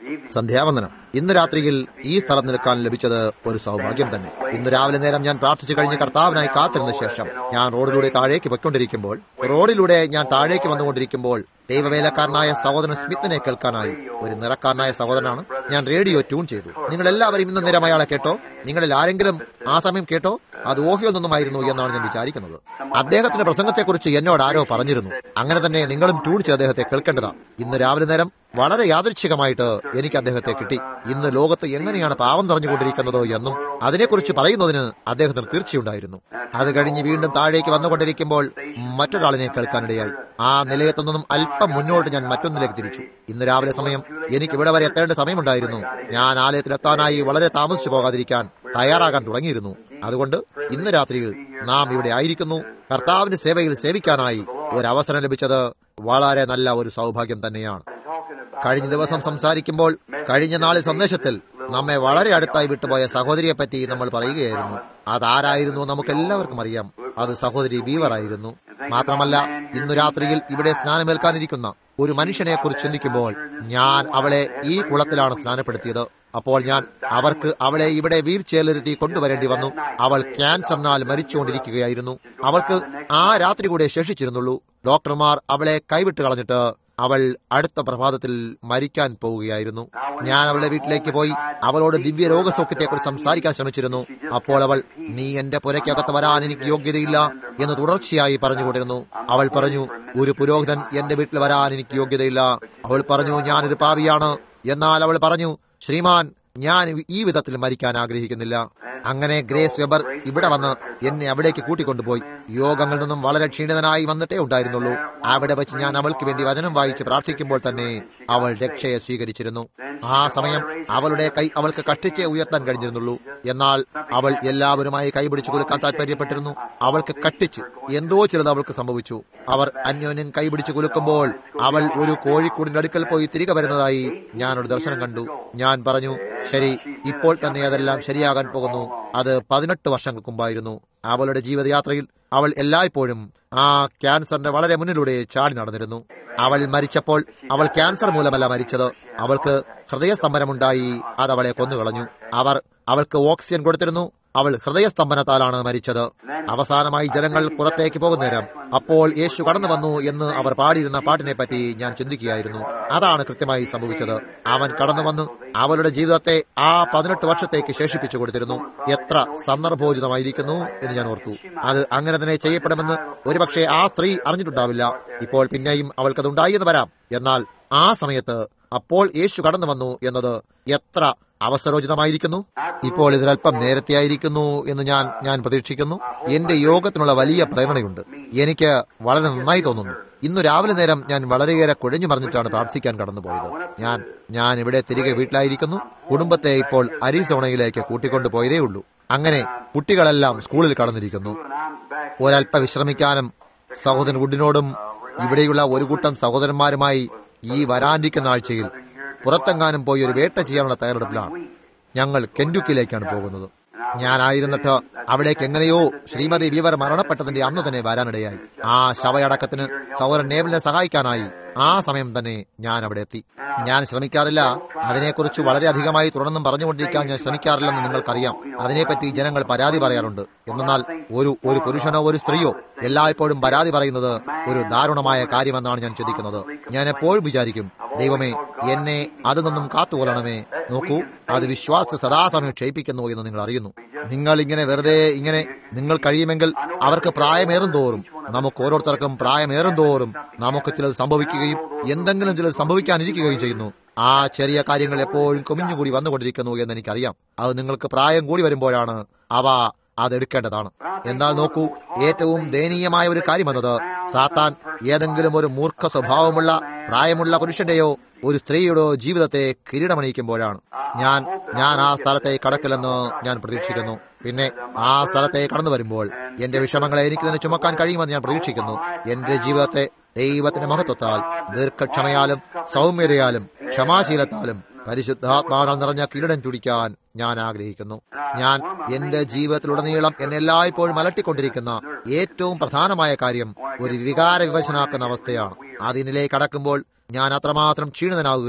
സന്ധ്യാവന്ദനം ഇന്ന് രാത്രിയിൽ ഈ സ്ഥലം നിൽക്കാൻ ലഭിച്ചത് ഒരു സൗഭാഗ്യം തന്നെ ഇന്ന് രാവിലെ നേരം ഞാൻ പ്രാർത്ഥിച്ചു കഴിഞ്ഞ് കർത്താവിനായി കാത്തിരുന്ന ശേഷം ഞാൻ റോഡിലൂടെ താഴേക്ക് പൊയ്ക്കൊണ്ടിരിക്കുമ്പോൾ റോഡിലൂടെ ഞാൻ താഴേക്ക് വന്നുകൊണ്ടിരിക്കുമ്പോൾ ദൈവവേലക്കാരനായ സഹോദരൻ സ്മിത്തിനെ കേൾക്കാനായി ഒരു നിറക്കാരനായ സഹോദരനാണ് ഞാൻ റേഡിയോ ട്യൂൺ ചെയ്തു നിങ്ങൾ എല്ലാവരും ഇന്ന് നേരം അയാളെ കേട്ടോ നിങ്ങളിൽ ആരെങ്കിലും ആ സമയം കേട്ടോ അത് ഓഹിയിൽ നിന്നുമായിരുന്നു എന്നാണ് ഞാൻ വിചാരിക്കുന്നത് അദ്ദേഹത്തിന്റെ പ്രസംഗത്തെക്കുറിച്ച് എന്നോട് ആരോ പറഞ്ഞിരുന്നു അങ്ങനെ തന്നെ നിങ്ങളും ട്യൂൺ ചെയ്ത് അദ്ദേഹത്തെ കേൾക്കേണ്ടതാണ് ഇന്ന് രാവിലെ നേരം വളരെ യാദൃച്ഛികമായിട്ട് എനിക്ക് അദ്ദേഹത്തെ കിട്ടി ഇന്ന് ലോകത്ത് എങ്ങനെയാണ് പാവം നിറഞ്ഞുകൊണ്ടിരിക്കുന്നത് എന്നും അതിനെക്കുറിച്ച് പറയുന്നതിന് അദ്ദേഹത്തിന് തീർച്ചയുണ്ടായിരുന്നു അത് കഴിഞ്ഞ് വീണ്ടും താഴേക്ക് വന്നുകൊണ്ടിരിക്കുമ്പോൾ മറ്റൊരാളിനെ കേൾക്കാനിടയായി ആ നിലയത്തു നിന്നും അല്പം മുന്നോട്ട് ഞാൻ മറ്റൊന്നിലേക്ക് തിരിച്ചു ഇന്ന് രാവിലെ സമയം എനിക്ക് ഇവിടെ വരെ എത്തേണ്ട സമയമുണ്ടായിരുന്നു ഞാൻ ആലയത്തിലെത്താനായി വളരെ താമസിച്ചു പോകാതിരിക്കാൻ തയ്യാറാകാൻ തുടങ്ങിയിരുന്നു അതുകൊണ്ട് ഇന്ന് രാത്രിയിൽ നാം ഇവിടെ ആയിരിക്കുന്നു കർത്താവിന്റെ സേവയിൽ സേവിക്കാനായി ഒരു അവസരം ലഭിച്ചത് വളരെ നല്ല ഒരു സൗഭാഗ്യം തന്നെയാണ് കഴിഞ്ഞ ദിവസം സംസാരിക്കുമ്പോൾ കഴിഞ്ഞ നാളിൽ സന്ദേശത്തിൽ നമ്മെ വളരെ അടുത്തായി വിട്ടുപോയ സഹോദരിയെ പറ്റി നമ്മൾ പറയുകയായിരുന്നു അതാരായിരുന്നു നമുക്ക് എല്ലാവർക്കും അറിയാം അത് സഹോദരി ബീവർ ആയിരുന്നു മാത്രമല്ല ഇന്നു രാത്രിയിൽ ഇവിടെ സ്നാനമേൽക്കാനിരിക്കുന്ന ഒരു മനുഷ്യനെ കുറിച്ച് ചിന്തിക്കുമ്പോൾ ഞാൻ അവളെ ഈ കുളത്തിലാണ് സ്നാനപ്പെടുത്തിയത് അപ്പോൾ ഞാൻ അവർക്ക് അവളെ ഇവിടെ വീൽ ചെയറിലിരുത്തി കൊണ്ടുവരേണ്ടി വന്നു അവൾ ക്യാൻസറിനാൽ മരിച്ചുകൊണ്ടിരിക്കുകയായിരുന്നു അവൾക്ക് ആ രാത്രി കൂടെ ശേഷിച്ചിരുന്നുള്ളൂ ഡോക്ടർമാർ അവളെ കൈവിട്ട് കളഞ്ഞിട്ട് അവൾ അടുത്ത പ്രഭാതത്തിൽ മരിക്കാൻ പോവുകയായിരുന്നു ഞാൻ അവളുടെ വീട്ടിലേക്ക് പോയി അവളോട് ദിവ്യ രോഗസൗഖ്യത്തെക്കുറിച്ച് സംസാരിക്കാൻ ശ്രമിച്ചിരുന്നു അപ്പോൾ അവൾ നീ എന്റെ പുരയ്ക്കകത്ത് വരാൻ എനിക്ക് യോഗ്യതയില്ല എന്ന് തുടർച്ചയായി പറഞ്ഞുകൊണ്ടിരുന്നു അവൾ പറഞ്ഞു ഒരു പുരോഹിതൻ എന്റെ വീട്ടിൽ വരാൻ എനിക്ക് യോഗ്യതയില്ല അവൾ പറഞ്ഞു ഞാനൊരു പാവിയാണ് എന്നാൽ അവൾ പറഞ്ഞു ശ്രീമാൻ ഞാൻ ഈ വിധത്തിൽ മരിക്കാൻ ആഗ്രഹിക്കുന്നില്ല അങ്ങനെ ഗ്രേസ് വെബർ ഇവിടെ വന്ന് എന്നെ അവിടേക്ക് കൂട്ടിക്കൊണ്ടുപോയി യോഗങ്ങളിൽ നിന്നും വളരെ ക്ഷീണിതനായി വന്നിട്ടേ ഉണ്ടായിരുന്നുള്ളൂ അവിടെ വെച്ച് ഞാൻ അവൾക്ക് വേണ്ടി വചനം വായിച്ച് പ്രാർത്ഥിക്കുമ്പോൾ തന്നെ അവൾ രക്ഷയെ സ്വീകരിച്ചിരുന്നു ആ സമയം അവളുടെ കൈ അവൾക്ക് കഷ്ടിച്ചേ ഉയർത്താൻ കഴിഞ്ഞിരുന്നുള്ളൂ എന്നാൽ അവൾ എല്ലാവരുമായി കൈപിടിച്ചു കൊടുക്കാൻ താല്പര്യപ്പെട്ടിരുന്നു അവൾക്ക് കട്ടിച്ച് എന്തോ ചിലത് അവൾക്ക് സംഭവിച്ചു അവർ അന്യോന്യം കൈപിടിച്ചു കുലുക്കുമ്പോൾ അവൾ ഒരു കോഴിക്കൂടിന്റെ അടുക്കൽ പോയി തിരികെ വരുന്നതായി ഞാനൊരു ദർശനം കണ്ടു ഞാൻ പറഞ്ഞു ശരി ഇപ്പോൾ തന്നെ അതെല്ലാം ശരിയാകാൻ പോകുന്നു അത് പതിനെട്ട് വർഷങ്ങൾക്ക് മുമ്പായിരുന്നു അവളുടെ ജീവിതയാത്രയിൽ അവൾ എല്ലായ്പ്പോഴും ആ ക്യാൻസറിന്റെ വളരെ മുന്നിലൂടെ ചാടി നടന്നിരുന്നു അവൾ മരിച്ചപ്പോൾ അവൾ ക്യാൻസർ മൂലമല്ല മരിച്ചത് അവൾക്ക് ഹൃദയസ്തംഭനമുണ്ടായി അത് അവളെ കൊന്നുകളഞ്ഞു അവർ അവൾക്ക് ഓക്സിജൻ കൊടുത്തിരുന്നു അവൾ ഹൃദയസ്തംഭനത്താലാണ് മരിച്ചത് അവസാനമായി ജനങ്ങൾ പുറത്തേക്ക് പോകുന്നേരം അപ്പോൾ യേശു കടന്നു വന്നു എന്ന് അവർ പാടിയിരുന്ന പാട്ടിനെ പറ്റി ഞാൻ ചിന്തിക്കുകയായിരുന്നു അതാണ് കൃത്യമായി സംഭവിച്ചത് അവൻ കടന്നു വന്നു അവളുടെ ജീവിതത്തെ ആ പതിനെട്ട് വർഷത്തേക്ക് ശേഷിപ്പിച്ചു കൊടുത്തിരുന്നു എത്ര സന്ദർഭോചിതമായിരിക്കുന്നു എന്ന് ഞാൻ ഓർത്തു അത് അങ്ങനെ തന്നെ ചെയ്യപ്പെടുമെന്ന് ഒരുപക്ഷെ ആ സ്ത്രീ അറിഞ്ഞിട്ടുണ്ടാവില്ല ഇപ്പോൾ പിന്നെയും അവൾക്കത് ഉണ്ടായി എന്ന് വരാം എന്നാൽ ആ സമയത്ത് അപ്പോൾ യേശു കടന്നു വന്നു എന്നത് എത്ര അവസരോചിതമായിരിക്കുന്നു ഇപ്പോൾ ഇതിലല്പം നേരത്തെ ആയിരിക്കുന്നു എന്ന് ഞാൻ ഞാൻ പ്രതീക്ഷിക്കുന്നു എന്റെ യോഗത്തിനുള്ള വലിയ പ്രേരണയുണ്ട് എനിക്ക് വളരെ നന്നായി തോന്നുന്നു ഇന്ന് രാവിലെ നേരം ഞാൻ വളരെയേറെ കുഴഞ്ഞു മറിഞ്ഞിട്ടാണ് പ്രാർത്ഥിക്കാൻ കടന്നുപോയത് ഞാൻ ഞാൻ ഇവിടെ തിരികെ വീട്ടിലായിരിക്കുന്നു കുടുംബത്തെ ഇപ്പോൾ അരിസോണയിലേക്ക് കൂട്ടിക്കൊണ്ടുപോയതേ ഉള്ളൂ അങ്ങനെ കുട്ടികളെല്ലാം സ്കൂളിൽ കടന്നിരിക്കുന്നു ഒരല്പ വിശ്രമിക്കാനും സഹോദരൻ വുഡിനോടും ഇവിടെയുള്ള ഒരു കൂട്ടം സഹോദരന്മാരുമായി ഈ വരാനിരിക്കുന്ന ആഴ്ചയിൽ പുറത്തെങ്ങാനും പോയി ഒരു വേട്ട ചെയ്യാനുള്ള തയ്യാറെടുപ്പിലാണ് ഞങ്ങൾ കെൻഡുക്കിലേക്കാണ് പോകുന്നത് ഞാനായിരുന്നിട്ട് അവിടേക്ക് എങ്ങനെയോ ശ്രീമതി വീവർ മരണപ്പെട്ടതിന്റെ അന്ന് തന്നെ വരാനിടയായി ആ ശവയടക്കത്തിന് സൗരൻ നേവലിനെ സഹായിക്കാനായി ആ സമയം തന്നെ ഞാൻ അവിടെ എത്തി ഞാൻ ശ്രമിക്കാറില്ല അതിനെക്കുറിച്ച് വളരെ അധികമായി തുടർന്നും പറഞ്ഞുകൊണ്ടിരിക്കാൻ ഞാൻ ശ്രമിക്കാറില്ലെന്ന് നിങ്ങൾക്കറിയാം അതിനെപ്പറ്റി ജനങ്ങൾ പരാതി പറയാറുണ്ട് എന്നാൽ ഒരു ഒരു പുരുഷനോ ഒരു സ്ത്രീയോ എല്ലായ്പ്പോഴും പരാതി പറയുന്നത് ഒരു ദാരുണമായ കാര്യമെന്നാണ് ഞാൻ ചിന്തിക്കുന്നത് ഞാൻ എപ്പോഴും വിചാരിക്കും ദൈവമേ എന്നെ അതിൽ നിന്നും കാത്തുകൊള്ളണമേ നോക്കൂ അത് വിശ്വാസത്തെ സദാസമയം ക്ഷയിപ്പിക്കുന്നു എന്ന് നിങ്ങൾ അറിയുന്നു നിങ്ങൾ ഇങ്ങനെ വെറുതെ ഇങ്ങനെ നിങ്ങൾ കഴിയുമെങ്കിൽ അവർക്ക് പ്രായമേറും തോറും നമുക്ക് ഓരോരുത്തർക്കും പ്രായമേറും തോറും നമുക്ക് ചിലത് സംഭവിക്കുകയും എന്തെങ്കിലും ചിലത് സംഭവിക്കാനിരിക്കുകയും ചെയ്യുന്നു ആ ചെറിയ കാര്യങ്ങൾ എപ്പോഴും കുമിഞ്ഞുകൂടി വന്നുകൊണ്ടിരിക്കുന്നു എന്ന് എനിക്കറിയാം അത് നിങ്ങൾക്ക് പ്രായം കൂടി വരുമ്പോഴാണ് അവ അതെടുക്കേണ്ടതാണ് എന്നാൽ നോക്കൂ ഏറ്റവും ദയനീയമായ ഒരു കാര്യമെന്നത് സാത്താൻ ഏതെങ്കിലും ഒരു മൂർഖ സ്വഭാവമുള്ള പ്രായമുള്ള പുരുഷന്റെയോ ഒരു സ്ത്രീയുടെയോ ജീവിതത്തെ കിരീടമണിയിക്കുമ്പോഴാണ് ഞാൻ ഞാൻ ആ സ്ഥലത്തെ കടക്കില്ലെന്ന് ഞാൻ പ്രതീക്ഷിക്കുന്നു പിന്നെ ആ സ്ഥലത്തെ കടന്നു വരുമ്പോൾ എന്റെ വിഷമങ്ങളെ എനിക്ക് തന്നെ ചുമക്കാൻ കഴിയുമെന്ന് ഞാൻ പ്രതീക്ഷിക്കുന്നു എന്റെ ജീവിതത്തെ ദൈവത്തിന്റെ മഹത്വത്താൽ ദീർഘക്ഷമയാലും സൗമ്യതയാലും ക്ഷമാശീലത്താലും പരിശുദ്ധാത്മാവിനാൽ നിറഞ്ഞ കിരീടം ചുടിക്കാൻ ഞാൻ ആഗ്രഹിക്കുന്നു ഞാൻ എന്റെ ജീവിതത്തിലുടനീളം എന്നെ എല്ലായ്പ്പോഴും അലട്ടിക്കൊണ്ടിരിക്കുന്ന ഏറ്റവും പ്രധാനമായ കാര്യം ഒരു വികാര വിവശനാക്കുന്ന അവസ്ഥയാണ് അതിനിലേക്ക് കടക്കുമ്പോൾ ഞാൻ അത്രമാത്രം ക്ഷീണിതനാവുകയും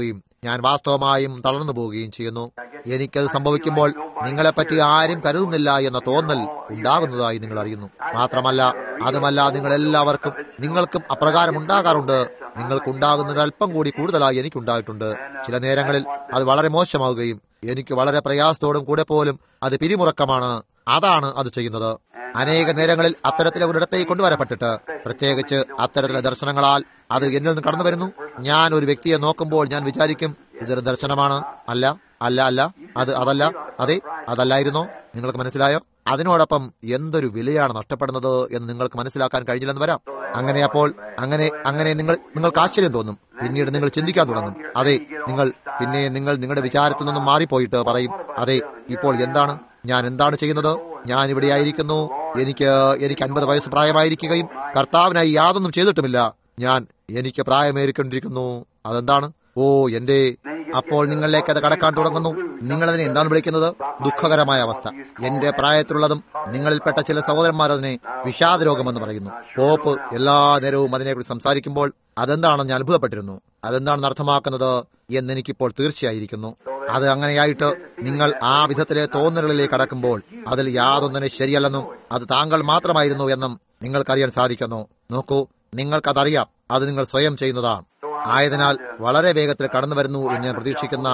ഞാൻ വാസ്തവമായും തളർന്നു പോവുകയും ചെയ്യുന്നു എനിക്കത് സംഭവിക്കുമ്പോൾ നിങ്ങളെപ്പറ്റി ആരും കരുതുന്നില്ല എന്ന തോന്നൽ ഉണ്ടാകുന്നതായി നിങ്ങൾ അറിയുന്നു മാത്രമല്ല അതുമല്ല നിങ്ങൾ എല്ലാവർക്കും നിങ്ങൾക്കും അപ്രകാരം ഉണ്ടാകാറുണ്ട് നിങ്ങൾക്കുണ്ടാകുന്നത് അല്പം കൂടി കൂടുതലായി എനിക്കുണ്ടായിട്ടുണ്ട് ചില നേരങ്ങളിൽ അത് വളരെ മോശമാവുകയും എനിക്ക് വളരെ പ്രയാസത്തോടും കൂടെ പോലും അത് പിരിമുറക്കമാണ് അതാണ് അത് ചെയ്യുന്നത് അനേക നേരങ്ങളിൽ അത്തരത്തിലെ ഒരിടത്തേക്ക് കൊണ്ടുവരപ്പെട്ടിട്ട് പ്രത്യേകിച്ച് അത്തരത്തിലെ ദർശനങ്ങളാൽ അത് എന്നിൽ നിന്ന് കടന്നു വരുന്നു ഞാൻ ഒരു വ്യക്തിയെ നോക്കുമ്പോൾ ഞാൻ വിചാരിക്കും ഇതൊരു ദർശനമാണ് അല്ല അല്ല അല്ല അത് അതല്ല അതെ അതല്ലായിരുന്നോ നിങ്ങൾക്ക് മനസ്സിലായോ അതിനോടൊപ്പം എന്തൊരു വിലയാണ് നഷ്ടപ്പെടുന്നത് എന്ന് നിങ്ങൾക്ക് മനസ്സിലാക്കാൻ കഴിഞ്ഞില്ലെന്ന് വരാം അങ്ങനെ അപ്പോൾ അങ്ങനെ അങ്ങനെ നിങ്ങൾ നിങ്ങൾക്ക് ആശ്ചര്യം തോന്നും പിന്നീട് നിങ്ങൾ ചിന്തിക്കാൻ തുടങ്ങും അതെ നിങ്ങൾ പിന്നെ നിങ്ങൾ നിങ്ങളുടെ വിചാരത്തിൽ നിന്നും മാറിപ്പോയിട്ട് പറയും അതെ ഇപ്പോൾ എന്താണ് ഞാൻ എന്താണ് ചെയ്യുന്നത് ഞാൻ ഇവിടെ ആയിരിക്കുന്നു എനിക്ക് എനിക്ക് അൻപത് വയസ്സ് പ്രായമായിരിക്കുകയും കർത്താവിനായി യാതൊന്നും ചെയ്തിട്ടുമില്ല ഞാൻ എനിക്ക് പ്രായമേറിക്കൊണ്ടിരിക്കുന്നു അതെന്താണ് ഓ എന്റെ അപ്പോൾ നിങ്ങളിലേക്ക് അത് കടക്കാൻ തുടങ്ങുന്നു നിങ്ങളതിനെ എന്താണ് വിളിക്കുന്നത് ദുഃഖകരമായ അവസ്ഥ എന്റെ പ്രായത്തിലുള്ളതും നിങ്ങളിൽപ്പെട്ട ചില സഹോദരന്മാർ അതിനെ വിഷാദ രോഗമെന്ന് പറയുന്നു പോപ്പ് എല്ലാ നേരവും അതിനെക്കുറിച്ച് സംസാരിക്കുമ്പോൾ അതെന്താണെന്ന് ഞാൻ അത്ഭുതപ്പെട്ടിരുന്നു അതെന്താണെന്ന് അർത്ഥമാക്കുന്നത് എന്ന് എനിക്കിപ്പോൾ തീർച്ചയായിരിക്കുന്നു അത് അങ്ങനെയായിട്ട് നിങ്ങൾ ആ വിധത്തിലെ തോന്നലുകളിലേക്ക് കടക്കുമ്പോൾ അതിൽ യാതൊന്നിനെ ശരിയല്ലെന്നും അത് താങ്കൾ മാത്രമായിരുന്നു എന്നും നിങ്ങൾക്കറിയാൻ സാധിക്കുന്നു നോക്കൂ നിങ്ങൾക്കതറിയാം അത് നിങ്ങൾ സ്വയം ചെയ്യുന്നതാണ് ആയതിനാൽ വളരെ വേഗത്തിൽ കടന്നു വരുന്നു എന്ന് ഞാൻ പ്രതീക്ഷിക്കുന്ന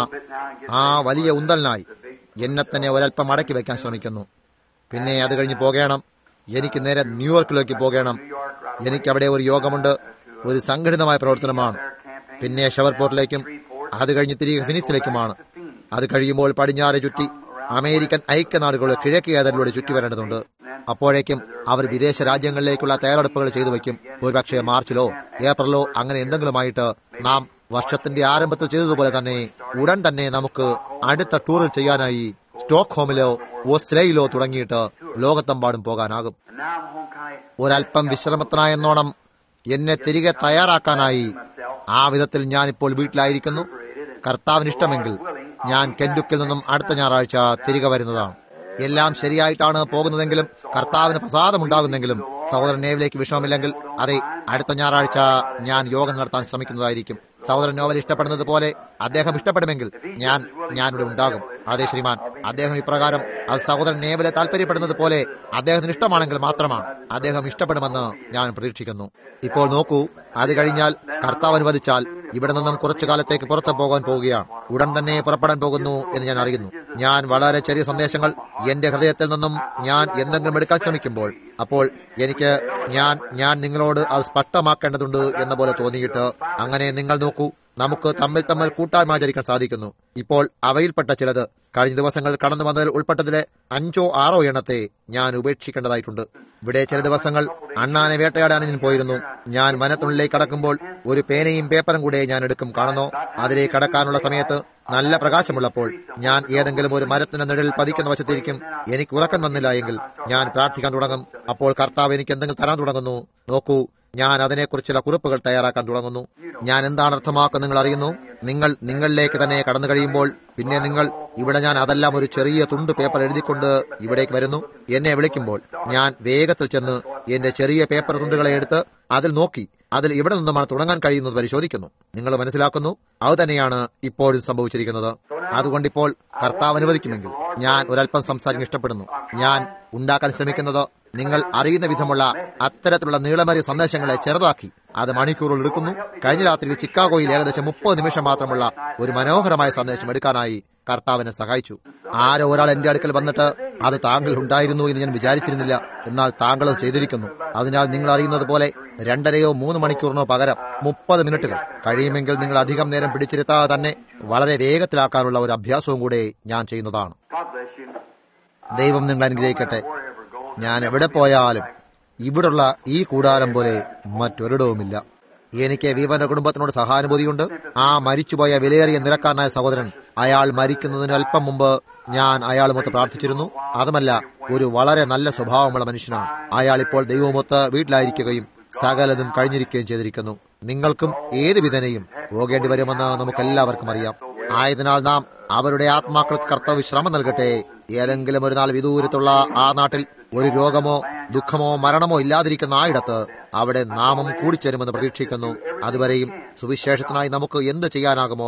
ആ വലിയ ഉന്തലിനായി എന്നെ തന്നെ ഒരല്പം മടക്കി വെക്കാൻ ശ്രമിക്കുന്നു പിന്നെ അത് കഴിഞ്ഞ് പോകണം എനിക്ക് നേരെ ന്യൂയോർക്കിലേക്ക് പോകണം എനിക്കവിടെ ഒരു യോഗമുണ്ട് ഒരു സംഘടിതമായ പ്രവർത്തനമാണ് പിന്നെ ഷവർപോർട്ടിലേക്കും അത് കഴിഞ്ഞ് തിരികെ ഫിനിക്സിലേക്കുമാണ് അത് കഴിയുമ്പോൾ പടിഞ്ഞാറ് ചുറ്റി അമേരിക്കൻ ഐക്യനാടുകളുടെ കിഴക്കേ അതിലൂടെ ചുറ്റി വരേണ്ടതുണ്ട് അപ്പോഴേക്കും അവർ വിദേശ രാജ്യങ്ങളിലേക്കുള്ള തയ്യാറെടുപ്പുകൾ ചെയ്തു വയ്ക്കും ഒരുപക്ഷെ മാർച്ചിലോ ഏപ്രിലോ അങ്ങനെ എന്തെങ്കിലുമായിട്ട് നാം വർഷത്തിന്റെ ആരംഭത്തിൽ ചെയ്തതുപോലെ തന്നെ ഉടൻ തന്നെ നമുക്ക് അടുത്ത ടൂറിൽ ചെയ്യാനായി സ്റ്റോക്ക്ഹോമിലോ ഓസ്ട്രേലിയയിലോ തുടങ്ങിയിട്ട് ലോകത്തെമ്പാടും പോകാനാകും ഒരല്പം വിശ്രമത്തിനായെന്നോണം എന്നെ തിരികെ തയ്യാറാക്കാനായി ആ വിധത്തിൽ ഞാൻ ഇപ്പോൾ വീട്ടിലായിരിക്കുന്നു കർത്താവിന് ഇഷ്ടമെങ്കിൽ ഞാൻ കെൻഡുക്കിൽ നിന്നും അടുത്ത ഞായറാഴ്ച തിരികെ വരുന്നതാണ് എല്ലാം ശരിയായിട്ടാണ് പോകുന്നതെങ്കിലും കർത്താവിന് പ്രസാദമുണ്ടാകുന്നെങ്കിലും സഹോദരൻ നേവിലേക്ക് വിഷമമില്ലെങ്കിൽ അതെ അടുത്ത ഞായറാഴ്ച ഞാൻ യോഗം നടത്താൻ ശ്രമിക്കുന്നതായിരിക്കും സഹോദരൻ നോവൽ ഇഷ്ടപ്പെടുന്നത് പോലെ അദ്ദേഹം ഇഷ്ടപ്പെടുമെങ്കിൽ ഞാൻ ഞാനിവിടെ ഉണ്ടാകും അതെ ശ്രീമാൻ അദ്ദേഹം ഇപ്രകാരം അത് സഹോദരൻ നേവലെ താല്പര്യപ്പെടുന്നത് പോലെ അദ്ദേഹത്തിന് ഇഷ്ടമാണെങ്കിൽ മാത്രമാണ് അദ്ദേഹം ഇഷ്ടപ്പെടുമെന്ന് ഞാൻ പ്രതീക്ഷിക്കുന്നു ഇപ്പോൾ നോക്കൂ അത് കഴിഞ്ഞാൽ കർത്താവ് അനുവദിച്ചാൽ ഇവിടെ നിന്നും കുറച്ചു കാലത്തേക്ക് പുറത്തു പോകാൻ പോവുകയാണ് ഉടൻ തന്നെ പുറപ്പെടാൻ പോകുന്നു എന്ന് ഞാൻ അറിയുന്നു ഞാൻ വളരെ ചെറിയ സന്ദേശങ്ങൾ എന്റെ ഹൃദയത്തിൽ നിന്നും ഞാൻ എന്തെങ്കിലും എടുക്കാൻ ശ്രമിക്കുമ്പോൾ അപ്പോൾ എനിക്ക് ഞാൻ ഞാൻ നിങ്ങളോട് അത് സ്പഷ്ടമാക്കേണ്ടതുണ്ട് എന്ന പോലെ തോന്നിയിട്ട് അങ്ങനെ നിങ്ങൾ നോക്കൂ നമുക്ക് തമ്മിൽ തമ്മിൽ കൂട്ടായ്മാചരിക്കാൻ സാധിക്കുന്നു ഇപ്പോൾ അവയിൽപ്പെട്ട ചിലത് കഴിഞ്ഞ ദിവസങ്ങൾ കടന്നു വന്നതിൽ ഉൾപ്പെട്ടതിലെ അഞ്ചോ ആറോ എണ്ണത്തെ ഞാൻ ഉപേക്ഷിക്കേണ്ടതായിട്ടുണ്ട് ഇവിടെ ചില ദിവസങ്ങൾ അണ്ണാനെ വേട്ടയാടാൻ ഞാൻ പോയിരുന്നു ഞാൻ വനത്തുള്ളിലേക്ക് കടക്കുമ്പോൾ ഒരു പേനയും പേപ്പറും കൂടെ ഞാൻ എടുക്കും കാണുന്നോ അതിലേക്ക് കടക്കാനുള്ള സമയത്ത് നല്ല പ്രകാശമുള്ളപ്പോൾ ഞാൻ ഏതെങ്കിലും ഒരു മരത്തിന്റെ നിഴലിൽ പതിക്കുന്ന വശത്തിരിക്കും എനിക്ക് ഉറക്കം വന്നില്ല എങ്കിൽ ഞാൻ പ്രാർത്ഥിക്കാൻ തുടങ്ങും അപ്പോൾ കർത്താവ് എനിക്ക് എന്തെങ്കിലും തരാൻ തുടങ്ങുന്നു നോക്കൂ ഞാൻ അതിനെക്കുറിച്ച് ചില കുറിപ്പുകൾ തയ്യാറാക്കാൻ തുടങ്ങുന്നു ഞാൻ എന്താണ് അർത്ഥമാക്കുന്നത് നിങ്ങൾ അറിയുന്നു നിങ്ങൾ നിങ്ങളിലേക്ക് തന്നെ കടന്നു കഴിയുമ്പോൾ പിന്നെ നിങ്ങൾ ഇവിടെ ഞാൻ അതെല്ലാം ഒരു ചെറിയ തുണ്ട് പേപ്പർ എഴുതിക്കൊണ്ട് ഇവിടേക്ക് വരുന്നു എന്നെ വിളിക്കുമ്പോൾ ഞാൻ വേഗത്തിൽ ചെന്ന് എന്റെ ചെറിയ പേപ്പർ തുണ്ടുകളെ എടുത്ത് അതിൽ നോക്കി അതിൽ ഇവിടെ നിന്നുമാണ് തുടങ്ങാൻ കഴിയുന്നത് പരിശോധിക്കുന്നു നിങ്ങൾ മനസ്സിലാക്കുന്നു അത് തന്നെയാണ് ഇപ്പോഴും സംഭവിച്ചിരിക്കുന്നത് അതുകൊണ്ടിപ്പോൾ കർത്താവ് അനുവദിക്കുമെങ്കിൽ ഞാൻ ഒരല്പം സംസാരിക്കാൻ ഇഷ്ടപ്പെടുന്നു ഞാൻ ഉണ്ടാക്കാൻ ശ്രമിക്കുന്നത് നിങ്ങൾ അറിയുന്ന വിധമുള്ള അത്തരത്തിലുള്ള നീളമേറിയ സന്ദേശങ്ങളെ ചെറുതാക്കി അത് മണിക്കൂറുകൾ എടുക്കുന്നു കഴിഞ്ഞ രാത്രി ചിക്കാഗോയിൽ ഏകദേശം മുപ്പത് നിമിഷം മാത്രമുള്ള ഒരു മനോഹരമായ സന്ദേശം എടുക്കാനായി കർത്താവിനെ സഹായിച്ചു ആരോ ഒരാൾ എന്റെ അടുക്കൽ വന്നിട്ട് അത് താങ്കൾ ഉണ്ടായിരുന്നു എന്ന് ഞാൻ വിചാരിച്ചിരുന്നില്ല എന്നാൽ താങ്കൾ അത് ചെയ്തിരിക്കുന്നു അതിനാൽ നിങ്ങൾ അറിയുന്നത് പോലെ രണ്ടരയോ മൂന്ന് മണിക്കൂറിനോ പകരം മുപ്പത് മിനിറ്റുകൾ കഴിയുമെങ്കിൽ നിങ്ങൾ അധികം നേരം പിടിച്ചിരുത്താതെ തന്നെ വളരെ വേഗത്തിലാക്കാനുള്ള ഒരു അഭ്യാസവും കൂടെ ഞാൻ ചെയ്യുന്നതാണ് ദൈവം നിങ്ങൾ അനുഗ്രഹിക്കട്ടെ ഞാൻ എവിടെ പോയാലും ഇവിടുള്ള ഈ കൂടാരം പോലെ മറ്റൊരിടവുമില്ല എനിക്ക് വിവന്റെ കുടുംബത്തിനോട് സഹാനുഭൂതിയുണ്ട് ആ മരിച്ചുപോയ വിലയേറിയ നിരക്കാരനായ സഹോദരൻ അയാൾ മരിക്കുന്നതിന് അല്പം മുമ്പ് ഞാൻ അയാളുമൊത്ത് പ്രാർത്ഥിച്ചിരുന്നു അതുമല്ല ഒരു വളരെ നല്ല സ്വഭാവമുള്ള മനുഷ്യനാണ് അയാൾ ഇപ്പോൾ ദൈവമൊത്ത് വീട്ടിലായിരിക്കുകയും സകലതും കഴിഞ്ഞിരിക്കുകയും ചെയ്തിരിക്കുന്നു നിങ്ങൾക്കും ഏത് വിധനയും പോകേണ്ടി വരുമെന്ന് നമുക്കെല്ലാവർക്കും അറിയാം ആയതിനാൽ നാം അവരുടെ ആത്മാക്കൾക്ക് കർത്തവ്യ ശ്രമം നൽകട്ടെ ഏതെങ്കിലും ഒരു നാൾ വിദൂരത്തുള്ള ആ നാട്ടിൽ ഒരു രോഗമോ ദുഃഖമോ മരണമോ ഇല്ലാതിരിക്കുന്ന ആയിടത്ത് അവിടെ നാമം കൂടിച്ചേരുമെന്ന് പ്രതീക്ഷിക്കുന്നു അതുവരെയും സുവിശേഷത്തിനായി നമുക്ക് എന്ത് ചെയ്യാനാകുമോ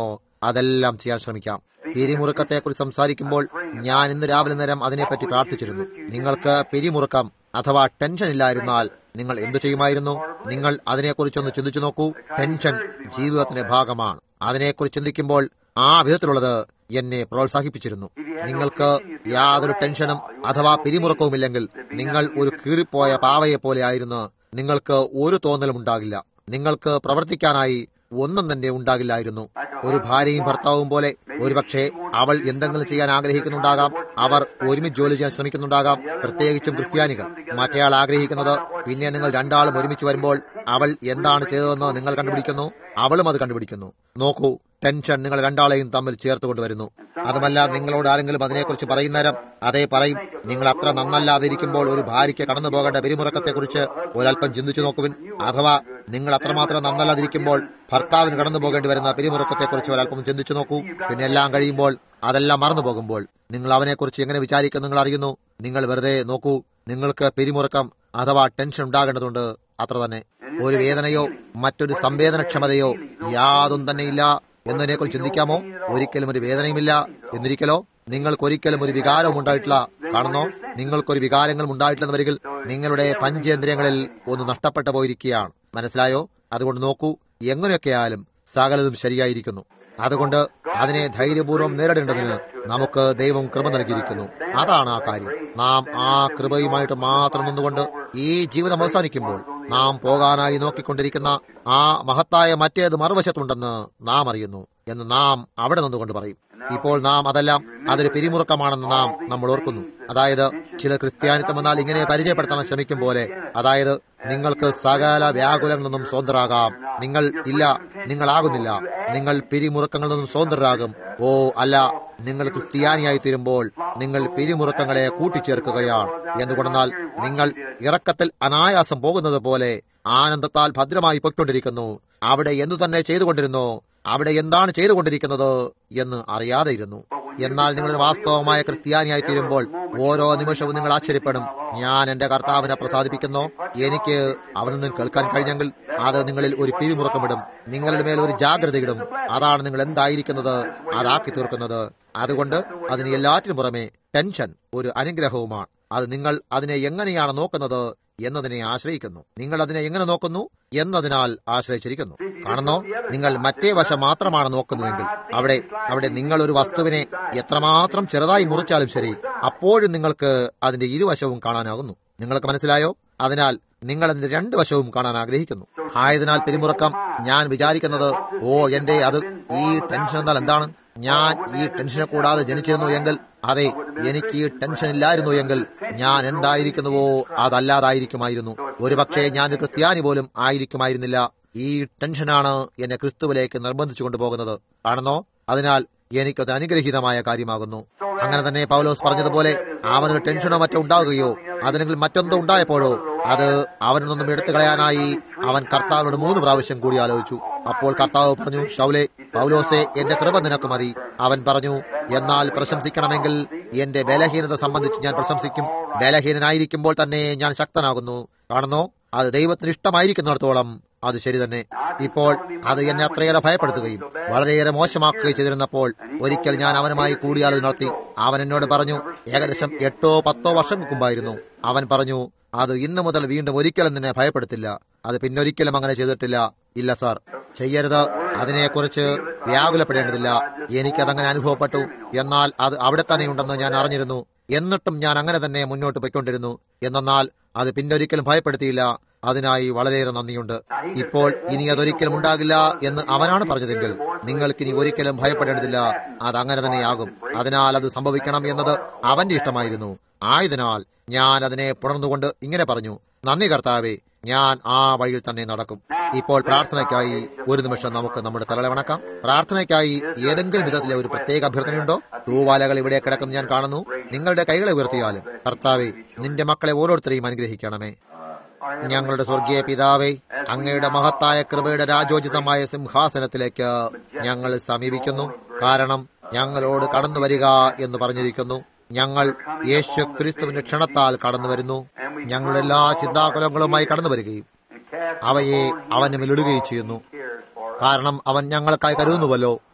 അതെല്ലാം ചെയ്യാൻ ശ്രമിക്കാം പിരിമുറുക്കത്തെക്കുറിച്ച് സംസാരിക്കുമ്പോൾ ഞാൻ ഇന്ന് രാവിലെ നേരം അതിനെപ്പറ്റി പ്രാർത്ഥിച്ചിരുന്നു നിങ്ങൾക്ക് പിരിമുറുക്കം അഥവാ ടെൻഷൻ ഇല്ലായിരുന്നാൽ നിങ്ങൾ എന്തു ചെയ്യുമായിരുന്നു നിങ്ങൾ അതിനെക്കുറിച്ചൊന്ന് ചിന്തിച്ചു നോക്കൂ ടെൻഷൻ ജീവിതത്തിന്റെ ഭാഗമാണ് അതിനെക്കുറിച്ച് ചിന്തിക്കുമ്പോൾ ആ വിധത്തിലുള്ളത് എന്നെ പ്രോത്സാഹിപ്പിച്ചിരുന്നു നിങ്ങൾക്ക് യാതൊരു ടെൻഷനും അഥവാ പിരിമുറുക്കവുമില്ലെങ്കിൽ നിങ്ങൾ ഒരു കീറിപ്പോയ പാവയെ പോലെ ആയിരുന്നു നിങ്ങൾക്ക് ഒരു തോന്നലും ഉണ്ടാകില്ല നിങ്ങൾക്ക് പ്രവർത്തിക്കാനായി ഒന്നും തന്നെ ഉണ്ടാകില്ലായിരുന്നു ഒരു ഭാര്യയും ഭർത്താവും പോലെ ഒരുപക്ഷെ അവൾ എന്തെങ്കിലും ചെയ്യാൻ ആഗ്രഹിക്കുന്നുണ്ടാകാം അവർ ഒരുമിച്ച് ജോലി ചെയ്യാൻ ശ്രമിക്കുന്നുണ്ടാകാം പ്രത്യേകിച്ചും ക്രിസ്ത്യാനികൾ മറ്റേയാൾ ആഗ്രഹിക്കുന്നത് പിന്നെ നിങ്ങൾ രണ്ടാളും ഒരുമിച്ച് വരുമ്പോൾ അവൾ എന്താണ് ചെയ്തതെന്ന് നിങ്ങൾ കണ്ടുപിടിക്കുന്നു അവളും അത് കണ്ടുപിടിക്കുന്നു നോക്കൂ ടെൻഷൻ നിങ്ങൾ രണ്ടാളെയും തമ്മിൽ ചേർത്ത് കൊണ്ടുവരുന്നു അതുമല്ല നിങ്ങളോട് ആരെങ്കിലും അതിനെക്കുറിച്ച് പറയുന്നേരം അതേ പറയും നിങ്ങൾ അത്ര നന്നല്ലാതിരിക്കുമ്പോൾ ഒരു ഭാര്യയ്ക്ക് കടന്നു പോകേണ്ട പെരുമുറക്കത്തെക്കുറിച്ച് ഒരല്പം ചിന്തിച്ചു നോക്കുവിൻ അഥവാ നിങ്ങൾ അത്രമാത്രം നന്നല്ലാതിരിക്കുമ്പോൾ ഭർത്താവിന് കടന്നു പോകേണ്ടി വരുന്ന പെരുമുറക്കത്തെക്കുറിച്ച് ഒരല്പം ചിന്തിച്ചു നോക്കൂ പിന്നെ എല്ലാം കഴിയുമ്പോൾ അതെല്ലാം മറന്നു പോകുമ്പോൾ നിങ്ങൾ അവനെക്കുറിച്ച് എങ്ങനെ വിചാരിക്കും നിങ്ങൾ അറിയുന്നു നിങ്ങൾ വെറുതെ നോക്കൂ നിങ്ങൾക്ക് പെരുമുറക്കം അഥവാ ടെൻഷൻ ഉണ്ടാകേണ്ടതുണ്ട് അത്ര തന്നെ ഒരു വേദനയോ മറ്റൊരു സംവേദനക്ഷമതയോ യാതൊന്നും തന്നെ ഇല്ല എന്നതിനെക്കുറിച്ച് ചിന്തിക്കാമോ ഒരിക്കലും ഒരു വേദനയുമില്ല എന്നിരിക്കലോ നിങ്ങൾക്കൊരിക്കലും ഒരു വികാരവും ഉണ്ടായിട്ടില്ല കാണുന്നോ നിങ്ങൾക്കൊരു വികാരങ്ങളും ഉണ്ടായിട്ടില്ലെന്ന് വരികിൽ നിങ്ങളുടെ പഞ്ചേന്ദ്രിയങ്ങളിൽ ഒന്ന് നഷ്ടപ്പെട്ടു പോയിരിക്കുകയാണ് മനസ്സിലായോ അതുകൊണ്ട് നോക്കൂ എങ്ങനെയൊക്കെയായാലും സകലതും ശരിയായിരിക്കുന്നു അതുകൊണ്ട് അതിനെ ധൈര്യപൂർവ്വം നേരിടേണ്ടതിന് നമുക്ക് ദൈവം കൃപ നൽകിയിരിക്കുന്നു അതാണ് ആ കാര്യം നാം ആ കൃപയുമായിട്ട് മാത്രം നിന്നുകൊണ്ട് ഈ ജീവിതം അവസാനിക്കുമ്പോൾ നാം പോകാനായി നോക്കിക്കൊണ്ടിരിക്കുന്ന ആ മഹത്തായ മറ്റേത് മറുവശത്തുണ്ടെന്ന് നാം അറിയുന്നു എന്ന് നാം അവിടെ നിന്നുകൊണ്ട് പറയും ഇപ്പോൾ നാം അതെല്ലാം അതൊരു പിരിമുറുക്കമാണെന്ന് നാം നമ്മൾ ഓർക്കുന്നു അതായത് ചില ക്രിസ്ത്യാനിത്വം എന്നാൽ ഇങ്ങനെ പരിചയപ്പെടുത്താൻ ശ്രമിക്കും പോലെ അതായത് നിങ്ങൾക്ക് സകല വ്യാകുലങ്ങളിൽ നിന്നും സ്വതന്ത്രരാകാം നിങ്ങൾ ഇല്ല നിങ്ങളാകുന്നില്ല നിങ്ങൾ പിരിമുറുക്കങ്ങളിൽ നിന്നും സ്വതന്ത്രരാകും ഓ അല്ല നിങ്ങൾ ക്രിസ്ത്യാനിയായി തീരുമ്പോൾ നിങ്ങൾ പിരിമുറുക്കങ്ങളെ കൂട്ടിച്ചേർക്കുകയാണ് എന്തുകൊണ്ടെന്നാൽ നിങ്ങൾ ഇറക്കത്തിൽ അനായാസം പോകുന്നത് പോലെ ആനന്ദത്താൽ ഭദ്രമായി പൊയ്ക്കൊണ്ടിരിക്കുന്നു അവിടെ എന്തു തന്നെ ചെയ്തുകൊണ്ടിരുന്നോ അവിടെ എന്താണ് ചെയ്തുകൊണ്ടിരിക്കുന്നത് എന്ന് അറിയാതെ ഇരുന്നു എന്നാൽ നിങ്ങളൊരു വാസ്തവമായ ക്രിസ്ത്യാനിയായി തീരുമ്പോൾ ഓരോ നിമിഷവും നിങ്ങൾ ആശ്ചര്യപ്പെടും ഞാൻ എന്റെ കർത്താവിനെ പ്രസാദിപ്പിക്കുന്നു എനിക്ക് അവനിൽ നിന്ന് കേൾക്കാൻ കഴിഞ്ഞെങ്കിൽ അത് നിങ്ങളിൽ ഒരു പിരിമുറുക്കമിടും നിങ്ങളുടെ മേൽ ഒരു ജാഗ്രതയിടും അതാണ് നിങ്ങൾ എന്തായിരിക്കുന്നത് അതാക്കി തീർക്കുന്നത് അതുകൊണ്ട് അതിന് എല്ലാറ്റിനും പുറമെ ടെൻഷൻ ഒരു അനുഗ്രഹവുമാണ് അത് നിങ്ങൾ അതിനെ എങ്ങനെയാണ് നോക്കുന്നത് എന്നതിനെ ആശ്രയിക്കുന്നു നിങ്ങൾ അതിനെ എങ്ങനെ നോക്കുന്നു എന്നതിനാൽ ആശ്രയിച്ചിരിക്കുന്നു കാണുന്നോ നിങ്ങൾ മറ്റേ വശം മാത്രമാണ് നോക്കുന്നതെങ്കിൽ അവിടെ അവിടെ നിങ്ങൾ ഒരു വസ്തുവിനെ എത്രമാത്രം ചെറുതായി മുറിച്ചാലും ശരി അപ്പോഴും നിങ്ങൾക്ക് അതിന്റെ ഇരുവശവും കാണാനാകുന്നു നിങ്ങൾക്ക് മനസ്സിലായോ അതിനാൽ നിങ്ങൾ അതിന്റെ രണ്ട് വശവും കാണാൻ ആഗ്രഹിക്കുന്നു ആയതിനാൽ പിരിമുറക്കം ഞാൻ വിചാരിക്കുന്നത് ഓ എന്റെ അത് ഈ ടെൻഷൻ എന്നാൽ എന്താണ് ഞാൻ ഈ ടെൻഷനെ കൂടാതെ ജനിച്ചിരുന്നു എങ്കിൽ അതെ എനിക്ക് ഈ ടെൻഷൻ ഇല്ലായിരുന്നു എങ്കിൽ ഞാൻ എന്തായിരിക്കുന്നുവോ അതല്ലാതായിരിക്കുമായിരുന്നു ഒരുപക്ഷെ ഞാൻ ഒരു ക്രിസ്ത്യാനി പോലും ആയിരിക്കുമായിരുന്നില്ല ഈ ടെൻഷനാണ് എന്നെ ക്രിസ്തുവിലേക്ക് നിർബന്ധിച്ചു കൊണ്ടുപോകുന്നത് ആണെന്നോ അതിനാൽ എനിക്കത് അനുഗ്രഹീതമായ കാര്യമാകുന്നു അങ്ങനെ തന്നെ പൗലോസ് പറഞ്ഞതുപോലെ അവനൊരു ടെൻഷനോ മറ്റോ ഉണ്ടാകുകയോ അതിനെങ്കിൽ മറ്റെന്തോ ഉണ്ടായപ്പോഴോ അത് അവനിൽ നിന്നും എടുത്തു കളയാനായി അവൻ കർത്താവിനോട് മൂന്ന് പ്രാവശ്യം കൂടി ആലോചിച്ചു അപ്പോൾ കർത്താവ് പറഞ്ഞു ഷൗലെ പൗലോസെ എന്റെ കൃപ നിനക്ക് മതി അവൻ പറഞ്ഞു എന്നാൽ പ്രശംസിക്കണമെങ്കിൽ എന്റെ ബലഹീനത സംബന്ധിച്ച് ഞാൻ പ്രശംസിക്കും ബലഹീനനായിരിക്കുമ്പോൾ തന്നെ ഞാൻ ശക്തനാകുന്നു കാണുന്നോ അത് ദൈവത്തിന് ഇഷ്ടമായിരിക്കുന്നിടത്തോളം അത് ശരി തന്നെ ഇപ്പോൾ അത് എന്നെ അത്രയേറെ ഭയപ്പെടുത്തുകയും വളരെയേറെ മോശമാക്കുകയും ചെയ്തിരുന്നപ്പോൾ ഒരിക്കൽ ഞാൻ അവനുമായി കൂടിയാലോചന നടത്തി അവൻ എന്നോട് പറഞ്ഞു ഏകദേശം എട്ടോ പത്തോ വർഷങ്ങൾക്ക് മുമ്പായിരുന്നു അവൻ പറഞ്ഞു അത് ഇന്നു മുതൽ വീണ്ടും ഒരിക്കലും നിന്നെ ഭയപ്പെടുത്തില്ല അത് പിന്നൊരിക്കലും അങ്ങനെ ചെയ്തിട്ടില്ല ഇല്ല സാർ ചെയ്യരുത് അതിനെക്കുറിച്ച് വ്യാകുലപ്പെടേണ്ടതില്ല എനിക്കതങ്ങനെ അനുഭവപ്പെട്ടു എന്നാൽ അത് അവിടെ തന്നെ ഉണ്ടെന്ന് ഞാൻ അറിഞ്ഞിരുന്നു എന്നിട്ടും ഞാൻ അങ്ങനെ തന്നെ മുന്നോട്ട് പോയിക്കൊണ്ടിരുന്നു എന്നാൽ അത് പിന്നൊരിക്കലും ഭയപ്പെടുത്തിയില്ല അതിനായി വളരെയേറെ നന്ദിയുണ്ട് ഇപ്പോൾ ഇനി അതൊരിക്കലും ഉണ്ടാകില്ല എന്ന് അവനാണ് പറഞ്ഞതെങ്കിൽ നിങ്ങൾക്കിനി ഒരിക്കലും ഭയപ്പെടേണ്ടതില്ല അത് അങ്ങനെ തന്നെയാകും അതിനാൽ അത് സംഭവിക്കണം എന്നത് അവന്റെ ഇഷ്ടമായിരുന്നു ആയതിനാൽ ഞാൻ അതിനെ പുണർന്നുകൊണ്ട് ഇങ്ങനെ പറഞ്ഞു നന്ദി കർത്താവേ ഞാൻ ആ വഴിയിൽ തന്നെ നടക്കും ഇപ്പോൾ പ്രാർത്ഥനയ്ക്കായി ഒരു നിമിഷം നമുക്ക് നമ്മുടെ തലകളെ വണക്കാം പ്രാർത്ഥനയ്ക്കായി ഏതെങ്കിലും വിധത്തിലെ ഒരു പ്രത്യേക അഭ്യർത്ഥനയുണ്ടോ തൂവാലകൾ ഇവിടെ കിടക്കുന്ന ഞാൻ കാണുന്നു നിങ്ങളുടെ കൈകളെ ഉയർത്തിയാലും കർത്താവെ നിന്റെ മക്കളെ ഓരോരുത്തരെയും അനുഗ്രഹിക്കണമേ ഞങ്ങളുടെ സ്വർഗീയ പിതാവേ അങ്ങയുടെ മഹത്തായ കൃപയുടെ രാജോചിതമായ സിംഹാസനത്തിലേക്ക് ഞങ്ങൾ സമീപിക്കുന്നു കാരണം ഞങ്ങളോട് കടന്നു വരിക എന്ന് പറഞ്ഞിരിക്കുന്നു ഞങ്ങൾ യേശു ക്രിസ്തുവിന്റെ ക്ഷണത്താൽ കടന്നു വരുന്നു ഞങ്ങളുടെ എല്ലാ ചിന്താകുലങ്ങളുമായി കടന്നു വരികയും അവയെ അവന് മേലിടുകയും ചെയ്യുന്നു കാരണം അവൻ ഞങ്ങൾക്കായി കരുതുന്നുവല്ലോ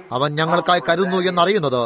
അവൻ ഞങ്ങൾക്കായി കരുതുന്നു എന്നറിയുന്നത്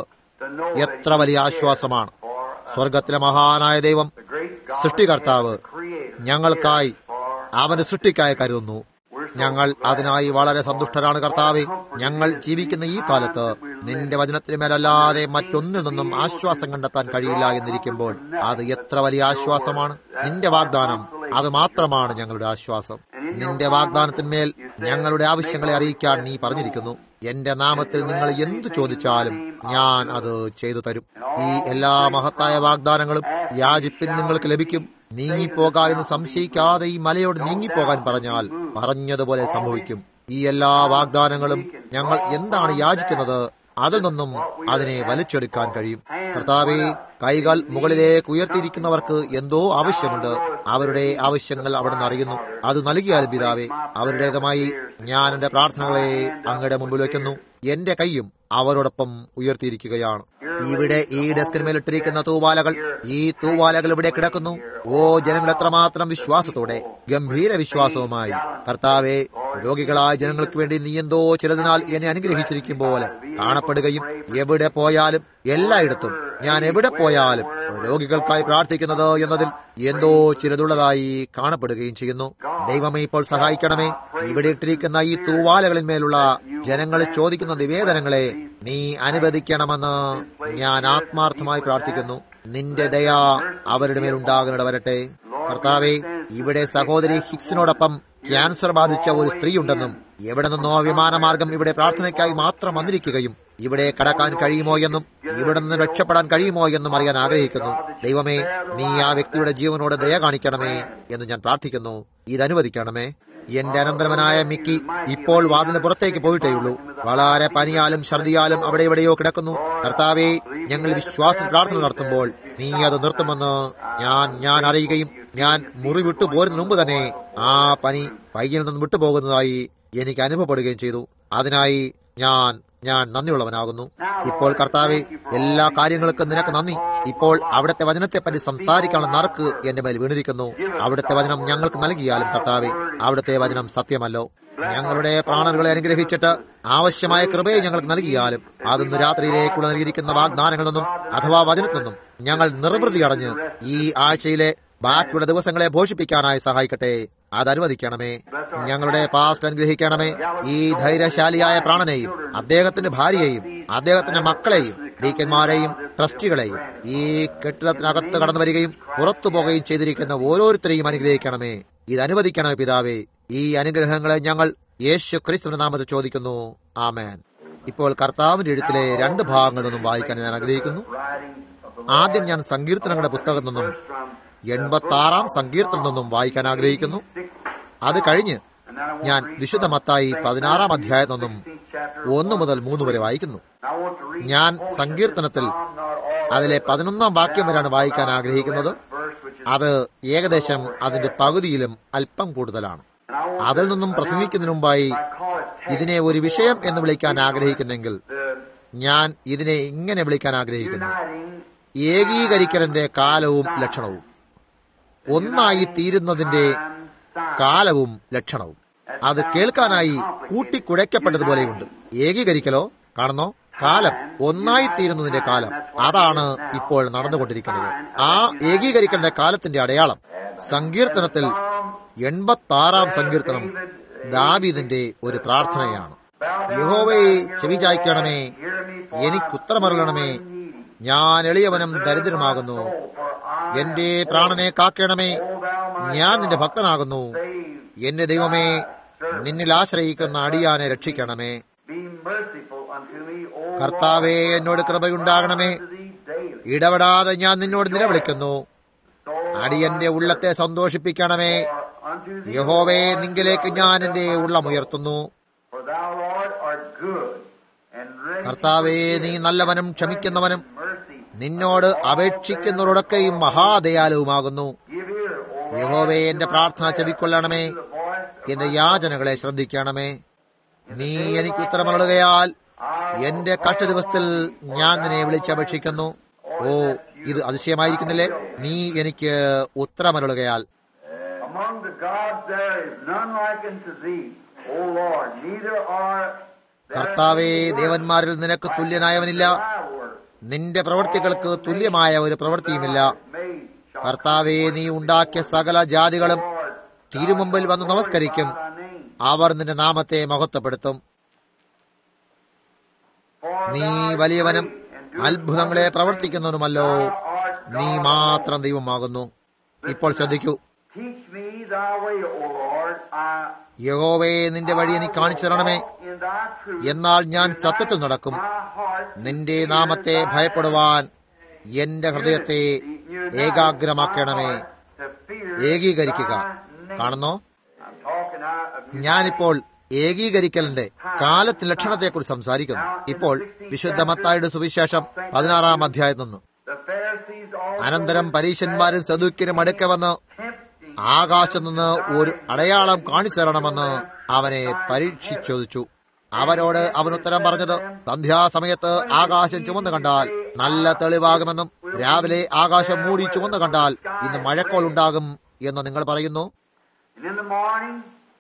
എത്ര വലിയ ആശ്വാസമാണ് സ്വർഗത്തിലെ മഹാനായ ദൈവം സൃഷ്ടികർത്താവ് ഞങ്ങൾക്കായി അവന്റെ സൃഷ്ടിക്കായി കരുതുന്നു ഞങ്ങൾ അതിനായി വളരെ സന്തുഷ്ടരാണ് കർത്താവെ ഞങ്ങൾ ജീവിക്കുന്ന ഈ കാലത്ത് നിന്റെ വചനത്തിന് മേലല്ലാതെ മറ്റൊന്നിൽ നിന്നും ആശ്വാസം കണ്ടെത്താൻ കഴിയില്ല എന്നിരിക്കുമ്പോൾ അത് എത്ര വലിയ ആശ്വാസമാണ് നിന്റെ വാഗ്ദാനം അത് മാത്രമാണ് ഞങ്ങളുടെ ആശ്വാസം നിന്റെ വാഗ്ദാനത്തിന്മേൽ ഞങ്ങളുടെ ആവശ്യങ്ങളെ അറിയിക്കാൻ നീ പറഞ്ഞിരിക്കുന്നു എന്റെ നാമത്തിൽ നിങ്ങൾ എന്തു ചോദിച്ചാലും ഞാൻ അത് ചെയ്തു തരും ഈ എല്ലാ മഹത്തായ വാഗ്ദാനങ്ങളും യാചിപ്പിൻ നിങ്ങൾക്ക് ലഭിക്കും നീങ്ങിപ്പോക എന്ന് സംശയിക്കാതെ ഈ മലയോട് നീങ്ങിപ്പോകാൻ പറഞ്ഞാൽ പറഞ്ഞതുപോലെ സംഭവിക്കും ഈ എല്ലാ വാഗ്ദാനങ്ങളും ഞങ്ങൾ എന്താണ് യാചിക്കുന്നത് അതിൽ നിന്നും അതിനെ വലിച്ചെടുക്കാൻ കഴിയും കർത്താവെ കൈകൾ മുകളിലേക്ക് ഉയർത്തിയിരിക്കുന്നവർക്ക് എന്തോ ആവശ്യമുണ്ട് അവരുടെ ആവശ്യങ്ങൾ അവിടെ നിന്ന് അറിയുന്നു അത് നൽകിയാലും പിതാവെ അവരുടേതുമായി ഞാൻ എന്റെ പ്രാർത്ഥനകളെ അങ്ങയുടെ മുമ്പിൽ വയ്ക്കുന്നു എന്റെ കൈയും അവരോടൊപ്പം ഉയർത്തിയിരിക്കുകയാണ് ഇവിടെ ഈ ഡെസ്കിന്മേൽ ഇട്ടിരിക്കുന്ന തൂവാലകൾ ഈ തൂവാലകൾ ഇവിടെ കിടക്കുന്നു ഓ ജനങ്ങൾ എത്രമാത്രം വിശ്വാസത്തോടെ ഗംഭീര വിശ്വാസവുമായി കർത്താവെ രോഗികളായ ജനങ്ങൾക്ക് വേണ്ടി നീ എന്തോ ചിലതിനാൽ എന്നെ അനുഗ്രഹിച്ചിരിക്കും പോലെ കാണപ്പെടുകയും എവിടെ പോയാലും എല്ലായിടത്തും ഞാൻ എവിടെ പോയാലും രോഗികൾക്കായി പ്രാർത്ഥിക്കുന്നത് എന്നതിൽ എന്തോ ചിലതുള്ളതായി കാണപ്പെടുകയും ചെയ്യുന്നു ദൈവമേ ഇപ്പോൾ സഹായിക്കണമേ ഇവിടെ ഇട്ടിരിക്കുന്ന ഈ തൂവാലകളിന്മേലുള്ള ജനങ്ങൾ ചോദിക്കുന്ന നിവേദനങ്ങളെ നീ അനുവദിക്കണമെന്ന് ഞാൻ ആത്മാർത്ഥമായി പ്രാർത്ഥിക്കുന്നു നിന്റെ ദയ അവരുടെ മേൽ ഉണ്ടാകുന്നിട വരട്ടെ കർത്താവെ ഇവിടെ സഹോദരി ഹിക്സിനോടൊപ്പം ക്യാൻസർ ബാധിച്ച ഒരു സ്ത്രീ ഉണ്ടെന്നും എവിടെ നിന്നോ വിമാനമാർഗം ഇവിടെ പ്രാർത്ഥനയ്ക്കായി മാത്രം വന്നിരിക്കുകയും ഇവിടെ കടക്കാൻ കഴിയുമോ എന്നും ഇവിടെ നിന്ന് രക്ഷപ്പെടാൻ കഴിയുമോ എന്നും അറിയാൻ ആഗ്രഹിക്കുന്നു ദൈവമേ നീ ആ വ്യക്തിയുടെ ജീവനോട് ദയ കാണിക്കണമേ എന്ന് ഞാൻ പ്രാർത്ഥിക്കുന്നു ഇത് അനുവദിക്കണമേ എന്റെ അനന്തരവനായ മിക്കി ഇപ്പോൾ വാതിന് പുറത്തേക്ക് പോയിട്ടേയുള്ളൂ വളരെ പനിയാലും ഛർദിയാലും അവിടെ എവിടെയോ കിടക്കുന്നു കർത്താവെ ഞങ്ങൾ വിശ്വാസത്തിൽ പ്രാർത്ഥന നടത്തുമ്പോൾ നീ അത് നിർത്തുമെന്ന് ഞാൻ ഞാൻ അറിയുകയും ഞാൻ മുറി വിട്ടു പോരുന്ന മുമ്പ് തന്നെ ആ പനി പയ്യിൽ നിന്ന് വിട്ടുപോകുന്നതായി എനിക്ക് അനുഭവപ്പെടുകയും ചെയ്തു അതിനായി ഞാൻ ഞാൻ നന്ദിയുള്ളവനാകുന്നു ഇപ്പോൾ കർത്താവെ എല്ലാ കാര്യങ്ങൾക്കും നിനക്ക് നന്ദി ഇപ്പോൾ അവിടുത്തെ വചനത്തെപ്പറ്റി സംസാരിക്കാനുള്ള നറുക്ക് എന്റെ മേൽ വീണിരിക്കുന്നു അവിടുത്തെ വചനം ഞങ്ങൾക്ക് നൽകിയാലും കർത്താവെ അവിടുത്തെ വചനം സത്യമല്ലോ ഞങ്ങളുടെ പ്രാണനുകളെ അനുഗ്രഹിച്ചിട്ട് ആവശ്യമായ കൃപയെ ഞങ്ങൾക്ക് നൽകിയാലും അതൊന്ന് രാത്രിയിലേക്കുള്ള നൽകിയിരിക്കുന്ന വാഗ്ദാനങ്ങളിൽ നിന്നും അഥവാ വചനത്തിൽ നിന്നും ഞങ്ങൾ നിർവൃതി അടഞ്ഞ് ഈ ആഴ്ചയിലെ ബാക്കിയുള്ള ദിവസങ്ങളെ ഭോഷിപ്പിക്കാനായി സഹായിക്കട്ടെ അത് അനുവദിക്കണമേ ഞങ്ങളുടെ പാസ്റ്റ് അനുഗ്രഹിക്കണമേ ഈ ധൈര്യശാലിയായ പ്രാണനെയും അദ്ദേഹത്തിന്റെ ഭാര്യയെയും അദ്ദേഹത്തിന്റെ മക്കളെയും ഡീക്കന്മാരെയും ട്രസ്റ്റികളെയും ഈ കെട്ടിടത്തിനകത്ത് കടന്നു വരികയും പുറത്തു പോകുകയും ചെയ്തിരിക്കുന്ന ഓരോരുത്തരെയും അനുഗ്രഹിക്കണമേ ഇത് അനുവദിക്കണമേ പിതാവേ ഈ അനുഗ്രഹങ്ങളെ ഞങ്ങൾ യേശു ക്രിസ്തുവിന്റെ നാമത്തിൽ ചോദിക്കുന്നു ആമേൻ ഇപ്പോൾ കർത്താവിന്റെ എഴുത്തിലെ രണ്ട് ഭാഗങ്ങളിൽ നിന്നും വായിക്കാൻ ഞാൻ ആഗ്രഹിക്കുന്നു ആദ്യം ഞാൻ സങ്കീർത്തനങ്ങളുടെ പുസ്തകത്തിൽ നിന്നും എൺപത്തി ആറാം സങ്കീർത്തനം നിന്നും വായിക്കാൻ ആഗ്രഹിക്കുന്നു അത് കഴിഞ്ഞ് ഞാൻ വിശുദ്ധ മത്തായി പതിനാറാം അധ്യായത്തിൽ നിന്നും ഒന്ന് മുതൽ മൂന്ന് വരെ വായിക്കുന്നു ഞാൻ സങ്കീർത്തനത്തിൽ അതിലെ പതിനൊന്നാം വാക്യം വരെയാണ് വായിക്കാൻ ആഗ്രഹിക്കുന്നത് അത് ഏകദേശം അതിന്റെ പകുതിയിലും അല്പം കൂടുതലാണ് അതിൽ നിന്നും പ്രസംഗിക്കുന്നതിന് മുമ്പായി ഇതിനെ ഒരു വിഷയം എന്ന് വിളിക്കാൻ ആഗ്രഹിക്കുന്നെങ്കിൽ ഞാൻ ഇതിനെ ഇങ്ങനെ വിളിക്കാൻ ആഗ്രഹിക്കുന്നു ഏകീകരിക്കലിന്റെ കാലവും ലക്ഷണവും ഒന്നായി തീരുന്നതിന്റെ കാലവും ലക്ഷണവും അത് കേൾക്കാനായി കൂട്ടിക്കുഴയ്ക്കപ്പെട്ടതുപോലെയുണ്ട് ഏകീകരിക്കലോ കാണുന്നോ കാലം ഒന്നായി തീരുന്നതിന്റെ കാലം അതാണ് ഇപ്പോൾ നടന്നുകൊണ്ടിരിക്കുന്നത് ആ ഏകീകരിക്കേണ്ട കാലത്തിന്റെ അടയാളം സങ്കീർത്തനത്തിൽ എൺപത്തി ആറാം സങ്കീർത്തനം ദാവീദിന്റെ ഒരു പ്രാർത്ഥനയാണ് യഹോവയെ ചെവി ചായ്ക്കണമേ എനിക്കുത്തരമറിയണമേ ഞാൻ എളിയവനും ദരിദ്രനുമാകുന്നു എന്റെ പ്രാണനെ കാക്കണമേ ഞാൻ നിന്റെ ഭക്തനാകുന്നു എന്റെ ദൈവമേ നിന്നിൽ ആശ്രയിക്കുന്ന അടിയാനെ രക്ഷിക്കണമേ കർത്താവേ എന്നോട് കൃപയുണ്ടാകണമേ ഇടപെടാതെ ഞാൻ നിന്നോട് നിലവിളിക്കുന്നു അടിയന്റെ ഉള്ളത്തെ സന്തോഷിപ്പിക്കണമേ യഹോവേ നിങ്കിലേക്ക് ഞാൻ എന്റെ ഉള്ളമുയർത്തുന്നു കർത്താവേ നീ നല്ലവനും ക്ഷമിക്കുന്നവനും നിന്നോട് അപേക്ഷിക്കുന്നവരോടൊക്കെയും മഹാദയാലുവുമാകുന്നു യഹോവേ എന്റെ പ്രാർത്ഥന ചെവിക്കൊള്ളണമേ എന്റെ യാചനകളെ ശ്രദ്ധിക്കണമേ നീ എനിക്ക് ഉത്തരമരുളുകയാൽ എന്റെ കഷ്ട ദിവസത്തിൽ ഞാൻ നിന്നെ വിളിച്ചപേക്ഷിക്കുന്നു ഓ ഇത് അതിശയമായിരിക്കുന്നില്ലേ നീ എനിക്ക് ഉത്തരമരുളുകയാൽ Among the gods there is none like unto thee, O Lord, neither are കർത്താവേ ദേവന്മാരിൽ നിനക്ക് തുല്യനായവനില്ല നിന്റെ പ്രവൃത്തികൾക്ക് തുല്യമായ ഒരു പ്രവൃത്തിയുമില്ല കർത്താവെ നീ ഉണ്ടാക്കിയ സകല ജാതികളും തിരുമുമ്പിൽ വന്ന് നമസ്കരിക്കും അവർ നിന്റെ നാമത്തെ മഹത്വപ്പെടുത്തും നീ വലിയവനും അത്ഭുതങ്ങളെ പ്രവർത്തിക്കുന്നവനുമല്ലോ നീ മാത്രം ദൈവമാകുന്നു ഇപ്പോൾ ശ്രദ്ധിക്കൂ Teach me thy way, O Lord. I യഹോവേ നിന്റെ വഴി എനിക്ക് കാണിച്ചു തരണമേ in thy truth. എന്നാൽ ഞാൻ സത്യത്തിൽ നടക്കും My heart നിന്റെ നാമത്തെ ഭയപ്പെടുവാൻ എന്റെ ഹൃദയത്തെ ഏകാഗ്രമാക്കണമേ to fear ഏകീകരിക്കുക thy name. കാണുന്നോ I'm talking out of ഞാനിപ്പോൾ ഏകീകരിക്കലിന്റെ കാലത്ത് ലക്ഷണത്തെക്കുറിച്ച് സംസാരിക്കുന്നു ഇപ്പോൾ വിശുദ്ധ മത്തായുടെ സുവിശേഷം പതിനാറാം അധ്യായത്തിൽ നിന്ന് the Pharisees also അനന്തരം പരീശന്മാരും സദൂക്യരും അടുക്കെ വന്ന് tempting ആകാശത്തു നിന്ന് ഒരു അടയാളം കാണിച്ചു തരണമെന്ന് അവനെ പരീക്ഷിച്ചോദിച്ചു അവരോട് അവൻ ഉത്തരം പറഞ്ഞത് സന്ധ്യാസമയത്ത് ആകാശം ചുമന്നു കണ്ടാൽ നല്ല തെളിവാകുമെന്നും രാവിലെ ആകാശം മൂടി ചുമന്നു കണ്ടാൽ ഇന്ന് മഴക്കോൾ ഉണ്ടാകും എന്ന് നിങ്ങൾ പറയുന്നു And in the morning,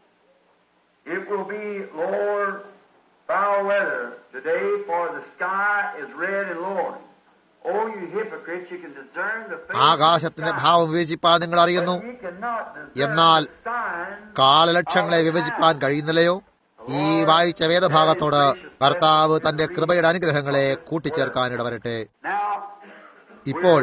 it will be Lord foul weather today, for the sky is red and lowering. Oh, you hypocrites, you can discern the face ആകാശത്തിന്റെ of the sky, ഭാവം വിവേചിപ്പാൻ നിങ്ങൾ അറിയുന്നു but you cannot discern എന്നാൽ the signs കാലലക്ഷങ്ങളെ വിഭജിപ്പാൻ കഴിയുന്നില്ലയോ ഈ വായിച്ച വേദഭാഗത്തോട് കർത്താവ് തന്റെ കൃപയുടെ അനുഗ്രഹങ്ങളെ കൂട്ടിച്ചേർക്കാൻ ഇടവരട്ടെ Now, ഇപ്പോൾ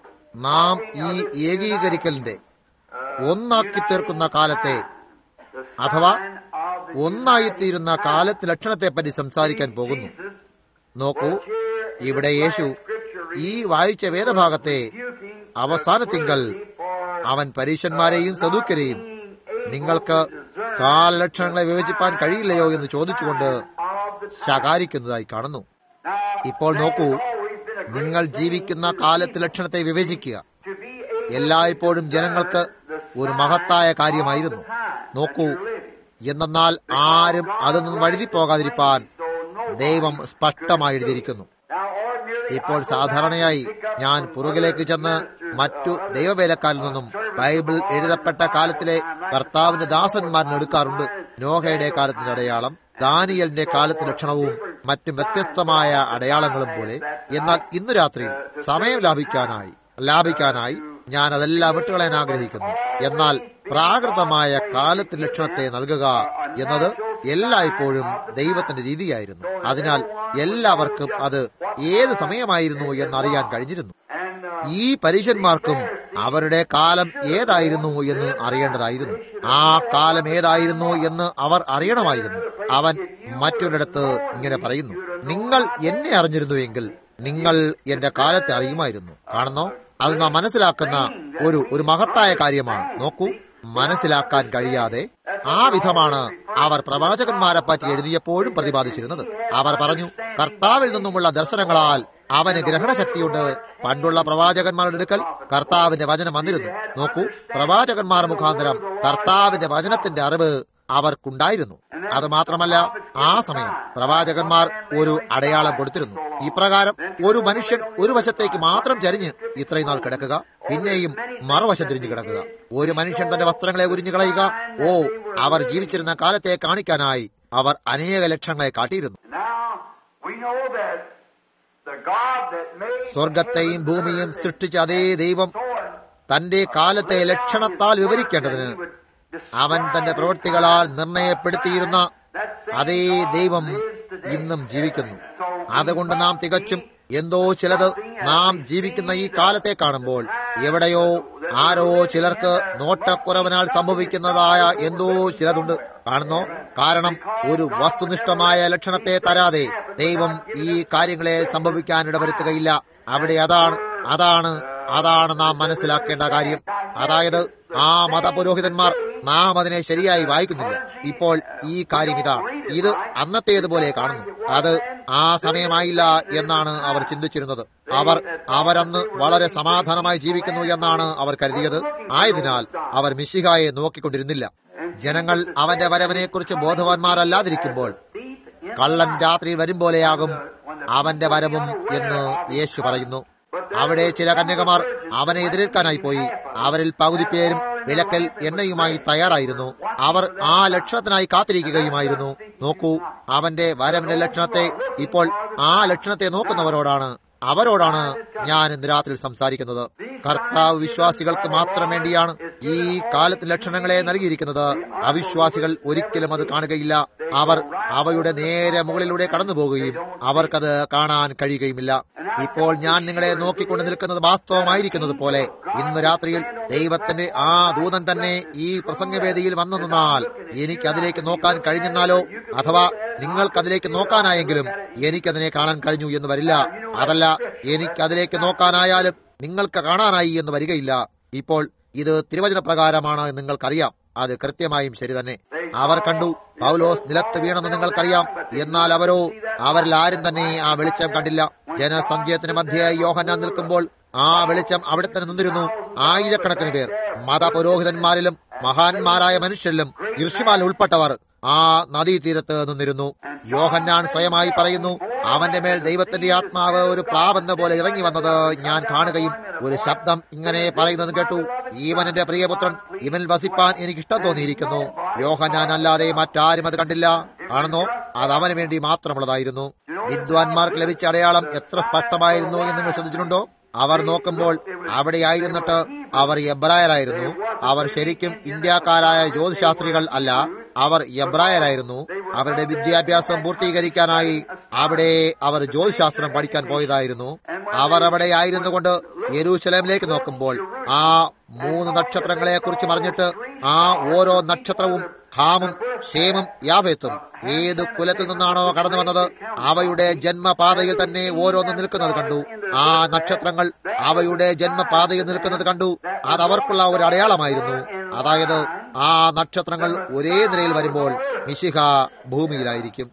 നാം ഈ ഏകീകരിക്കലിന്റെ ഒന്നാക്കി തീർക്കുന്ന കാലത്തെ the അഥവാ sign of the ഒന്നായിത്തീരുന്ന കാലത്ത് ലക്ഷണത്തെപ്പറ്റി സംസാരിക്കാൻ പോകുന്നു Jesus നോക്കൂ was here in ഇവിടെ this യേശു last scripture ഈ വായിച്ച വേദഭാഗത്തെ rebuking അവസാനത്തിങ്കൽ for അവൻ പരീശന്മാരെയും സദൂക്കരെയും നിങ്ങൾക്ക് കാലലക്ഷണങ്ങളെ വിഭജിപ്പാൻ കഴിയില്ലയോ എന്ന് ചോദിച്ചുകൊണ്ട് ശകാരിക്കുന്നതായി കാണുന്നു ഇപ്പോൾ നോക്കൂ നിങ്ങൾ ജീവിക്കുന്ന കാലത്ത് ലക്ഷണത്തെ വിവേചിക്കുക എല്ലായ്പ്പോഴും ജനങ്ങൾക്ക് ഒരു മഹത്തായ കാര്യമായിരുന്നു നോക്കൂ എന്നാൽ ആരും അതിൽ നിന്ന് വഴുതി പോകാതിരിപ്പാൻ ദൈവം സ്പഷ്ടമായി എഴുതിയിരിക്കുന്നു ഇപ്പോൾ സാധാരണയായി ഞാൻ പുറകിലേക്ക് ചെന്ന് മറ്റു ദൈവവേലക്കാരിൽ നിന്നും ബൈബിൾ എഴുതപ്പെട്ട കാലത്തിലെ കർത്താവിന്റെ ദാസന്മാരിന് എടുക്കാറുണ്ട് നോഹയുടെ കാലത്തിന്റെ അടയാളം ദാനിയലിന്റെ കാലത്ത് ലക്ഷണവും മറ്റും വ്യത്യസ്തമായ അടയാളങ്ങളും പോലെ എന്നാൽ ഇന്നു രാത്രി സമയം ലാഭിക്കാനായി ലാഭിക്കാനായി ഞാൻ അതെല്ലാം വിട്ടുകളയാൻ ആഗ്രഹിക്കുന്നു എന്നാൽ പ്രാകൃതമായ കാലത്ത് ലക്ഷണത്തെ നൽകുക എന്നത് എല്ലായ്പ്പോഴും ദൈവത്തിന്റെ രീതിയായിരുന്നു അതിനാൽ എല്ലാവർക്കും അത് ഏത് സമയമായിരുന്നു എന്നറിയാൻ കഴിഞ്ഞിരുന്നു ഈ പരീശന്മാർക്കും അവരുടെ കാലം ഏതായിരുന്നു എന്ന് അറിയേണ്ടതായിരുന്നു ആ കാലം ഏതായിരുന്നു എന്ന് അവർ അറിയണമായിരുന്നു അവൻ മറ്റൊരിടത്ത് ഇങ്ങനെ പറയുന്നു നിങ്ങൾ എന്നെ അറിഞ്ഞിരുന്നുവെങ്കിൽ നിങ്ങൾ എന്റെ കാലത്തെ അറിയുമായിരുന്നു കാണുന്നോ അത് നാം മനസ്സിലാക്കുന്ന ഒരു ഒരു മഹത്തായ കാര്യമാണ് നോക്കൂ മനസ്സിലാക്കാൻ കഴിയാതെ ആ വിധമാണ് അവർ പ്രവാചകന്മാരെ പറ്റി എഴുതിയപ്പോഴും പ്രതിപാദിച്ചിരുന്നത് അവർ പറഞ്ഞു കർത്താവിൽ നിന്നുമുള്ള ദർശനങ്ങളാൽ അവന് ഗ്രഹണശക്തിയുണ്ട് പണ്ടുള്ള പ്രവാചകന്മാരുടെ അടുക്കൽ കർത്താവിന്റെ വചനം വന്നിരുന്നു നോക്കൂ പ്രവാചകന്മാർ മുഖാന്തരം കർത്താവിന്റെ വചനത്തിന്റെ അറിവ് അവർക്കുണ്ടായിരുന്നു അത് മാത്രമല്ല ആ സമയം പ്രവാചകന്മാർ ഒരു അടയാളം കൊടുത്തിരുന്നു ഇപ്രകാരം ഒരു മനുഷ്യൻ ഒരു വശത്തേക്ക് മാത്രം ചരിഞ്ഞ് ഇത്രയും നാൾ കിടക്കുക പിന്നെയും മറുവശം തിരിഞ്ഞു കിടക്കുക ഒരു മനുഷ്യൻ തന്റെ വസ്ത്രങ്ങളെ ഉരിഞ്ഞു കളയുക ഓ അവർ ജീവിച്ചിരുന്ന കാലത്തെ കാണിക്കാനായി അവർ അനേക ലക്ഷങ്ങളെ കാട്ടിയിരുന്നു Now, we know that the God that made സ്വർഗത്തെയും ഭൂമിയും സൃഷ്ടിച്ച അതേ ദൈവം തന്റെ കാലത്തെ ലക്ഷണത്താൽ വിവരിക്കേണ്ടതിന് അവൻ തന്റെ പ്രവൃത്തികളാൽ നിർണയപ്പെടുത്തിയിരുന്ന അതേ ദൈവം ഇന്നും ജീവിക്കുന്നു അതുകൊണ്ട് നാം തികച്ചും എന്തോ ചിലത് നാം ജീവിക്കുന്ന ഈ കാലത്തെ കാണുമ്പോൾ എവിടെയോ ആരോ ചിലർക്ക് നോട്ടക്കുറവിനാൽ സംഭവിക്കുന്നതായ എന്തോ ചിലതുണ്ട് കാണുന്നോ കാരണം ഒരു വസ്തുനിഷ്ഠമായ ലക്ഷണത്തെ തരാതെ ദൈവം ഈ കാര്യങ്ങളെ സംഭവിക്കാൻ ഇടവരുത്തുകയില്ല അവിടെ അതാണ് അതാണ് അതാണ് നാം മനസ്സിലാക്കേണ്ട കാര്യം അതായത് ആ മതപുരോഹിതന്മാർ നാം അതിനെ ശരിയായി വായിക്കുന്നില്ല ഇപ്പോൾ ഈ കാര്യം ഇതാണ് ഇത് അന്നത്തേതുപോലെ കാണുന്നു അത് ആ സമയമായില്ല എന്നാണ് അവർ ചിന്തിച്ചിരുന്നത് അവർ അവരന്ന് വളരെ സമാധാനമായി ജീവിക്കുന്നു എന്നാണ് അവർ കരുതിയത് ആയതിനാൽ അവർ മിശിഹായെ നോക്കിക്കൊണ്ടിരുന്നില്ല ജനങ്ങൾ അവന്റെ വരവിനെ കുറിച്ച് ബോധവാന്മാരല്ലാതിരിക്കുമ്പോൾ കള്ളൻ രാത്രി വരും പോലെയാകും അവന്റെ വരവും എന്ന് യേശു പറയുന്നു അവിടെ ചില കന്യകമാർ അവനെ എതിരേൽക്കാനായി പോയി അവരിൽ പകുതി പേരും വിലക്കൽ എണ്ണയുമായി തയ്യാറായിരുന്നു അവർ ആ ലക്ഷണത്തിനായി കാത്തിരിക്കുകയുമായിരുന്നു നോക്കൂ അവന്റെ വരവിന്റെ ലക്ഷണത്തെ ഇപ്പോൾ ആ ലക്ഷണത്തെ നോക്കുന്നവരോടാണ് അവരോടാണ് ഞാൻ ഇന്ന് രാത്രി സംസാരിക്കുന്നത് കർത്താവ് വിശ്വാസികൾക്ക് മാത്രം വേണ്ടിയാണ് ഈ കാലത്ത് ലക്ഷണങ്ങളെ നൽകിയിരിക്കുന്നത് അവിശ്വാസികൾ ഒരിക്കലും അത് കാണുകയില്ല അവർ അവയുടെ നേരെ മുകളിലൂടെ കടന്നു പോകുകയും അവർക്കത് കാണാൻ കഴിയുകയുമില്ല ഇപ്പോൾ ഞാൻ നിങ്ങളെ നോക്കിക്കൊണ്ട് നിൽക്കുന്നത് വാസ്തവമായിരിക്കുന്നത് പോലെ ഇന്ന് രാത്രിയിൽ ദൈവത്തിന്റെ ആ ദൂതൻ തന്നെ ഈ പ്രസംഗവേദിയിൽ വന്നു നിന്നാൽ എനിക്ക് അതിലേക്ക് നോക്കാൻ കഴിഞ്ഞെന്നാലോ അഥവാ നിങ്ങൾക്കതിലേക്ക് നോക്കാനായെങ്കിലും എനിക്കതിനെ കാണാൻ കഴിഞ്ഞു എന്ന് വരില്ല അതല്ല എനിക്ക് അതിലേക്ക് നോക്കാനായാലും നിങ്ങൾക്ക് കാണാനായി എന്ന് വരികയില്ല ഇപ്പോൾ ഇത് തിരുവചന പ്രകാരമാണ് എന്ന് നിങ്ങൾക്കറിയാം അത് കൃത്യമായും ശരി തന്നെ അവർ കണ്ടു പൗലോസ് നിലത്ത് വീണെന്ന് നിങ്ങൾക്കറിയാം എന്നാൽ അവരോ അവരിൽ ആരും തന്നെ ആ വെളിച്ചം കണ്ടില്ല ജനസഞ്ചയത്തിന് മധ്യയായി യോഹന്നാൻ നിൽക്കുമ്പോൾ ആ വെളിച്ചം അവിടെ തന്നെ നിന്നിരുന്നു ആയിരക്കണക്കിന് പേർ മതപുരോഹിതന്മാരിലും മഹാന്മാരായ മനുഷ്യരിലും ഋഷിമാൽ ഉൾപ്പെട്ടവർ ആ നദീതീരത്ത് നിന്നിരുന്നു യോഹന്നാൻ സ്വയമായി പറയുന്നു അവന്റെ മേൽ ദൈവത്തിന്റെ ആത്മാവ് ഒരു പ്രാവെന്ന പോലെ ഇറങ്ങി വന്നത് ഞാൻ കാണുകയും ഒരു ശബ്ദം ഇങ്ങനെ പറയുന്നത് കേട്ടു ഈവൻ എന്റെ പ്രിയപുത്രൻ ഇവനിൽ വസിപ്പാൻ എനിക്ക് ഇഷ്ടം തോന്നിയിരിക്കുന്നു യോഹന്നാൻ അല്ലാതെ മറ്റാരും അത് കണ്ടില്ല കാണുന്നോ അത് അവന് വേണ്ടി മാത്രമുള്ളതായിരുന്നു വിദ്വാൻമാർക്ക് ലഭിച്ച അടയാളം എത്ര സ്പഷ്ടമായിരുന്നു എന്ന് നിങ്ങൾ ശ്രദ്ധിച്ചിട്ടുണ്ടോ അവർ നോക്കുമ്പോൾ അവിടെയായിരുന്നിട്ട് അവർ എബ്രായരായിരുന്നു അവർ ശരിക്കും ഇന്ത്യക്കാരായ ജ്യോതിശാസ്ത്രികൾ അല്ല അവർ എബ്രായരായിരുന്നു അവരുടെ വിദ്യാഭ്യാസം പൂർത്തീകരിക്കാനായി അവിടെ അവർ ജ്യോതിശാസ്ത്രം പഠിക്കാൻ പോയതായിരുന്നു അവർ അവിടെ ആയിരുന്നു കൊണ്ട് യെരൂശലേമിലേക്ക് നോക്കുമ്പോൾ ആ മൂന്ന് നക്ഷത്രങ്ങളെ കുറിച്ച് പറഞ്ഞിട്ട് ആ ഓരോ നക്ഷത്രവും ഹാമും ഷേമും യാവേത്തും ഏത് കുലത്തിൽ നിന്നാണോ കടന്നു വന്നത് അവയുടെ ജന്മപാതയിൽ തന്നെ ഓരോന്ന് നിൽക്കുന്നത് കണ്ടു ആ നക്ഷത്രങ്ങൾ അവയുടെ ജന്മപാതയിൽ നിൽക്കുന്നത് കണ്ടു അത് അവർക്കുള്ള ഒരു അടയാളമായിരുന്നു അതായത് ആ നക്ഷത്രങ്ങൾ ഒരേ നിലയിൽ വരുമ്പോൾ മിശിഹ ഭൂമിയിലായിരിക്കും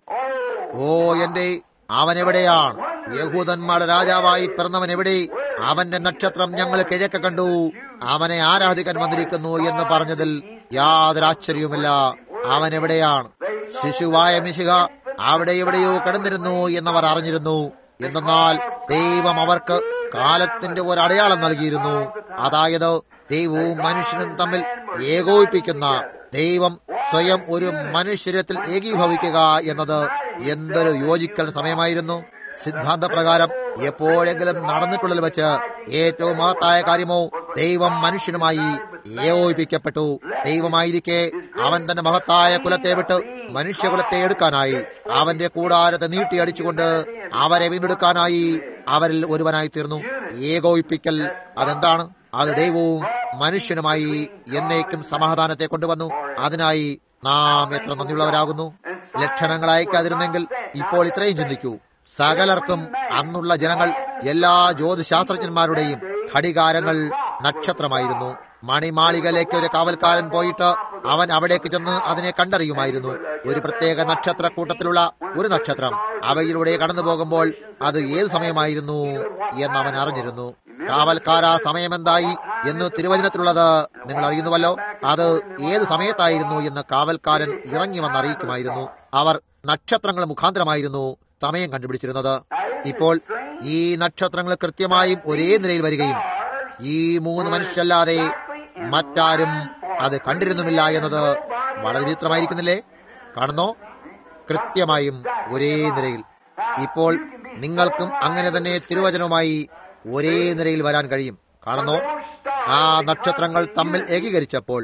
ഓ എന്റെ അവൻ എവിടെയാണ് യഹൂദന്മാരുടെ രാജാവായി പിറന്നവൻ എവിടെ അവന്റെ നക്ഷത്രം ഞങ്ങൾ കിഴക്ക് കണ്ടു അവനെ ആരാധിക്കാൻ വന്നിരിക്കുന്നു എന്ന് പറഞ്ഞതിൽ യാതൊരു ആശ്ചര്യവുമില്ല അവൻ എവിടെയാണ് ശിശുവായ മിശിഹ അവിടെ എവിടെയോ കിടന്നിരുന്നു എന്നവർ അറിഞ്ഞിരുന്നു എന്തെന്നാൽ ദൈവം അവർക്ക് കാലത്തിന്റെ ഒരു അടയാളം നൽകിയിരുന്നു അതായത് ദൈവവും മനുഷ്യനും തമ്മിൽ ഏകോപിപ്പിക്കുന്ന ദൈവം സ്വയം ഒരു മനുഷ്യരത്തിൽ ഏകീഭവിക്കുക എന്നത് എന്തൊരു യോജിക്കൽ സമയമായിരുന്നു സിദ്ധാന്ത പ്രകാരം എപ്പോഴെങ്കിലും നടന്നിട്ടുള്ളതിൽ വെച്ച് ഏറ്റവും മഹത്തായ കാര്യമോ ദൈവം മനുഷ്യനുമായി ഏകോപിപ്പിക്കപ്പെട്ടു ദൈവമായിരിക്കെ അവൻ തന്റെ മഹത്തായ കുലത്തെ വിട്ട് മനുഷ്യകുലത്തെ എടുക്കാനായി അവന്റെ കൂടാരത്തെ നീട്ടിയടിച്ചുകൊണ്ട് അവരെ വീണ്ടെടുക്കാനായി അവരിൽ ഒരുവനായി തീർന്നു ഏകോപിപ്പിക്കൽ അതെന്താണ് അത് ദൈവവും മനുഷ്യനുമായി എന്നേക്കും സമാധാനത്തെ കൊണ്ടുവന്നു അതിനായി നാം എത്ര നന്ദിയുള്ളവരാകുന്നു ലക്ഷണങ്ങൾ അയക്കാതിരുന്നെങ്കിൽ ഇപ്പോൾ ഇത്രയും ചിന്തിക്കൂ സകലർക്കും അന്നുള്ള ജനങ്ങൾ എല്ലാ ജ്യോതിശാസ്ത്രജ്ഞന്മാരുടെയും ഘടികാരങ്ങൾ നക്ഷത്രമായിരുന്നു മണിമാളികയിലേക്ക് ഒരു കാവൽക്കാരൻ പോയിട്ട് അവൻ അവിടേക്ക് ചെന്ന് അതിനെ കണ്ടറിയുമായിരുന്നു ഒരു പ്രത്യേക നക്ഷത്ര കൂട്ടത്തിലുള്ള ഒരു നക്ഷത്രം അവയിലൂടെ കടന്നു പോകുമ്പോൾ അത് ഏത് സമയമായിരുന്നു എന്ന് അവൻ അറിഞ്ഞിരുന്നു കാവൽക്കാര സമയമെന്തായി എന്ന് തിരുവചനത്തിലുള്ളത് നിങ്ങൾ അറിയുന്നുവല്ലോ അത് ഏത് സമയത്തായിരുന്നു എന്ന് കാവൽക്കാരൻ ഇറങ്ങി വന്ന് അറിയിക്കുമായിരുന്നു അവർ നക്ഷത്രങ്ങൾ മുഖാന്തരമായിരുന്നു സമയം കണ്ടുപിടിച്ചിരുന്നത് ഇപ്പോൾ ഈ നക്ഷത്രങ്ങൾ കൃത്യമായും ഒരേ നിലയിൽ വരികയും ഈ മൂന്ന് മനുഷ്യല്ലാതെ മറ്റാരും അത് കണ്ടിരുന്നുമില്ല എന്നത് വളരെ വിചിത്രമായിരിക്കുന്നില്ലേ കാണുന്നോ കൃത്യമായും ഒരേ നിലയിൽ ഇപ്പോൾ നിങ്ങൾക്കും അങ്ങനെ തന്നെ തിരുവചനവുമായി ഒരേ നിലയിൽ വരാൻ കഴിയും കാണുന്നോ ആ നക്ഷത്രങ്ങൾ തമ്മിൽ ഏകീകരിച്ചപ്പോൾ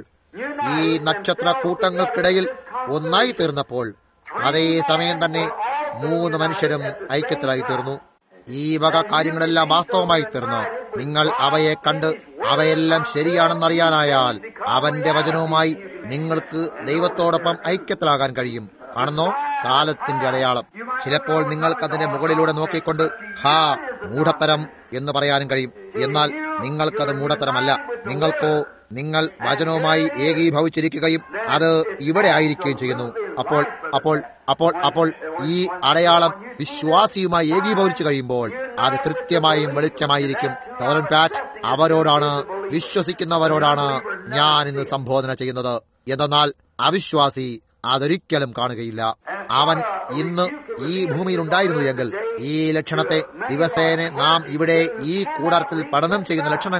ഈ നക്ഷത്ര കൂട്ടങ്ങൾക്കിടയിൽ ഒന്നായി തീർന്നപ്പോൾ അതേ സമയം തന്നെ മൂന്ന് മനുഷ്യരും ഐക്യത്തിലായി തീർന്നു ഈ വക കാര്യങ്ങളെല്ലാം വാസ്തവമായി തീർന്നു നിങ്ങൾ അവയെ കണ്ട് അവയെല്ലാം ശരിയാണെന്നറിയാനായാൽ അവന്റെ വചനവുമായി നിങ്ങൾക്ക് ദൈവത്തോടൊപ്പം ഐക്യത്തിലാകാൻ കഴിയും കാണുന്നോ കാലത്തിന്റെ അടയാളം ചിലപ്പോൾ നിങ്ങൾക്ക് അതിന്റെ മുകളിലൂടെ നോക്കിക്കൊണ്ട് ഹാ മൂഢത്തരം എന്ന് പറയാനും കഴിയും എന്നാൽ നിങ്ങൾക്കത് മൂഢത്തരമല്ല നിങ്ങൾക്കോ നിങ്ങൾ വചനവുമായി ഏകീഭവിച്ചിരിക്കുകയും അത് ഇവിടെ ആയിരിക്കുകയും ചെയ്യുന്നു അപ്പോൾ അപ്പോൾ അപ്പോൾ അപ്പോൾ ഈ അടയാളം വിശ്വാസിയുമായി ഏകീഭവിച്ചു കഴിയുമ്പോൾ അത് കൃത്യമായും വെളിച്ചമായിരിക്കും ടോറൻ പാറ്റ് അവരോടാണ് വിശ്വസിക്കുന്നവരോടാണ് ഞാൻ ഇന്ന് സംബോധന ചെയ്യുന്നത് എന്തെന്നാൽ അവിശ്വാസി അതൊരിക്കലും കാണുകയില്ല അവൻ ഇന്ന് ഈ ഭൂമിയിൽ ഉണ്ടായിരുന്നു എങ്കിൽ ഈ ലക്ഷണത്തെ ദിവസേന നാം ഇവിടെ ഈ കൂടാരത്തിൽ പഠനം ചെയ്യുന്ന ലക്ഷണങ്ങളെ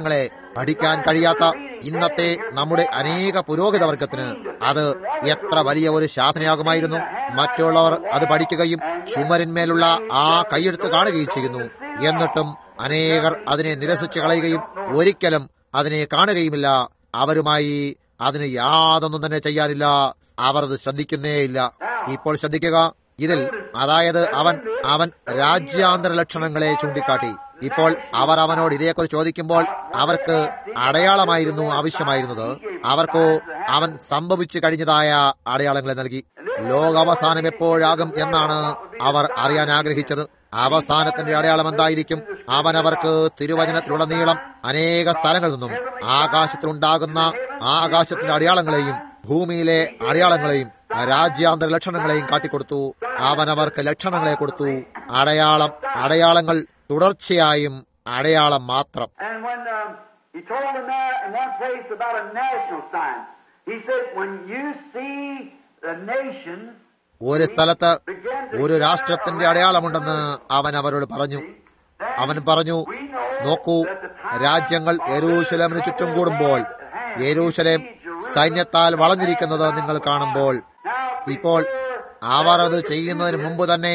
പഠിക്കാൻ കഴിയാത്ത ഇന്നത്തെ നമ്മുടെ അനേക പുരോഹിത വർഗത്തിന് അത് എത്ര വലിയ ഒരു ശാസനയാകുമായിരുന്നു മറ്റുള്ളവർ അത് പഠിക്കുകയും ചുമരിന്മേലുള്ള ആ കൈയെടുത്ത് കാണുകയും ചെയ്യുന്നു എന്നിട്ടും അനേകർ അതിനെ നിരസിച്ചു കളയുകയും ഒരിക്കലും അതിനെ കാണുകയുമില്ല അവരുമായി അതിന് യാതൊന്നും തന്നെ ചെയ്യാനില്ല അവർ അത് ശ്രദ്ധിക്കുന്നേയില്ല ഇപ്പോൾ ശ്രദ്ധിക്കുക ഇതിൽ അതായത് അവൻ അവൻ രാജ്യാന്തര ലക്ഷണങ്ങളെ ചൂണ്ടിക്കാട്ടി ഇപ്പോൾ അവർ അവനോട് ഇതേക്കുറിച്ച് ചോദിക്കുമ്പോൾ അവർക്ക് അടയാളമായിരുന്നു ആവശ്യമായിരുന്നത് അവർക്കോ അവൻ സംഭവിച്ചു കഴിഞ്ഞതായ അടയാളങ്ങളെ നൽകി ലോകാവസാനം എപ്പോഴാകും എന്നാണ് അവർ അറിയാൻ ആഗ്രഹിച്ചത് അവസാനത്തിന്റെ അടയാളം എന്തായിരിക്കും അവൻ അവർക്ക് തിരുവചനത്തിലുടനീളം അനേക സ്ഥലങ്ങളിൽ നിന്നും ആകാശത്തിലുണ്ടാകുന്ന ആകാശത്തിന്റെ അടയാളങ്ങളെയും ഭൂമിയിലെ അടയാളങ്ങളെയും രാജ്യാന്തര ലക്ഷണങ്ങളെയും കാട്ടിക്കൊടുത്തു അവൻ അവർക്ക് ലക്ഷണങ്ങളെ കൊടുത്തു അടയാളം അടയാളങ്ങൾ തുടർച്ചയായും അടയാളം മാത്രം And when um, he told them there in one place about a national sign, he said, when you see the nations ഒരു സ്ഥലത്ത് begin to ഒരു രാഷ്ട്രത്തിന്റെ അടയാളമുണ്ടെന്ന് അവൻ അവരോട് പറഞ്ഞു അവൻ പറഞ്ഞു നോക്കൂ രാജ്യങ്ങൾ യെരൂശലേമിന് ചുറ്റും കൂടുമ്പോൾ യെരൂശലേം സൈന്യത്താൽ വളഞ്ഞിരിക്കുന്നത് നിങ്ങൾ കാണുമ്പോൾ ഇപ്പോൾ അവർ അത് ചെയ്യുന്നതിന് മുമ്പ് തന്നെ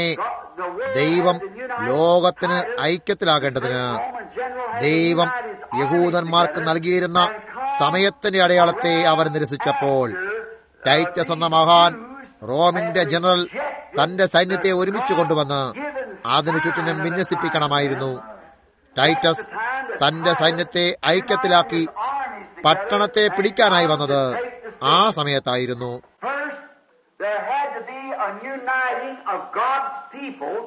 ദൈവം ലോകത്തിന് ഐക്യത്തിലാകേണ്ടതിന് ദൈവം യഹൂദന്മാർക്ക് നൽകിയിരുന്ന സമയത്തിന്റെ അടയാളത്തെ അവർ നിരസിച്ചപ്പോൾ ടൈറ്റസ് എന്ന മഹാൻ റോമിന്റെ ജനറൽ തന്റെ സൈന്യത്തെ ഒരുമിച്ച് കൊണ്ടുവന്ന് അതിനു ചുറ്റിനും വിന്യസിപ്പിക്കണമായിരുന്നു ടൈറ്റസ് തന്റെ സൈന്യത്തെ ഐക്യത്തിലാക്കി പട്ടണത്തെ പിടിക്കാനായി വന്നത് ആ സമയത്തായിരുന്നു First, there had to be a uniting of God's people,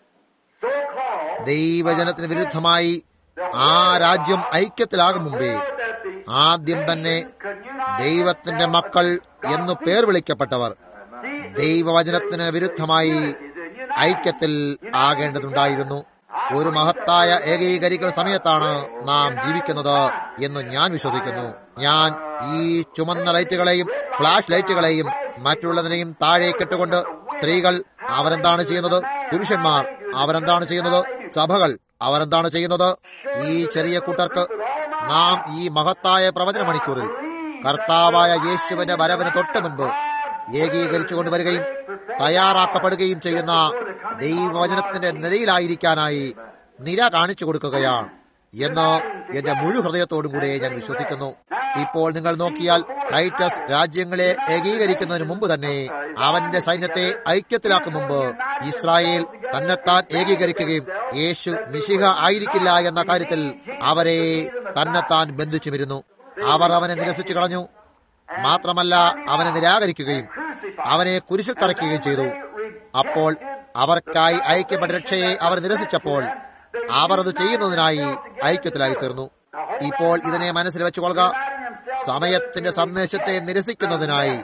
so called. ദൈവജനത്തിന് വിരുദ്ധമായി ആ രാജ്യം ഐക്യത്തിലാകും മുമ്പേ ആദ്യം തന്നെ ദൈവത്തിന്റെ മക്കൾ എന്നു പേർ വിളിക്കപ്പെട്ടവർ ദൈവവചനത്തിന് വിരുദ്ധമായി ഐക്യത്തിൽ ആകേണ്ടതുണ്ടായിരുന്നു ഒരു മഹത്തായ ഏകീകരിക്കൽ സമയത്താണ് നാം ജീവിക്കുന്നത് എന്ന് ഞാൻ വിശ്വസിക്കുന്നു ഞാൻ ഈ ചുമന്ന ലൈറ്റുകളെയും ഫ്ലാഷ് ലൈറ്റുകളെയും മറ്റുള്ളതിനെയും താഴേക്കിട്ടുകൊണ്ട് സ്ത്രീകൾ അവരെന്താണ് ചെയ്യുന്നത് പുരുഷന്മാർ അവരെന്താണ് ചെയ്യുന്നത് സഭകൾ അവരെന്താണ് ചെയ്യുന്നത് ഈ ചെറിയ കൂട്ടർക്ക് നാം ഈ മഹത്തായ പ്രവചന മണിക്കൂറിൽ കർത്താവായ യേശുവിന്റെ വരവിന് തൊട്ട് മുൻപ് ഏകീകരിച്ചു കൊണ്ടുവരികയും തയ്യാറാക്കപ്പെടുകയും ചെയ്യുന്ന ദൈവവചനത്തിന്റെ നിലയിലായിരിക്കാനായി നിര കാണിച്ചു കൊടുക്കുകയാണ് എന്ന് എന്റെ മുഴു ഹൃദയത്തോടും കൂടെ ഞാൻ വിശ്വസിക്കുന്നു ഇപ്പോൾ നിങ്ങൾ നോക്കിയാൽ ടൈറ്റസ് രാജ്യങ്ങളെ ഏകീകരിക്കുന്നതിന് മുമ്പ് തന്നെ അവന്റെ സൈന്യത്തെ ഐക്യത്തിലാക്കും മുമ്പ് ഇസ്രായേൽ തന്നെത്താൻ ഏകീകരിക്കുകയും യേശു മിശിഹ ആയിരിക്കില്ല എന്ന കാര്യത്തിൽ അവരെ തന്നെത്താൻ ബന്ധിച്ചുമിരുന്നു അവർ അവനെ നിരസിച്ചു കളഞ്ഞു മാത്രമല്ല അവനെ നിരാകരിക്കുകയും അവനെ കുരിശിൽ തറയ്ക്കുകയും ചെയ്തു അപ്പോൾ അവർക്കായി ഐക്യപ്പെട്ട രക്ഷയെ അവർ നിരസിച്ചപ്പോൾ അവർ അത് ചെയ്യുന്നതിനായി ഐക്യത്തിലായി തീർന്നു ഇപ്പോൾ ഇതിനെ മനസ്സിൽ വെച്ചുകൊള്ളുക സമയത്തിന്റെ സന്ദേശത്തെ നിരസിക്കുന്നതിനായി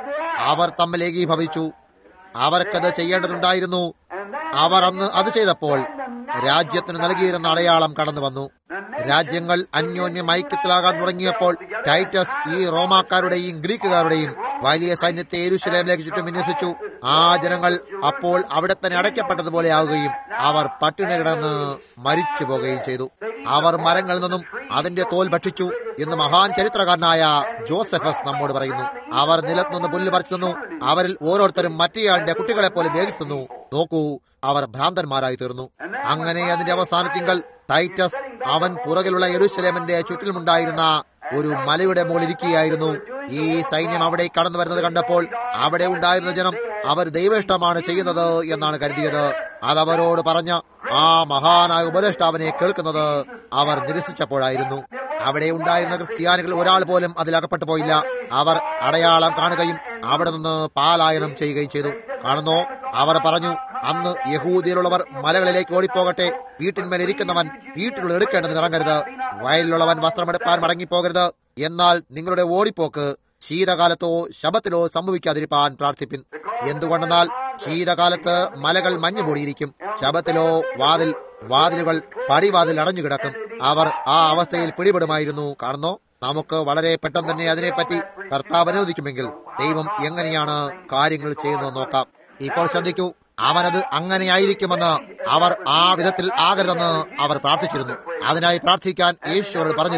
അവർ തമ്മിൽ ഏകീഭവിച്ചു അവർക്കത് ചെയ്യേണ്ടതുണ്ടായിരുന്നു അവർ അന്ന് അത് ചെയ്തപ്പോൾ രാജ്യത്തിന് നൽകിയിരുന്ന അടയാളം കടന്നു വന്നു രാജ്യങ്ങൾ അന്യോന്യം ഐക്യത്തിലാകാൻ തുടങ്ങിയപ്പോൾ ടൈറ്റസ് ഈ റോമാക്കാരുടെയും ഗ്രീക്കുകാരുടെയും വലിയ സൈന്യത്തെ എരുശലേമിലേക്ക് ചുറ്റും വിന്യസിച്ചു ആ ജനങ്ങൾ അപ്പോൾ അവിടെ തന്നെ അടയ്ക്കപ്പെട്ടതുപോലെ ആവുകയും അവർ പട്ടിണി കിടന്ന് മരിച്ചു പോകുകയും ചെയ്തു അവർ മരങ്ങളിൽ നിന്നും അതിന്റെ തോൽ ഭക്ഷിച്ചു എന്ന് മഹാൻ ചരിത്രകാരനായ ജോസഫസ് നമ്മോട് പറയുന്നു അവർ നിലത്തുനിന്ന് പുല്ല് പറിച്ചു തന്നു അവരിൽ ഓരോരുത്തരും മറ്റേയാളുടെ കുട്ടികളെ പോലെ വേവിച്ചു നോക്കൂ അവർ ഭ്രാന്തന്മാരായി തീർന്നു അങ്ങനെ അതിന്റെ അവസാനത്തിങ്കൽ ടൈറ്റസ് അവൻ പുറകിലുള്ള യെരൂശലേമിന്റെ ചുറ്റിലുമുണ്ടായിരുന്ന ഒരു മലയുടെ മുകളിൽ ഇരിക്കുകയായിരുന്നു ഈ സൈന്യം അവിടെ കടന്നു വരുന്നത് കണ്ടപ്പോൾ അവിടെ ഉണ്ടായിരുന്ന ജനം അവർ ദൈവേഷ്ടമാണ് ചെയ്യുന്നത് എന്നാണ് കരുതിയത് അതവരോട് പറഞ്ഞ ആ മഹാനായ ഉപദേഷ്ടാവിനെ കേൾക്കുന്നത് അവർ നിരസിച്ചപ്പോഴായിരുന്നു അവിടെ ഉണ്ടായിരുന്ന ക്രിസ്ത്യാനികൾ ഒരാൾ പോലും അതിൽ അകപ്പെട്ടു പോയില്ല അവർ അടയാളം കാണുകയും അവിടെ നിന്ന് പാലായനം ചെയ്യുകയും ചെയ്തു കാണുന്നോ അവർ പറഞ്ഞു അന്ന് യഹൂദിയിലുള്ളവർ മലകളിലേക്ക് ഓടിപ്പോകട്ടെ വീട്ടിന്മേൽ ഇരിക്കുന്നവൻ വീട്ടിലുള്ള എടുക്കേണ്ടത് ഇറങ്ങരുത് വയലിലുള്ളവൻ വസ്ത്രമെടുപ്പാൻ മടങ്ങിപ്പോകരുത് എന്നാൽ നിങ്ങളുടെ ഓടിപ്പോക്ക് ശീതകാലത്തോ ശബത്തിലോ സംഭവിക്കാതിരിപ്പാൻ പ്രാർത്ഥിപ്പിൻ എന്തുകൊണ്ടെന്നാൽ ശീതകാലത്ത് മലകൾ മഞ്ഞു മൂടിയിരിക്കും ശബത്തിലോ വാതിൽ വാതിലുകൾ പടിവാതിൽ അടഞ്ഞു കിടക്കും അവർ ആ അവസ്ഥയിൽ പിടിപെടുമായിരുന്നു കാണുന്നോ നമുക്ക് വളരെ പെട്ടെന്ന് തന്നെ അതിനെപ്പറ്റി കർത്താവ് അനുവദിക്കുമെങ്കിൽ ദൈവം എങ്ങനെയാണ് കാര്യങ്ങൾ ചെയ്യുന്നത് നോക്കാം ഇപ്പോൾ ശ്രദ്ധിക്കൂ അവനത് അങ്ങനെയായിരിക്കുമെന്ന് അവർ ആ വിധത്തിൽ ആകരുതെന്ന് അവർ പ്രാർത്ഥിച്ചിരുന്നു അതിനായി പ്രാർത്ഥിക്കാൻ യേശുവോട് പറഞ്ഞിരുന്നു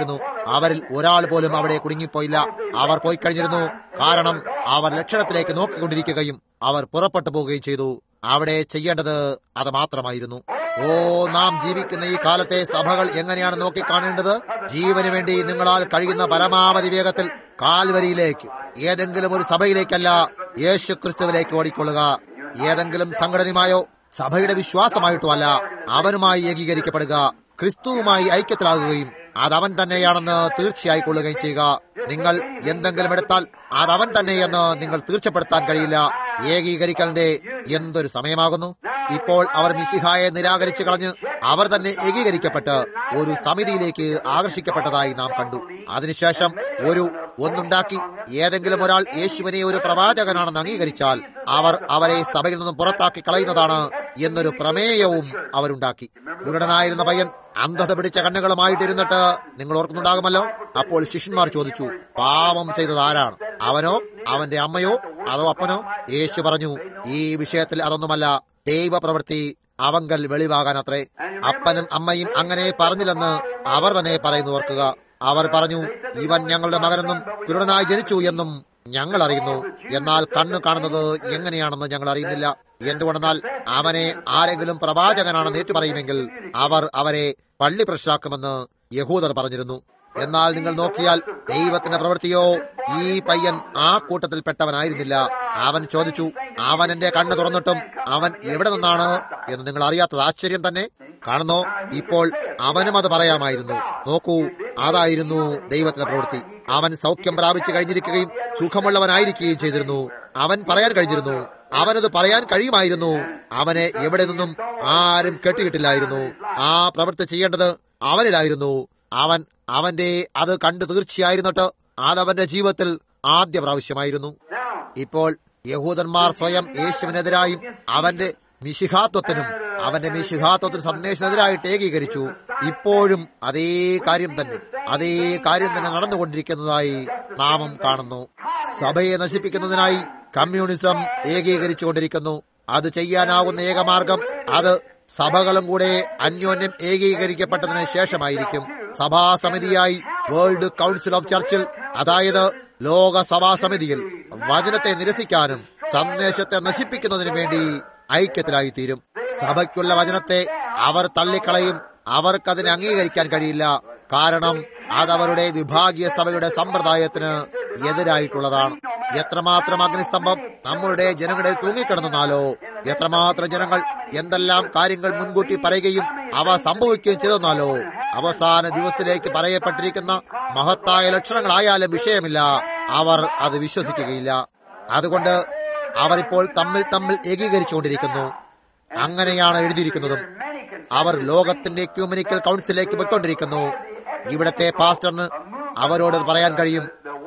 അവരിൽ ഒരാൾ പോലും അവിടെ കുടുങ്ങിപ്പോയില്ല അവർ പോയി കഴിഞ്ഞിരുന്നു കാരണം അവർ ലക്ഷണത്തിലേക്ക് നോക്കിക്കൊണ്ടിരിക്കുകയും അവർ പുറപ്പെട്ടു പോവുകയും ചെയ്തു അവിടെ ചെയ്യേണ്ടത് അത് മാത്രമായിരുന്നു ഓ നാം ജീവിക്കുന്ന ഈ കാലത്തെ സഭകൾ എങ്ങനെയാണ് നോക്കിക്കാണേണ്ടത് ജീവന് വേണ്ടി നിങ്ങളാൽ കഴിയുന്ന പരമാവധി വേഗത്തിൽ കാൽവരിയിലേക്ക് ഏതെങ്കിലും ഒരു സഭയിലേക്കല്ല യേശു ക്രിസ്തുവിലേക്ക് ഓടിക്കൊള്ളുക ഏതെങ്കിലും സംഘടനയുമായോ സഭയുടെ വിശ്വാസമായിട്ടോ അല്ല അവനുമായി ഏകീകരിക്കപ്പെടുക ക്രിസ്തുവുമായി ഐക്യത്തിലാകുകയും അതവൻ തന്നെയാണെന്ന് തീർച്ചയായി കൊള്ളുകയും ചെയ്യുക നിങ്ങൾ എന്തെങ്കിലും എടുത്താൽ അതവൻ തന്നെയെന്ന് നിങ്ങൾ തീർച്ചപ്പെടുത്താൻ കഴിയില്ല ഏകീകരിക്കലിന്റെ എന്തൊരു സമയമാകുന്നു ഇപ്പോൾ അവർ മിശിഹായെ നിരാകരിച്ചു കളഞ്ഞ് അവർ തന്നെ ഏകീകരിക്കപ്പെട്ട് ഒരു സമിതിയിലേക്ക് ആകർഷിക്കപ്പെട്ടതായി നാം കണ്ടു അതിനുശേഷം ഒരു ഒന്നുണ്ടാക്കി ഏതെങ്കിലും ഒരാൾ യേശുവിനെ ഒരു പ്രവാചകനാണെന്ന് അംഗീകരിച്ചാൽ അവർ അവരെ സഭയിൽ നിന്നും പുറത്താക്കി കളയുന്നതാണ് എന്നൊരു പ്രമേയവും അവരുണ്ടാക്കി കുരുടനായിരുന്ന പയ്യൻ അന്ധത പിടിച്ച കണ്ണുകളുമായിട്ടിരുന്നിട്ട് നിങ്ങൾ ഓർക്കുന്നുണ്ടാകുമല്ലോ അപ്പോൾ ശിഷ്യന്മാർ ചോദിച്ചു പാപം ചെയ്തത് ആരാണ് അവനോ അവന്റെ അമ്മയോ അതോ അപ്പനോ യേശു പറഞ്ഞു ഈ വിഷയത്തിൽ അതൊന്നുമല്ല ദൈവപ്രവൃത്തി അവങ്കൽ വെളിവാകാനത്രേ അപ്പനും അമ്മയും അങ്ങനെ പറഞ്ഞില്ലെന്ന് അവർ തന്നെ പറയുന്നു ഓർക്കുക അവർ പറഞ്ഞു ഇവൻ ഞങ്ങളുടെ മകനെന്നും കുരുടനായി ജനിച്ചു എന്നും ഞങ്ങൾ അറിയുന്നു എന്നാൽ കണ്ണു കാണുന്നത് എങ്ങനെയാണെന്ന് ഞങ്ങൾ അറിയുന്നില്ല എന്തുകൊണ്ടെന്നാൽ അവനെ ആരെങ്കിലും പ്രവാചകനാണെന്ന് ഏറ്റുപറയുമെങ്കിൽ അവർ അവരെ പള്ളി പ്രശ്നാക്കുമെന്ന് യഹൂദർ പറഞ്ഞിരുന്നു എന്നാൽ നിങ്ങൾ നോക്കിയാൽ ദൈവത്തിന്റെ പ്രവൃത്തിയോ ഈ പയ്യൻ ആ കൂട്ടത്തിൽപ്പെട്ടവനായിരുന്നില്ല അവൻ ചോദിച്ചു അവൻ എന്റെ കണ്ണ് തുറന്നിട്ടും അവൻ എവിടെ നിന്നാണ് എന്ന് നിങ്ങൾ അറിയാത്തത് ആശ്ചര്യം തന്നെ കാണുന്നോ ഇപ്പോൾ അവനും അത് പറയാമായിരുന്നു നോക്കൂ അതായിരുന്നു ദൈവത്തിന്റെ പ്രവൃത്തി അവൻ സൗഖ്യം പ്രാപിച്ചു കഴിഞ്ഞിരിക്കുകയും സുഖമുള്ളവനായിരിക്കുകയും ചെയ്തിരുന്നു അവൻ പറയാൻ കഴിഞ്ഞിരുന്നു അവനത് പറയാൻ കഴിയുമായിരുന്നു അവനെ എവിടെ നിന്നും ആരും കെട്ടിയിട്ടില്ലായിരുന്നു ആ പ്രവൃത്തി ചെയ്യേണ്ടത് അവനിലായിരുന്നു അവൻ അവന്റെ അത് കണ്ടു തീർച്ചയായിരുന്നിട്ട് അതവന്റെ ജീവിതത്തിൽ ആദ്യ പ്രാവശ്യമായിരുന്നു ഇപ്പോൾ യഹൂദന്മാർ സ്വയം യേശുവിനെതിരായും അവന്റെ മിശിഹാത്വത്തിനും അവന്റെ മിശിഹാത്വത്തിന് സന്ദേശത്തിനെതിരായിട്ട് ഏകീകരിച്ചു ഇപ്പോഴും അതേ കാര്യം തന്നെ അതേ കാര്യം തന്നെ നടന്നുകൊണ്ടിരിക്കുന്നതായി നാമം കാണുന്നു സഭയെ നശിപ്പിക്കുന്നതിനായി കമ്മ്യൂണിസം ഏകീകരിച്ചുകൊണ്ടിരിക്കുന്നു അത് ചെയ്യാനാവുന്ന ഏകമാർഗം അത് സഭകളും കൂടെ അന്യോന്യം ഏകീകരിക്കപ്പെട്ടതിന് ശേഷമായിരിക്കും സഭാസമിതിയായി വേൾഡ് കൗൺസിൽ ഓഫ് ചർച്ചിൽ അതായത് ലോക സഭാ സമിതിയിൽ വചനത്തെ നിരസിക്കാനും സന്ദേശത്തെ നശിപ്പിക്കുന്നതിനു വേണ്ടി ഐക്യത്തിലായി തീരും സഭയ്ക്കുള്ള വചനത്തെ അവർ തള്ളിക്കളയും അവർക്കതിനെ അംഗീകരിക്കാൻ കഴിയില്ല കാരണം അതവരുടെ വിഭാഗീയ സഭയുടെ സമ്പ്രദായത്തിന് എതിരായിട്ടുള്ളതാണ് എത്രമാത്രം അഗ്നിസ്തംഭം നമ്മളുടെ ജനങ്ങളിൽ തൂങ്ങിക്കിടന്നാലോ എത്രമാത്രം ജനങ്ങൾ എന്തെല്ലാം കാര്യങ്ങൾ മുൻകൂട്ടി പറയുകയും അവ സംഭവിക്കുകയും ചെയ്തെന്നാലോ അവസാന ദിവസത്തിലേക്ക് പറയപ്പെട്ടിരിക്കുന്ന മഹത്തായ ലക്ഷണങ്ങളായാലും വിഷയമില്ല അവർ അത് വിശ്വസിക്കുകയില്ല അതുകൊണ്ട് അവർ ഇപ്പോൾ തമ്മിൽ തമ്മിൽ ഏകീകരിച്ചുകൊണ്ടിരിക്കുന്നു അങ്ങനെയാണ് എഴുതിയിരിക്കുന്നതും അവർ ലോകത്തിന്റെ ക്യൂമനിക്കൽ കൗൺസിലേക്ക് പോയിക്കൊണ്ടിരിക്കുന്നു ഇവിടത്തെ പാസ്റ്ററിന് അവരോട് പറയാൻ കഴിയും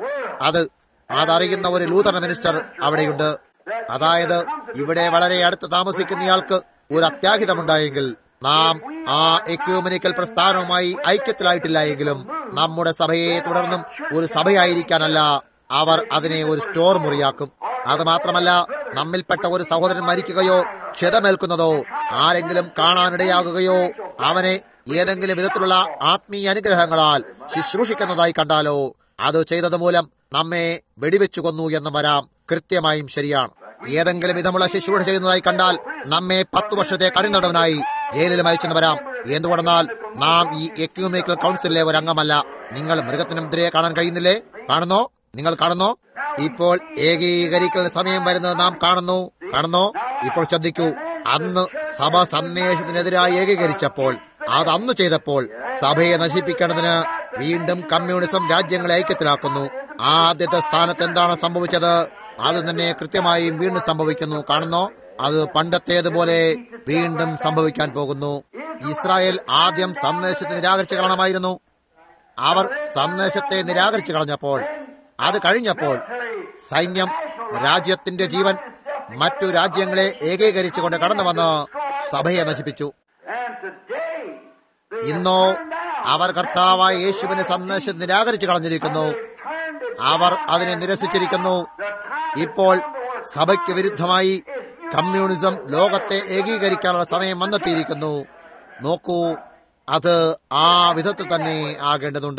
അത് അതറിയുന്ന ഒരു ലൂതറ മിനിസ്റ്റർ അവിടെയുണ്ട് അതായത് ഇവിടെ വളരെ അടുത്ത് താമസിക്കുന്നയാൾക്ക് ഒരു അത്യാഹിതമുണ്ടായെങ്കിൽ നാം ആ എക്യൂമനിക്കൽ പ്രസ്ഥാനവുമായി ഐക്യത്തിലായിട്ടില്ല എങ്കിലും നമ്മുടെ സഭയെ തുടർന്നും ഒരു സഭയായിരിക്കാനല്ല അവർ അതിനെ ഒരു സ്റ്റോർ മുറിയാക്കും അത് മാത്രമല്ല നമ്മിൽപ്പെട്ട ഒരു സഹോദരൻ മരിക്കുകയോ ക്ഷതമേൽക്കുന്നതോ ആരെങ്കിലും കാണാനിടയാകുകയോ അവനെ ഏതെങ്കിലും വിധത്തിലുള്ള ആത്മീയ അനുഗ്രഹങ്ങളാൽ ശുശ്രൂഷിക്കുന്നതായി കണ്ടാലോ അത് ചെയ്തത് മൂലം നമ്മെ വെടിവെച്ചു കൊന്നു എന്ന് വരാം കൃത്യമായും ശരിയാണ് ഏതെങ്കിലും വിധമുള്ള ശുശ്രൂഷ ചെയ്യുന്നതായി കണ്ടാൽ നമ്മെ പത്തു വർഷത്തെ കഠിനടവനായി ജയിലിൽ അയച്ചെന്ന് വരാം എന്തുകൊണ്ടെന്നാൽ നാം ഈ എക്യൂമിക്കൽ കൗൺസിലിലെ ഒരു അംഗമല്ല നിങ്ങൾ മൃഗത്തിനും എതിരെ കാണാൻ കഴിയുന്നില്ലേ കാണുന്നോ നിങ്ങൾ കാണുന്നോ ഇപ്പോൾ ഏകീകരിക്കൽ സമയം വരുന്നത് നാം കാണുന്നു കാണുന്നോ ഇപ്പോൾ ശ്രദ്ധിക്കൂ അന്ന് സഭ സന്ദേശത്തിനെതിരായി ഏകീകരിച്ചപ്പോൾ അത് അന്ന് ചെയ്തപ്പോൾ സഭയെ നശിപ്പിക്കേണ്ടതിന് വീണ്ടും കമ്മ്യൂണിസം രാജ്യങ്ങളെ ഐക്യത്തിലാക്കുന്നു ആദ്യത്തെ സ്ഥാനത്ത് എന്താണ് സംഭവിച്ചത് അത് തന്നെ കൃത്യമായും വീണ്ടും സംഭവിക്കുന്നു കാണുന്നോ അത് പണ്ടത്തേതുപോലെ വീണ്ടും സംഭവിക്കാൻ പോകുന്നു ഇസ്രായേൽ ആദ്യം സന്ദേശത്തെ നിരാകരിച്ചു കളയണമായിരുന്നു അവർ സന്ദേശത്തെ നിരാകരിച്ചു കളഞ്ഞപ്പോൾ അത് കഴിഞ്ഞപ്പോൾ സൈന്യം രാജ്യത്തിന്റെ ജീവൻ മറ്റു രാജ്യങ്ങളെ ഏകീകരിച്ചുകൊണ്ട് കടന്നു വന്ന് സഭയെ നശിപ്പിച്ചു ഇന്നോ അവർ കർത്താവായ യേശുവിന്റെ സന്ദേശം നിരാകരിച്ചു കളഞ്ഞിരിക്കുന്നു അവർ അതിനെ നിരസിച്ചിരിക്കുന്നു ഇപ്പോൾ സഭയ്ക്ക് വിരുദ്ധമായി കമ്മ്യൂണിസം ലോകത്തെ ഏകീകരിക്കാനുള്ള സമയം വന്നെത്തിയിരിക്കുന്നു നോക്കൂ അത് ആ വിധത്തിൽ തന്നെ ആകേണ്ടതുണ്ട്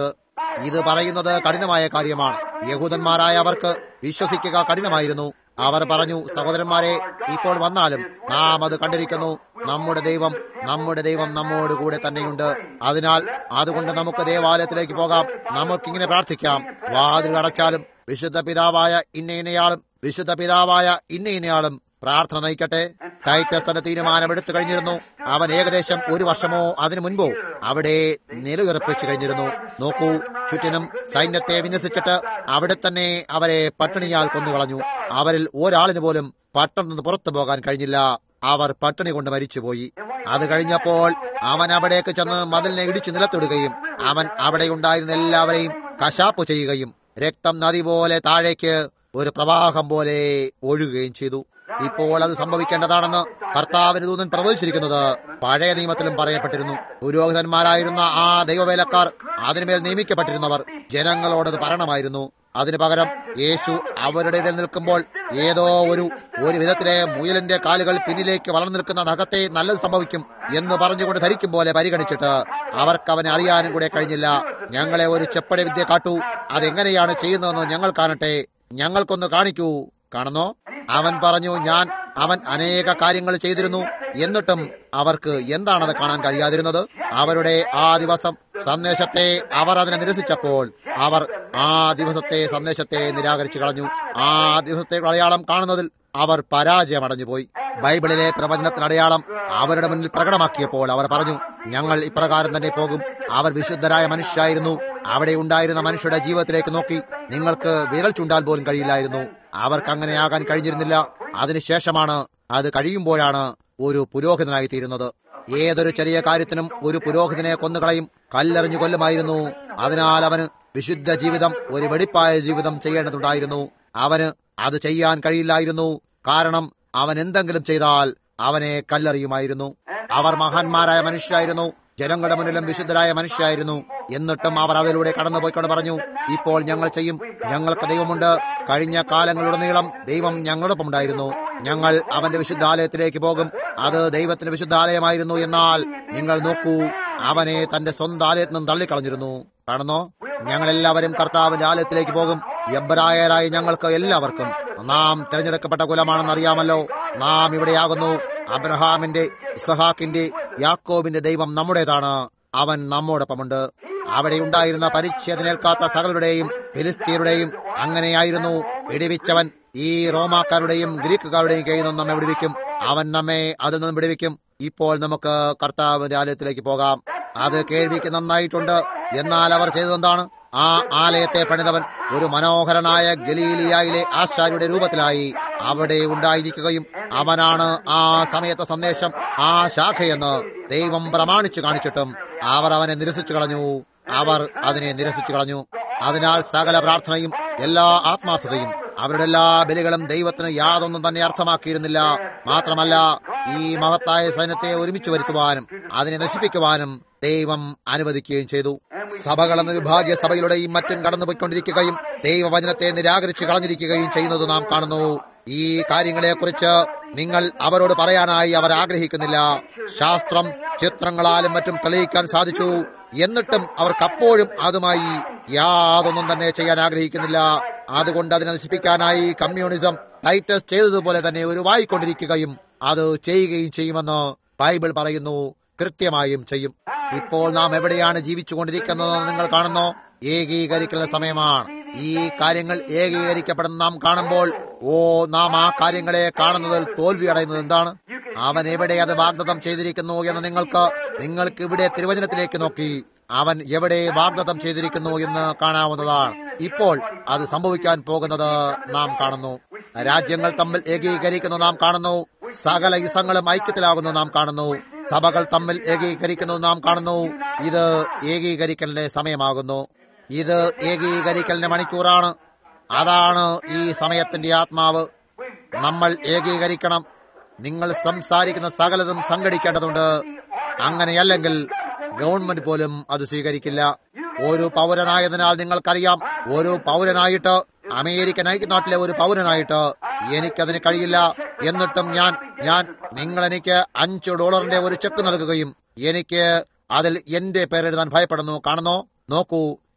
ഇത് പറയുന്നത് കഠിനമായ കാര്യമാണ് യഹൂദന്മാരായ അവർക്ക് വിശ്വസിക്കുക കഠിനമായിരുന്നു അവർ പറഞ്ഞു സഹോദരന്മാരെ ഇപ്പോൾ വന്നാലും നാം അത് കണ്ടിരിക്കുന്നു നമ്മുടെ ദൈവം നമ്മുടെ ദൈവം നമ്മോട് കൂടെ തന്നെയുണ്ട് അതിനാൽ അതുകൊണ്ട് നമുക്ക് ദേവാലയത്തിലേക്ക് പോകാം നമുക്കിങ്ങനെ പ്രാർത്ഥിക്കാം വാതിൽ അടച്ചാലും വിശുദ്ധ പിതാവായ ഇന്ന ഇന്നയാളും വിശുദ്ധ പിതാവായ ഇന്ന ഇന്നയാളും പ്രാർത്ഥന നയിക്കട്ടെ ടൈറ്റസ് തന്റെ തീരുമാനം എടുത്തു കഴിഞ്ഞിരുന്നു അവൻ ഏകദേശം ഒരു വർഷമോ അതിനു മുൻപോ അവിടെ നിലയുറപ്പിച്ചു കഴിഞ്ഞിരുന്നു നോക്കൂ ചുറ്റിനും സൈന്യത്തെ വിന്യസിച്ചിട്ട് അവിടെ തന്നെ അവരെ പട്ടിണിയാൽ കൊന്നുകളഞ്ഞു അവരിൽ ഒരാളിന് പോലും പട്ടണം നിന്ന് പുറത്തു പോകാൻ കഴിഞ്ഞില്ല അവർ പട്ടിണി കൊണ്ട് മരിച്ചുപോയി അത് കഴിഞ്ഞപ്പോൾ അവൻ അവിടേക്ക് ചെന്ന് മതിലിനെ ഇടിച്ചു നിലത്തിടുകയും അവൻ അവിടെ ഉണ്ടായിരുന്ന എല്ലാവരെയും കശാപ്പ് ചെയ്യുകയും രക്തം നദി പോലെ താഴേക്ക് ഒരു പ്രവാഹം പോലെ ഒഴുകുകയും ചെയ്തു ഇപ്പോൾ അത് സംഭവിക്കേണ്ടതാണെന്ന് കർത്താവിന് ദൂതൻ പ്രവചിച്ചിരിക്കുന്നത് പഴയ നിയമത്തിലും പറയപ്പെട്ടിരുന്നു പുരോഹിതന്മാരായിരുന്ന ആ ദൈവവേലക്കാർ അതിനുമേൽ നിയമിക്കപ്പെട്ടിരുന്നവർ ജനങ്ങളോടത് പറയണമായിരുന്നു അതിനു പകരം യേശു അവരുടെ ഇടയിൽ നിൽക്കുമ്പോൾ ഏതോ ഒരു ഒരു വിധത്തിലെ മുയലിന്റെ കാലുകൾ പിന്നിലേക്ക് വളർന്നു നിൽക്കുന്ന നഖത്തെ നല്ലത് സംഭവിക്കും എന്ന് പറഞ്ഞുകൊണ്ട് ധരിക്കും പോലെ പരിഗണിച്ചിട്ട് അവർക്ക് അവനെ അറിയാനും കൂടെ കഴിഞ്ഞില്ല ഞങ്ങളെ ഒരു ചെപ്പടി വിദ്യ കാട്ടൂ അതെങ്ങനെയാണ് ചെയ്യുന്നതെന്ന് ഞങ്ങൾ കാണട്ടെ ഞങ്ങൾക്കൊന്ന് കാണിക്കൂ കാണുന്നോ അവൻ പറഞ്ഞു ഞാൻ അവൻ അനേക കാര്യങ്ങൾ ചെയ്തിരുന്നു എന്നിട്ടും അവർക്ക് എന്താണത് കാണാൻ കഴിയാതിരുന്നത് അവരുടെ ആ ദിവസം സന്ദേശത്തെ അവർ അതിനെ നിരസിച്ചപ്പോൾ അവർ ആ ദിവസത്തെ സന്ദേശത്തെ നിരാകരിച്ചു കളഞ്ഞു ആ ദിവസത്തെ അടയാളം കാണുന്നതിൽ അവർ പരാജയമടഞ്ഞു പോയി ബൈബിളിലെ പ്രവചനത്തിന് അടയാളം അവരുടെ മുന്നിൽ പ്രകടമാക്കിയപ്പോൾ അവർ പറഞ്ഞു ഞങ്ങൾ ഇപ്രകാരം തന്നെ പോകും അവർ വിശുദ്ധരായ മനുഷ്യരായിരുന്നു അവിടെ ഉണ്ടായിരുന്ന മനുഷ്യരുടെ ജീവിതത്തിലേക്ക് നോക്കി നിങ്ങൾക്ക് വിരൽ ചൂണ്ടാൻ പോലും കഴിയില്ലായിരുന്നു അവർക്ക് അങ്ങനെ ആകാൻ കഴിഞ്ഞിരുന്നില്ല അതിനുശേഷമാണ് അത് കഴിയുമ്പോഴാണ് ഒരു പുരോഹിതനായി തീരുന്നത് ഏതൊരു ചെറിയ കാര്യത്തിനും ഒരു പുരോഹിതനെ കൊന്നുകളയും കല്ലെറിഞ്ഞു കൊല്ലുമായിരുന്നു അതിനാൽ അവന് വിശുദ്ധ ജീവിതം ഒരു വെടിപ്പായ ജീവിതം ചെയ്യേണ്ടതുണ്ടായിരുന്നു അവന് അത് ചെയ്യാൻ കഴിയില്ലായിരുന്നു കാരണം അവൻ എന്തെങ്കിലും ചെയ്താൽ അവനെ കല്ലെറിയുമായിരുന്നു അവർ മഹാന്മാരായ മനുഷ്യരായിരുന്നു ജനങ്ങളുടെ മുന്നിലും വിശുദ്ധരായ മനുഷ്യരായിരുന്നു എന്നിട്ടും അവർ അതിലൂടെ കടന്നുപോയിക്കൊണ്ട് പറഞ്ഞു ഇപ്പോൾ ഞങ്ങൾ ചെയ്യും ഞങ്ങൾക്ക് ദൈവമുണ്ട് കഴിഞ്ഞ കാലങ്ങളുടനീളം ദൈവം ഞങ്ങളോടൊപ്പം ഉണ്ടായിരുന്നു ഞങ്ങൾ അവന്റെ വിശുദ്ധാലയത്തിലേക്ക് പോകും അത് ദൈവത്തിന്റെ വിശുദ്ധാലയമായിരുന്നു എന്നാൽ നിങ്ങൾ നോക്കൂ അവനെ തന്റെ സ്വന്തം ആലയത്തിൽ നിന്നും തള്ളിക്കളഞ്ഞിരുന്നു കാണുന്നോ ഞങ്ങളെല്ലാവരും കർത്താവിന്റെ ആലയത്തിലേക്ക് പോകും എബ്രായരായ ഞങ്ങൾക്ക് എല്ലാവർക്കും നാം തിരഞ്ഞെടുക്കപ്പെട്ട കുലമാണെന്ന് അറിയാമല്ലോ നാം ഇവിടെയാകുന്നു അബ്രഹാമിന്റെ ഇസഹാക്കിന്റെ യാക്കോബിന്റെ ദൈവം നമ്മുടേതാണ് അവൻ നമ്മോടൊപ്പമുണ്ട് അവിടെ ഉണ്ടായിരുന്ന പരിച്ഛേദനേൽക്കാത്ത സകലരുടെയും ഫിലിസ്തീനുടെയും അങ്ങനെയായിരുന്നു വിടിവിച്ചവൻ ഈ റോമാക്കാരുടെയും ഗ്രീക്കുകാരുടെയും കയ്യിൽ നിന്ന് നമ്മെ വിടുവിക്കും അവൻ നമ്മെ അതിൽ നിന്നും വിടുവിക്കും ഇപ്പോൾ നമുക്ക് കർത്താവിന്റെ ആലയത്തിലേക്ക് പോകാം അത് കേൾവിക്ക് നന്നായിട്ടുണ്ട് എന്നാൽ അവർ ചെയ്തതെന്താണ് ആ ആലയത്തെ പണിതവൻ ഒരു മനോഹരനായ ഗലീലിയായിലെ ആശാരിയുടെ രൂപത്തിലായി അവിടെ ഉണ്ടായിരിക്കുകയും അവനാണ് ആ സമയത്തെ സന്ദേശം ആ ശാഖയെന്ന് ദൈവം പ്രമാണിച്ചു കാണിച്ചിട്ടും അവർ അവനെ നിരസിച്ചു കളഞ്ഞു അവർ അതിനെ നിരസിച്ചു കളഞ്ഞു അതിനാൽ സകല പ്രാർത്ഥനയും എല്ലാ ആത്മാർത്ഥതയും അവരുടെ എല്ലാ ബലികളും ദൈവത്തിന് യാതൊന്നും തന്നെ അർത്ഥമാക്കിയിരുന്നില്ല മാത്രമല്ല ഈ മഹത്തായ സൈന്യത്തെ ഒരുമിച്ച് വരുത്തുവാനും അതിനെ നശിപ്പിക്കുവാനും ദൈവം അനുവദിക്കുകയും ചെയ്തു സഭകൾ എന്ന വിഭാഗീയ സഭയിലൂടെയും മറ്റും കടന്നുപോയിക്കൊണ്ടിരിക്കുകയും ദൈവവചനത്തെ നിരാകരിച്ചു കളഞ്ഞിരിക്കുകയും ചെയ്യുന്നത് നാം കാണുന്നു ഈ കാര്യങ്ങളെക്കുറിച്ച് നിങ്ങൾ അവരോട് പറയാനായി അവർ ആഗ്രഹിക്കുന്നില്ല ശാസ്ത്രം ചിത്രങ്ങളാലും മറ്റും തെളിയിക്കാൻ സാധിച്ചു എന്നിട്ടും അവർക്ക് അപ്പോഴും അതുമായി യാതൊന്നും തന്നെ ചെയ്യാൻ ആഗ്രഹിക്കുന്നില്ല അതുകൊണ്ട് അതിനെ നശിപ്പിക്കാനായി കമ്മ്യൂണിസം ടൈറ്റസ് ചെയ്തതുപോലെ തന്നെ ഉരുവായിക്കൊണ്ടിരിക്കുകയും അത് ചെയ്യുകയും ചെയ്യുമെന്ന് ബൈബിൾ പറയുന്നു കൃത്യമായും ചെയ്യും ഇപ്പോൾ നാം എവിടെയാണ് ജീവിച്ചുകൊണ്ടിരിക്കുന്നതെന്ന് നിങ്ങൾ കാണുന്നോ ഏകീകരിക്കുന്ന സമയമാണ് ഈ കാര്യങ്ങൾ ഏകീകരിക്കപ്പെടുന്ന നാം കാണുമ്പോൾ ഓ നാം ആ കാര്യങ്ങളെ കാണുന്നതിൽ തോൽവി അടയുന്നത് എന്താണ് അവൻ എവിടെ അത് വാഗ്ദത്തം ചെയ്തിരിക്കുന്നു എന്ന് നിങ്ങൾക്ക് നിങ്ങൾക്ക് ഇവിടെ തിരുവചനത്തിലേക്ക് നോക്കി അവൻ എവിടെ വാഗ്ദത്തം ചെയ്തിരിക്കുന്നു എന്ന് കാണാവുന്നതാണ് ഇപ്പോൾ അത് സംഭവിക്കാൻ പോകുന്നത് നാം കാണുന്നു രാജ്യങ്ങൾ തമ്മിൽ ഏകീകരിക്കുന്നു നാം കാണുന്നു സകല ഇസങ്ങളും ഐക്യത്തിലാകുന്നു നാം കാണുന്നു സഭകൾ തമ്മിൽ ഏകീകരിക്കുന്നു നാം കാണുന്നു ഇത് ഏകീകരിക്കലിന്റെ സമയമാകുന്നു ഇത് ഏകീകരിക്കലിന്റെ മണിക്കൂറാണ് അതാണ് ഈ സമയത്തിന്റെ ആത്മാവ് നമ്മൾ ഏകീകരിക്കണം നിങ്ങൾ സംസാരിക്കുന്ന സകലതും സംഘടിക്കേണ്ടതുണ്ട് അങ്ങനെയല്ലെങ്കിൽ ഗവൺമെന്റ് പോലും അത് സ്വീകരിക്കില്ല ഒരു പൗരനായതിനാൽ നിങ്ങൾക്കറിയാം ഒരു പൗരനായിട്ട് അമേരിക്കൻ ഐക്യനാട്ടിലെ ഒരു പൗരനായിട്ട് എനിക്കതിന് കഴിയില്ല എന്നിട്ടും ഞാൻ ഞാൻ നിങ്ങൾ എനിക്ക് അഞ്ച് ഡോളറിന്റെ ഒരു ചെക്ക് നൽകുകയും എനിക്ക് അതിൽ എന്റെ പേരെഴുതാൻ ഭയപ്പെടുന്നു കാണുന്നോ നോക്കൂ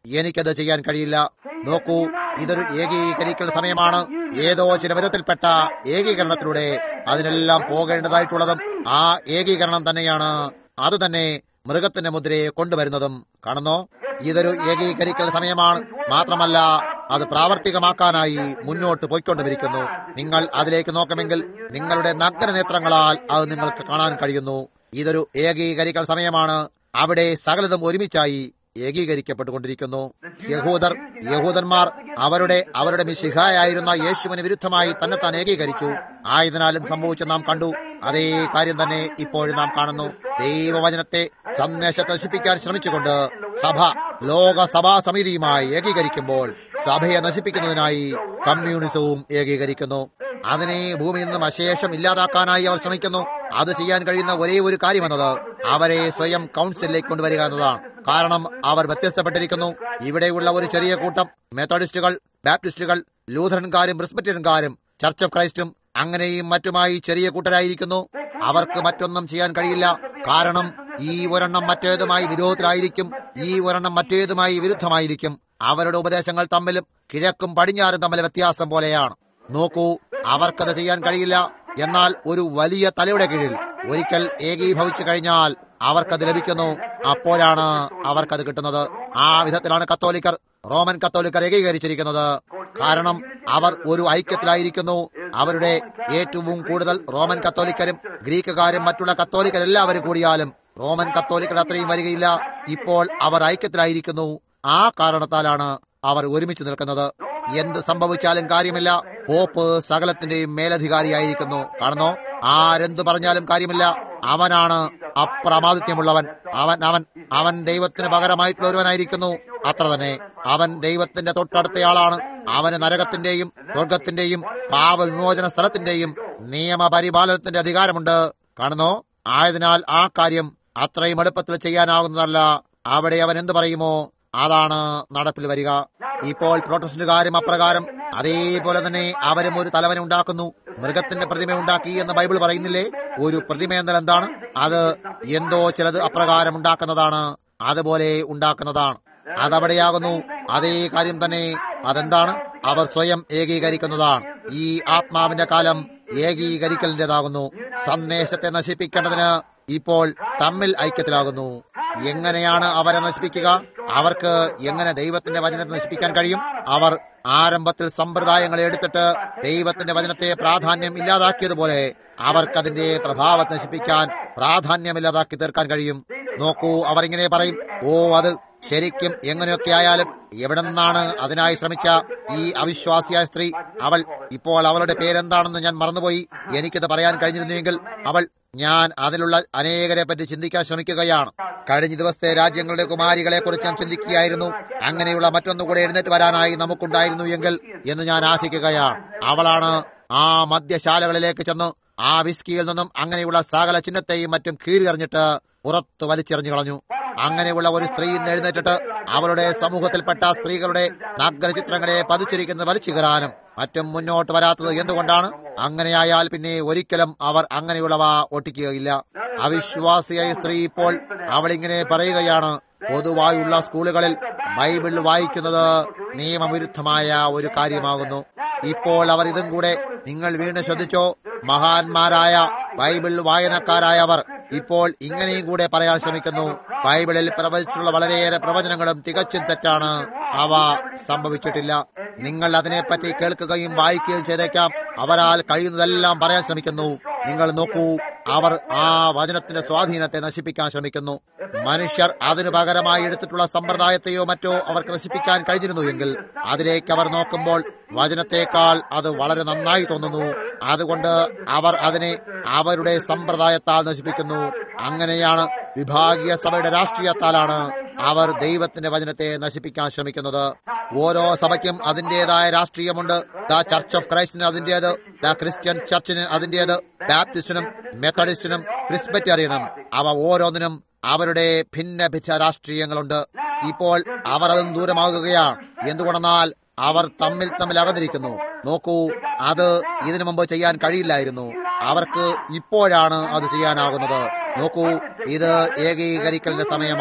എനിക്കത് ചെയ്യാൻ കഴിയില്ല നോക്കൂ ഇതൊരു ഏകീകരിക്കൽ സമയമാണ് ഏതോ ചില വിധത്തിൽപ്പെട്ട ഏകീകരണത്തിലൂടെ അതിനെല്ലാം പോകേണ്ടതായിട്ടുള്ളതും ആ ഏകീകരണം തന്നെയാണ് അതുതന്നെ മൃഗത്തിന്റെ മുദ്രയെ കൊണ്ടുവരുന്നതും കാണുന്നോ ഇതൊരു ഏകീകരിക്കൽ സമയമാണ് മാത്രമല്ല അത് പ്രാവർത്തികമാക്കാനായി മുന്നോട്ട് പോയിക്കൊണ്ടുമിരിക്കുന്നു നിങ്ങൾ അതിലേക്ക് നോക്കുമെങ്കിൽ നിങ്ങളുടെ നഗ്ന നേത്രങ്ങളാൽ അത് നിങ്ങൾക്ക് കാണാൻ കഴിയുന്നു ഇതൊരു ഏകീകരിക്കൽ സമയമാണ് അവിടെ സകലതും ഒരുമിച്ചായി ഏകീകരിക്കപ്പെട്ടുകൊണ്ടിരിക്കുന്നു യഹൂദർ യഹൂദന്മാർ അവരുടെ അവരുടെ മിശിഹായായിരുന്ന യേശുവിന് വിരുദ്ധമായി തന്നെത്താൻ ഏകീകരിച്ചു ആയതിനാലും സംഭവിച്ചു നാം കണ്ടു അതേ കാര്യം തന്നെ ഇപ്പോഴും നാം കാണുന്നു ദൈവവചനത്തെ സന്ദേശത്തെ നശിപ്പിക്കാൻ ശ്രമിച്ചുകൊണ്ട് സഭ ലോക സഭാ സമിതിയുമായി ഏകീകരിക്കുമ്പോൾ സഭയെ നശിപ്പിക്കുന്നതിനായി കമ്മ്യൂണിസവും ഏകീകരിക്കുന്നു അതിനെ ഭൂമിയിൽ നിന്നും അശേഷം ഇല്ലാതാക്കാനായി അവർ ശ്രമിക്കുന്നു അത് ചെയ്യാൻ കഴിയുന്ന ഒരേ ഒരു കാര്യമെന്നത് അവരെ സ്വയം കൗൺസിലിലേക്ക് കൊണ്ടുവരിക എന്നതാണ് കാരണം അവർ വ്യത്യസ്തപ്പെട്ടിരിക്കുന്നു ഇവിടെയുള്ള ഒരു ചെറിയ കൂട്ടം മെത്തഡിസ്റ്റുകൾ ബാപ്റ്റിസ്റ്റുകൾ ലൂഥറൻകാരും പ്രിസ്ബറ്ററിയൻകാരും ചർച്ച് ഓഫ് ക്രൈസ്റ്റും അങ്ങനെയും മറ്റുമായി ചെറിയ കൂട്ടരായിരിക്കുന്നു അവർക്ക് മറ്റൊന്നും ചെയ്യാൻ കഴിയില്ല കാരണം ഈ ഒരെണ്ണം മറ്റേതുമായി വിരോധത്തിലായിരിക്കും ഈ ഒരെണ്ണം മറ്റേതുമായി വിരുദ്ധമായിരിക്കും അവരുടെ ഉപദേശങ്ങൾ തമ്മിലും കിഴക്കും പടിഞ്ഞാറും തമ്മിൽ വ്യത്യാസം പോലെയാണ് നോക്കൂ അവർക്കത് ചെയ്യാൻ കഴിയില്ല എന്നാൽ ഒരു വലിയ തലയുടെ കീഴിൽ ഒരിക്കൽ ഏകീഭവിച്ചു കഴിഞ്ഞാൽ അവർക്കത് ലഭിക്കുന്നു അപ്പോഴാണ് അവർക്കത് കിട്ടുന്നത് ആ വിധത്തിലാണ് കത്തോലിക്കർ റോമൻ കത്തോലിക്കർ ഏകീകരിച്ചിരിക്കുന്നത് കാരണം അവർ ഒരു ഐക്യത്തിലായിരിക്കുന്നു അവരുടെ ഏറ്റവും കൂടുതൽ റോമൻ കത്തോലിക്കരും ഗ്രീക്കുകാരും മറ്റുള്ള കത്തോലിക്കരെല്ലാവരും കൂടിയാലും റോമൻ കത്തോലിക്കർ അത്രയും വരികയില്ല ഇപ്പോൾ അവർ ഐക്യത്തിലായിരിക്കുന്നു ആ കാരണത്താലാണ് അവർ ഒരുമിച്ച് നിൽക്കുന്നത് എന്ത് സംഭവിച്ചാലും കാര്യമില്ല പോപ്പ് സകലത്തിന്റെയും മേലധികാരിയായിരിക്കുന്നു കാണുന്നോ ആരെന്തു പറഞ്ഞാലും കാര്യമില്ല അവനാണ് അപ്രമാദിത്യമുള്ളവൻ അവൻ അവൻ അവൻ ദൈവത്തിന് പകരമായിട്ടുള്ള ഒരുവനായിരിക്കുന്നു അത്ര തന്നെ അവൻ ദൈവത്തിന്റെ തൊട്ടടുത്തയാളാണ് അവന് നരകത്തിന്റെയും സ്വർഗത്തിന്റെയും പാപവിമോചന സ്ഥലത്തിന്റെയും നിയമപരിപാലനത്തിന്റെ അധികാരമുണ്ട് കാണുന്നോ ആയതിനാൽ ആ കാര്യം അത്രയും എളുപ്പത്തിൽ ചെയ്യാനാകുന്നതല്ല അവിടെ അവൻ എന്തു പറയുമോ അതാണ് നടപ്പിൽ വരിക ഇപ്പോൾ പ്രൊട്ടസ്റ്റന്റുകാരും അപ്രകാരം അതേപോലെ തന്നെ അവരും ഒരു തലവനെ ഉണ്ടാക്കുന്നു മൃഗത്തിന്റെ പ്രതിമ ഉണ്ടാക്കി എന്ന് ബൈബിൾ പറയുന്നില്ലേ ഒരു പ്രതിമ എന്നാൽ എന്താണ് അത് എന്തോ ചിലത് അപ്രകാരം ഉണ്ടാക്കുന്നതാണ് അതുപോലെ ഉണ്ടാക്കുന്നതാണ് അതവിടെയാകുന്നു അതേ കാര്യം തന്നെ അതെന്താണ് അവർ സ്വയം ഏകീകരിക്കുന്നതാണ് ഈ ആത്മാവിന്റെ കാലം ഏകീകരിക്കലിന്റേതാകുന്നു സന്ദേശത്തെ നശിപ്പിക്കേണ്ടതിന് ഇപ്പോൾ തമ്മിൽ ഐക്യത്തിലാകുന്നു എങ്ങനെയാണ് അവരെ നശിപ്പിക്കുക അവർക്ക് എങ്ങനെ ദൈവത്തിന്റെ വചനത്തെ നശിപ്പിക്കാൻ കഴിയും അവർ ആരംഭത്തിൽ സമ്പ്രദായങ്ങളെ എടുത്തിട്ട് ദൈവത്തിന്റെ വചനത്തെ പ്രാധാന്യം ഇല്ലാതാക്കിയതുപോലെ അവർക്കതിന്റെ പ്രഭാവത്തെ നശിപ്പിക്കാൻ പ്രാധാന്യമില്ലാതാക്കി തീർക്കാൻ കഴിയും നോക്കൂ അവർ ഇങ്ങനെ പറയും ഓ അത് ശരിക്കും എങ്ങനെയൊക്കെ ആയാലും എവിടെ നിന്നാണ് അതിനായി ശ്രമിച്ച ഈ അവിശ്വാസിയായ സ്ത്രീ അവൾ ഇപ്പോൾ അവളുടെ പേരെന്താണെന്ന് ഞാൻ മറന്നുപോയി എനിക്കത് പറയാൻ കഴിഞ്ഞിരുന്നെങ്കിൽ അവൾ ഞാൻ അതിലുള്ള അനേകരെ പറ്റി ചിന്തിക്കാൻ ശ്രമിക്കുകയാണ് കഴിഞ്ഞ ദിവസത്തെ രാജ്യങ്ങളുടെ കുമാരികളെ കുറിച്ച് ഞാൻ ചിന്തിക്കുകയായിരുന്നു അങ്ങനെയുള്ള മറ്റൊന്നുകൂടെ എഴുന്നേറ്റ് വരാനായി നമുക്കുണ്ടായിരുന്നു എങ്കിൽ എന്ന് ഞാൻ ആശിക്കുകയാണ് അവളാണ് ആ മദ്യശാലകളിലേക്ക് ചെന്ന് ആ വിസ്കിയിൽ നിന്നും അങ്ങനെയുള്ള സകല ചിഹ്നത്തെയും മറ്റും കീറിയറിഞ്ഞിട്ട് പുറത്തു വലിച്ചെറിഞ്ഞു കളഞ്ഞു അങ്ങനെയുള്ള ഒരു സ്ത്രീ ഇന്ന് എഴുന്നേറ്റിട്ട് അവളുടെ സമൂഹത്തിൽപ്പെട്ട സ്ത്രീകളുടെ നഗ്നചിത്രങ്ങളെ പതിച്ചിരിക്കുന്നത് വലിച്ചു കയറാനും മറ്റും മുന്നോട്ട് വരാത്തത് എന്തുകൊണ്ടാണ് അങ്ങനെയായാൽ പിന്നെ ഒരിക്കലും അവർ അങ്ങനെയുള്ളവ ഒട്ടിക്കുകയില്ല അവിശ്വാസിയായ സ്ത്രീ ഇപ്പോൾ അവളിങ്ങനെ പറയുകയാണ് പൊതുവായുള്ള സ്കൂളുകളിൽ ബൈബിൾ വായിക്കുന്നത് നിയമവിരുദ്ധമായ ഒരു കാര്യമാകുന്നു ഇപ്പോൾ അവർ ഇതും കൂടെ നിങ്ങൾ വീണ്ടും ശ്രദ്ധിച്ചോ മഹാന്മാരായ ബൈബിൾ വായനക്കാരായവർ ഇപ്പോൾ ഇങ്ങനെയും കൂടെ പറയാൻ ശ്രമിക്കുന്നു ബൈബിളിൽ പ്രവചിച്ചുള്ള വളരെയേറെ പ്രവചനങ്ങളും തികച്ചും തെറ്റാണ് അവ സംഭവിച്ചിട്ടില്ല നിങ്ങൾ അതിനെപ്പറ്റി കേൾക്കുകയും വായിക്കുകയും ചെയ്തേക്കാം അവരാൽ കഴിയുന്നതെല്ലാം പറയാൻ ശ്രമിക്കുന്നു നിങ്ങൾ നോക്കൂ അവർ ആ വചനത്തിന്റെ സ്വാധീനത്തെ നശിപ്പിക്കാൻ ശ്രമിക്കുന്നു മനുഷ്യർ അതിനു പകരമായി എടുത്തിട്ടുള്ള സമ്പ്രദായത്തെയോ മറ്റോ അവർക്ക് നശിപ്പിക്കാൻ കഴിഞ്ഞിരുന്നു എങ്കിൽ അതിലേക്ക് അവർ നോക്കുമ്പോൾ വചനത്തെക്കാൾ അത് വളരെ നന്നായി തോന്നുന്നു അതുകൊണ്ട് അവർ അതിനെ അവരുടെ സമ്പ്രദായത്താൽ നശിപ്പിക്കുന്നു അങ്ങനെയാണ് വിഭാഗീയ സഭയുടെ രാഷ്ട്രീയത്താലാണ് അവർ ദൈവത്തിന്റെ വചനത്തെ നശിപ്പിക്കാൻ ശ്രമിക്കുന്നത് ഓരോ സഭയ്ക്കും അതിന്റേതായ രാഷ്ട്രീയമുണ്ട് ദ ചർച്ച് ഓഫ് ക്രൈസ്റ്റിന് അതിന്റേത് ദ ക്രിസ്ത്യൻ ചർച്ചിന് അതിന്റേത് ബാപ്റ്റിസ്റ്റിനും മെത്തഡിസ്റ്റിനും ക്രിസ്ബറ്റേറിയനും അവ ഓരോന്നിനും അവരുടെ ഭിന്ന ഭിന്ന രാഷ്ട്രീയങ്ങളുണ്ട് ഇപ്പോൾ അവർ അതും ദൂരമാകുകയാണ് എന്തുകൊണ്ടെന്നാൽ അവർ തമ്മിൽ തമ്മിൽ അകന്നിരിക്കുന്നു നോക്കൂ അത് ഇതിനു മുമ്പ് ചെയ്യാൻ കഴിയില്ലായിരുന്നു അവർക്ക് ഇപ്പോഴാണ് അത് ചെയ്യാനാകുന്നത് നോക്കൂ ഇത് ഏകീകരിക്കലിന്റെ സമയമാണ്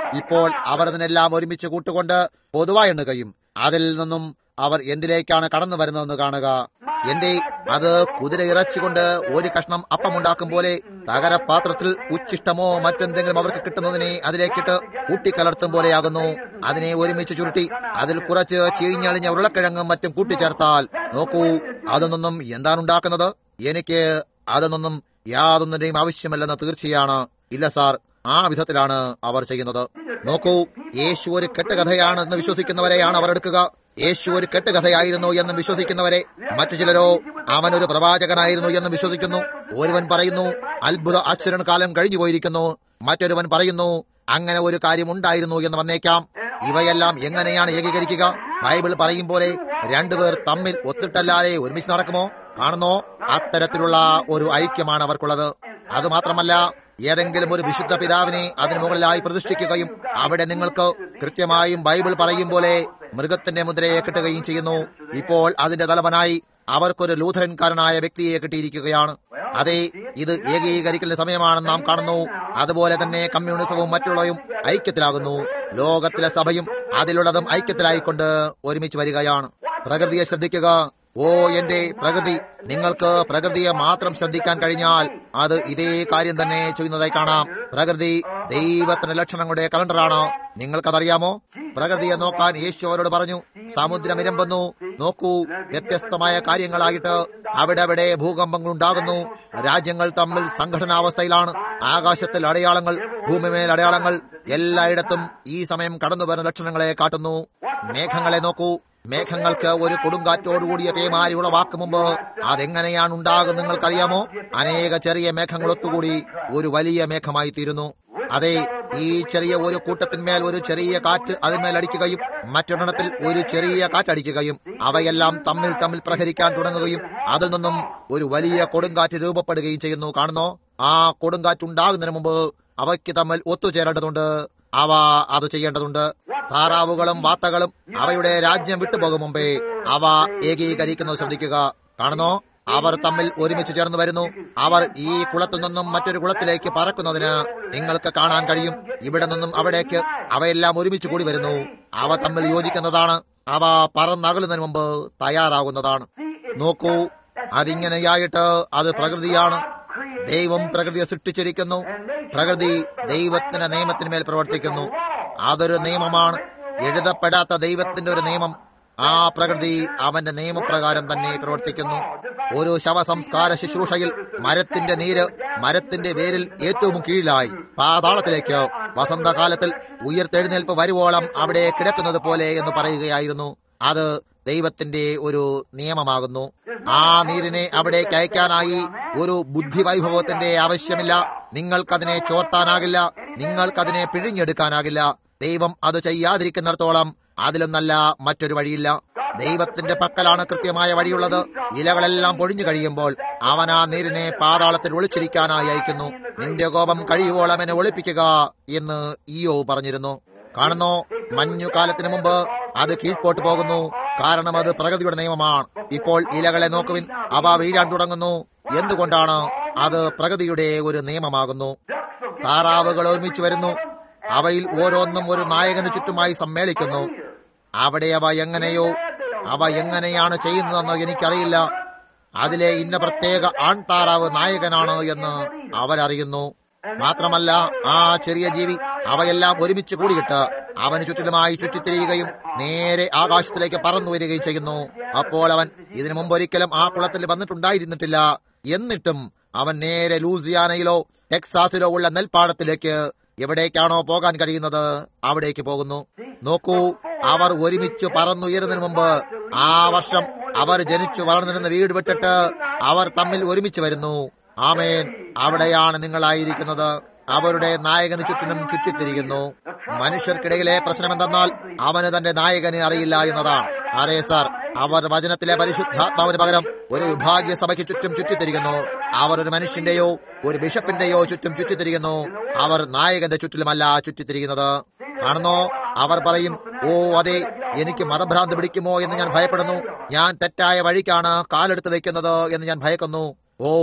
ഇപ്പോൾ അവർ അതിനെല്ലാം ഒരുമിച്ച് കൂട്ടുകൊണ്ട് പൊതുവായി എണ്ണുകയും അതിൽ നിന്നും അവർ എന്തിലേക്കാണ് കടന്നു വരുന്നതെന്ന് കാണുക എന്റെ അത് കുതിര ഇറച്ചികൊണ്ട് ഒരു കഷ്ണം അപ്പമുണ്ടാക്കും പോലെ തകരപാത്രത്തിൽ ഉച്ചിഷ്ടമോ മറ്റെന്തെങ്കിലും അവർക്ക് കിട്ടുന്നതിനെ അതിലേക്കിട്ട് കൂട്ടിക്കലർത്തും പോലെയാകുന്നു അതിനെ ഒരുമിച്ച് ചുരുട്ടി അതിൽ കുറച്ച് ചീഞ്ഞളിഞ്ഞ ഉരുളക്കിഴങ്ങും മറ്റും കൂട്ടിച്ചേർത്താൽ നോക്കൂ അതൊന്നും എന്താണ് ഉണ്ടാക്കുന്നത് എനിക്ക് അതൊന്നും യാതൊന്നിന്റെയും ആവശ്യമല്ലെന്ന് തീർച്ചയാണ് ഇല്ല സാർ ആ വിധത്തിലാണ് അവർ ചെയ്യുന്നത് നോക്കൂ യേശു ഒരു കെട്ടുകഥയാണ് എന്ന് വിശ്വസിക്കുന്നവരെയാണ് അവർ എടുക്കുക യേശു ഒരു കെട്ടുകഥയായിരുന്നു എന്ന് വിശ്വസിക്കുന്നവരെ മറ്റു ചിലരോ അവൻ ഒരു പ്രവാചകനായിരുന്നു എന്ന് വിശ്വസിക്കുന്നു ഒരുവൻ പറയുന്നു അത്ഭുത ആശ്ചര്യൻ കാലം കഴിഞ്ഞു പോയിരിക്കുന്നു മറ്റൊരുവൻ പറയുന്നു അങ്ങനെ ഒരു കാര്യം ഉണ്ടായിരുന്നു എന്ന് വന്നേക്കാം ഇവയെല്ലാം എങ്ങനെയാണ് ഏകീകരിക്കുക ബൈബിൾ പറയും പോലെ രണ്ടുപേർ തമ്മിൽ ഒത്തിട്ടല്ലാതെ ഒരുമിച്ച് നടക്കുമോ കാണുന്നോ അത്തരത്തിലുള്ള ഒരു ഐക്യമാണ് അവർക്കുള്ളത് അതുമാത്രമല്ല ഏതെങ്കിലും ഒരു വിശുദ്ധ പിതാവിനെ അതിനു മുകളിലായി പ്രതിഷ്ഠിക്കുകയും അവിടെ നിങ്ങൾക്ക് കൃത്യമായും ബൈബിൾ പറയും പോലെ മൃഗത്തിന്റെ മുദ്രയെ കിട്ടുകയും ചെയ്യുന്നു ഇപ്പോൾ അതിന്റെ തലവനായി അവർക്കൊരു ലൂഥറൻകാരനായ വ്യക്തിയെ കിട്ടിയിരിക്കുകയാണ് അതെ ഇത് ഏകീകരിക്കലിന്റെ സമയമാണെന്ന് നാം കാണുന്നു അതുപോലെ തന്നെ കമ്മ്യൂണിസവും മറ്റുള്ളവയും ഐക്യത്തിലാകുന്നു ലോകത്തിലെ സഭയും അതിലുള്ളതും ഐക്യത്തിലായിക്കൊണ്ട് ഒരുമിച്ച് വരികയാണ് പ്രകൃതിയെ ശ്രദ്ധിക്കുക ഓ എന്റെ പ്രകൃതി നിങ്ങൾക്ക് പ്രകൃതിയെ മാത്രം ശ്രദ്ധിക്കാൻ കഴിഞ്ഞാൽ അത് ഇതേ കാര്യം തന്നെ ചെയ്യുന്നതായി കാണാം പ്രകൃതി ദൈവത്തിന്റെ ലക്ഷണങ്ങളുടെ കലണ്ടറാണ് നിങ്ങൾക്കതറിയാമോ പ്രകൃതിയെ നോക്കാൻ യേശു അവരോട് പറഞ്ഞു സമുദ്രം ഇരമ്പുന്നു നോക്കൂ വ്യത്യസ്തമായ കാര്യങ്ങളായിട്ട് അവിടെ അവിടെ ഭൂകമ്പങ്ങൾ ഉണ്ടാകുന്നു രാജ്യങ്ങൾ തമ്മിൽ സംഘടനാവസ്ഥയിലാണ് ആകാശത്തിൽ അടയാളങ്ങൾ ഭൂമിമേൽ അടയാളങ്ങൾ എല്ലായിടത്തും ഈ സമയം കടന്നു വരുന്ന ലക്ഷണങ്ങളെ കാട്ടുന്നു മേഘങ്ങളെ നോക്കൂ മേഘങ്ങൾക്ക് ഒരു കൊടുങ്കാറ്റോടുകൂടിയ പേമാരി ഉളവാക്കും മുമ്പ് അതെങ്ങനെയാണ് ഉണ്ടാകുന്നത് നിങ്ങൾക്കറിയാമോ അനേക ചെറിയ മേഘങ്ങൾ ഒത്തുകൂടി ഒരു വലിയ മേഘമായി തീരുന്നു അതെ ഈ ചെറിയ ഒരു കൂട്ടത്തിന്മേൽ ഒരു ചെറിയ കാറ്റ് അതിന്മേൽ അടിക്കുകയും മറ്റൊരെണ്ണത്തിൽ ഒരു ചെറിയ കാറ്റടിക്കുകയും അവയെല്ലാം തമ്മിൽ തമ്മിൽ പ്രഹരിക്കാൻ തുടങ്ങുകയും അതിൽ നിന്നും ഒരു വലിയ കൊടുങ്കാറ്റ് രൂപപ്പെടുകയും ചെയ്യുന്നു കാണുന്നോ ആ കൊടുങ്കാറ്റ് ഉണ്ടാകുന്നതിന് മുമ്പ് അവയ്ക്ക് തമ്മിൽ ഒത്തുചേരേണ്ടതുണ്ട് അവ അത് ചെയ്യേണ്ടതുണ്ട് താറാവുകളും വാത്തകളും അവയുടെ രാജ്യം വിട്ടുപോകും മുമ്പേ അവ ഏകീകരിക്കുന്നത് ശ്രദ്ധിക്കുക കാണുന്നോ അവർ തമ്മിൽ ഒരുമിച്ച് ചേർന്ന് വരുന്നു അവർ ഈ കുളത്തിൽ നിന്നും മറ്റൊരു കുളത്തിലേക്ക് പറക്കുന്നതിന് നിങ്ങൾക്ക് കാണാൻ കഴിയും ഇവിടെ നിന്നും അവിടേക്ക് അവയെല്ലാം ഒരുമിച്ച് കൂടി വരുന്നു അവ തമ്മിൽ യോജിക്കുന്നതാണ് അവ പറന്നകലുന്നതിന് മുമ്പ് തയ്യാറാകുന്നതാണ് നോക്കൂ അതിങ്ങനെയായിട്ട് അത് പ്രകൃതിയാണ് ദൈവം പ്രകൃതിയെ സൃഷ്ടിച്ചിരിക്കുന്നു പ്രകൃതി ദൈവത്തിന്റെ നിയമത്തിന്മേൽ പ്രവർത്തിക്കുന്നു അതൊരു നിയമമാണ് എഴുതപ്പെടാത്ത ദൈവത്തിന്റെ ഒരു നിയമം ആ പ്രകൃതി അവന്റെ നിയമപ്രകാരം തന്നെ പ്രവർത്തിക്കുന്നു ഒരു ശവസംസ്കാര ശുശ്രൂഷയിൽ മരത്തിന്റെ നീര് മരത്തിന്റെ വേരിൽ ഏറ്റവും കീഴിലായി പാതാളത്തിലേക്ക് വസന്തകാലത്തിൽ ഉയർത്തെഴുന്നേൽപ്പ് വരുവോളം അവിടെ കിടക്കുന്നത് പോലെ എന്ന് പറയുകയായിരുന്നു അത് ദൈവത്തിന്റെ ഒരു നിയമമാകുന്നു ആ നീരിനെ അവിടേക്ക് അയക്കാനായി ഒരു ബുദ്ധിവൈഭവത്തിന്റെ ആവശ്യമില്ല നിങ്ങൾക്കതിനെ ചോർത്താനാകില്ല നിങ്ങൾക്കതിനെ പിഴിഞ്ഞെടുക്കാനാകില്ല ദൈവം അത് ചെയ്യാതിരിക്കുന്നിടത്തോളം അതിലും നല്ല മറ്റൊരു വഴിയില്ല ദൈവത്തിന്റെ പക്കലാണ് കൃത്യമായ വഴിയുള്ളത് ഇലകളെല്ലാം പൊഴിഞ്ഞു കഴിയുമ്പോൾ അവൻ ആ നീരിനെ പാതാളത്തിൽ ഒളിച്ചിരിക്കാനായി അയക്കുന്നു നിന്റെ കോപം കഴിയുവോളം എന്നെ ഒളിപ്പിക്കുക എന്ന് ഈയോ പറഞ്ഞിരുന്നു കാണുന്നോ മഞ്ഞുകാലത്തിന് മുമ്പ് അത് കീഴ്പോട്ട് പോകുന്നു കാരണം അത് പ്രകൃതിയുടെ നിയമമാണ് ഇപ്പോൾ ഇലകളെ നോക്കുവിൻ അവ വീഴാൻ തുടങ്ങുന്നു എന്തുകൊണ്ടാണ് അത് പ്രകൃതിയുടെ ഒരു നിയമമാകുന്നു താറാവുകൾ ഒരുമിച്ച് വരുന്നു അവയിൽ ഓരോന്നും ഒരു നായകന് ചുറ്റുമായി സമ്മേളിക്കുന്നു അവിടെ അവ എങ്ങനെയോ അവ എങ്ങനെയാണ് ചെയ്യുന്നതെന്ന് എനിക്കറിയില്ല അതിലെ ഇന്ന പ്രത്യേക ആൺതാറാവ് നായകനാണ് എന്ന് അവരറിയുന്നു മാത്രമല്ല ആ ചെറിയ ജീവി അവയെല്ലാം ഒരുമിച്ച് കൂടിയിട്ട് അവന് ചുറ്റിലുമായി ചുറ്റിത്തിരിയുകയും നേരെ ആകാശത്തിലേക്ക് പറന്നു വരികയും ചെയ്യുന്നു അപ്പോൾ അവൻ ഇതിനു മുമ്പ് ഒരിക്കലും ആ കുളത്തിൽ വന്നിട്ടുണ്ടായിരുന്നിട്ടില്ല എന്നിട്ടും അവൻ നേരെ ലൂസിയാനയിലോ ടെക്സാസിലോ ഉള്ള നെൽപ്പാടത്തിലേക്ക് എവിടേക്കാണോ പോകാൻ കഴിയുന്നത് അവിടേക്ക് പോകുന്നു നോക്കൂ അവർ ഒരുമിച്ച് പറന്നുയരുന്നതിന് മുമ്പ് ആ വർഷം അവർ ജനിച്ചു വളർന്നിരുന്ന വീട് വിട്ടിട്ട് അവർ തമ്മിൽ ഒരുമിച്ച് വരുന്നു ആമേൻ അവിടെയാണ് നിങ്ങളായിരിക്കുന്നത് അവരുടെ നായകന് ചുറ്റിനും ചുറ്റിത്തിരിക്കുന്നു മനുഷ്യർക്കിടയിലെ പ്രശ്നം എന്തെന്നാൽ അവന് തന്റെ നായകനെ അറിയില്ല എന്നതാണ് അതെ സാർ അവർ വചനത്തിലെ പരിശുദ്ധാത്മാവിന് പകരം ഒരു വിഭാഗീയ സഭയ്ക്ക് ചുറ്റും ചുറ്റിത്തിരിക്കുന്നു അവർ ഒരു മനുഷ്യന്റെയോ ഒരു ബിഷപ്പിന്റെയോ ചുറ്റും ചുറ്റിത്തിരിക്കുന്നു അവർ നായകന്റെ ചുറ്റിലുമല്ല ചുറ്റിത്തിരിക്കുന്നത് കാണുന്നോ അവർ പറയും ഓ അതെ എനിക്ക് മതഭ്രാന്ത് പിടിക്കുമോ എന്ന് ഞാൻ ഭയപ്പെടുന്നു ഞാൻ തെറ്റായ വഴിക്കാണ് കാലെടുത്ത് വെക്കുന്നത് എന്ന് ഞാൻ ഭയക്കുന്നു ഓ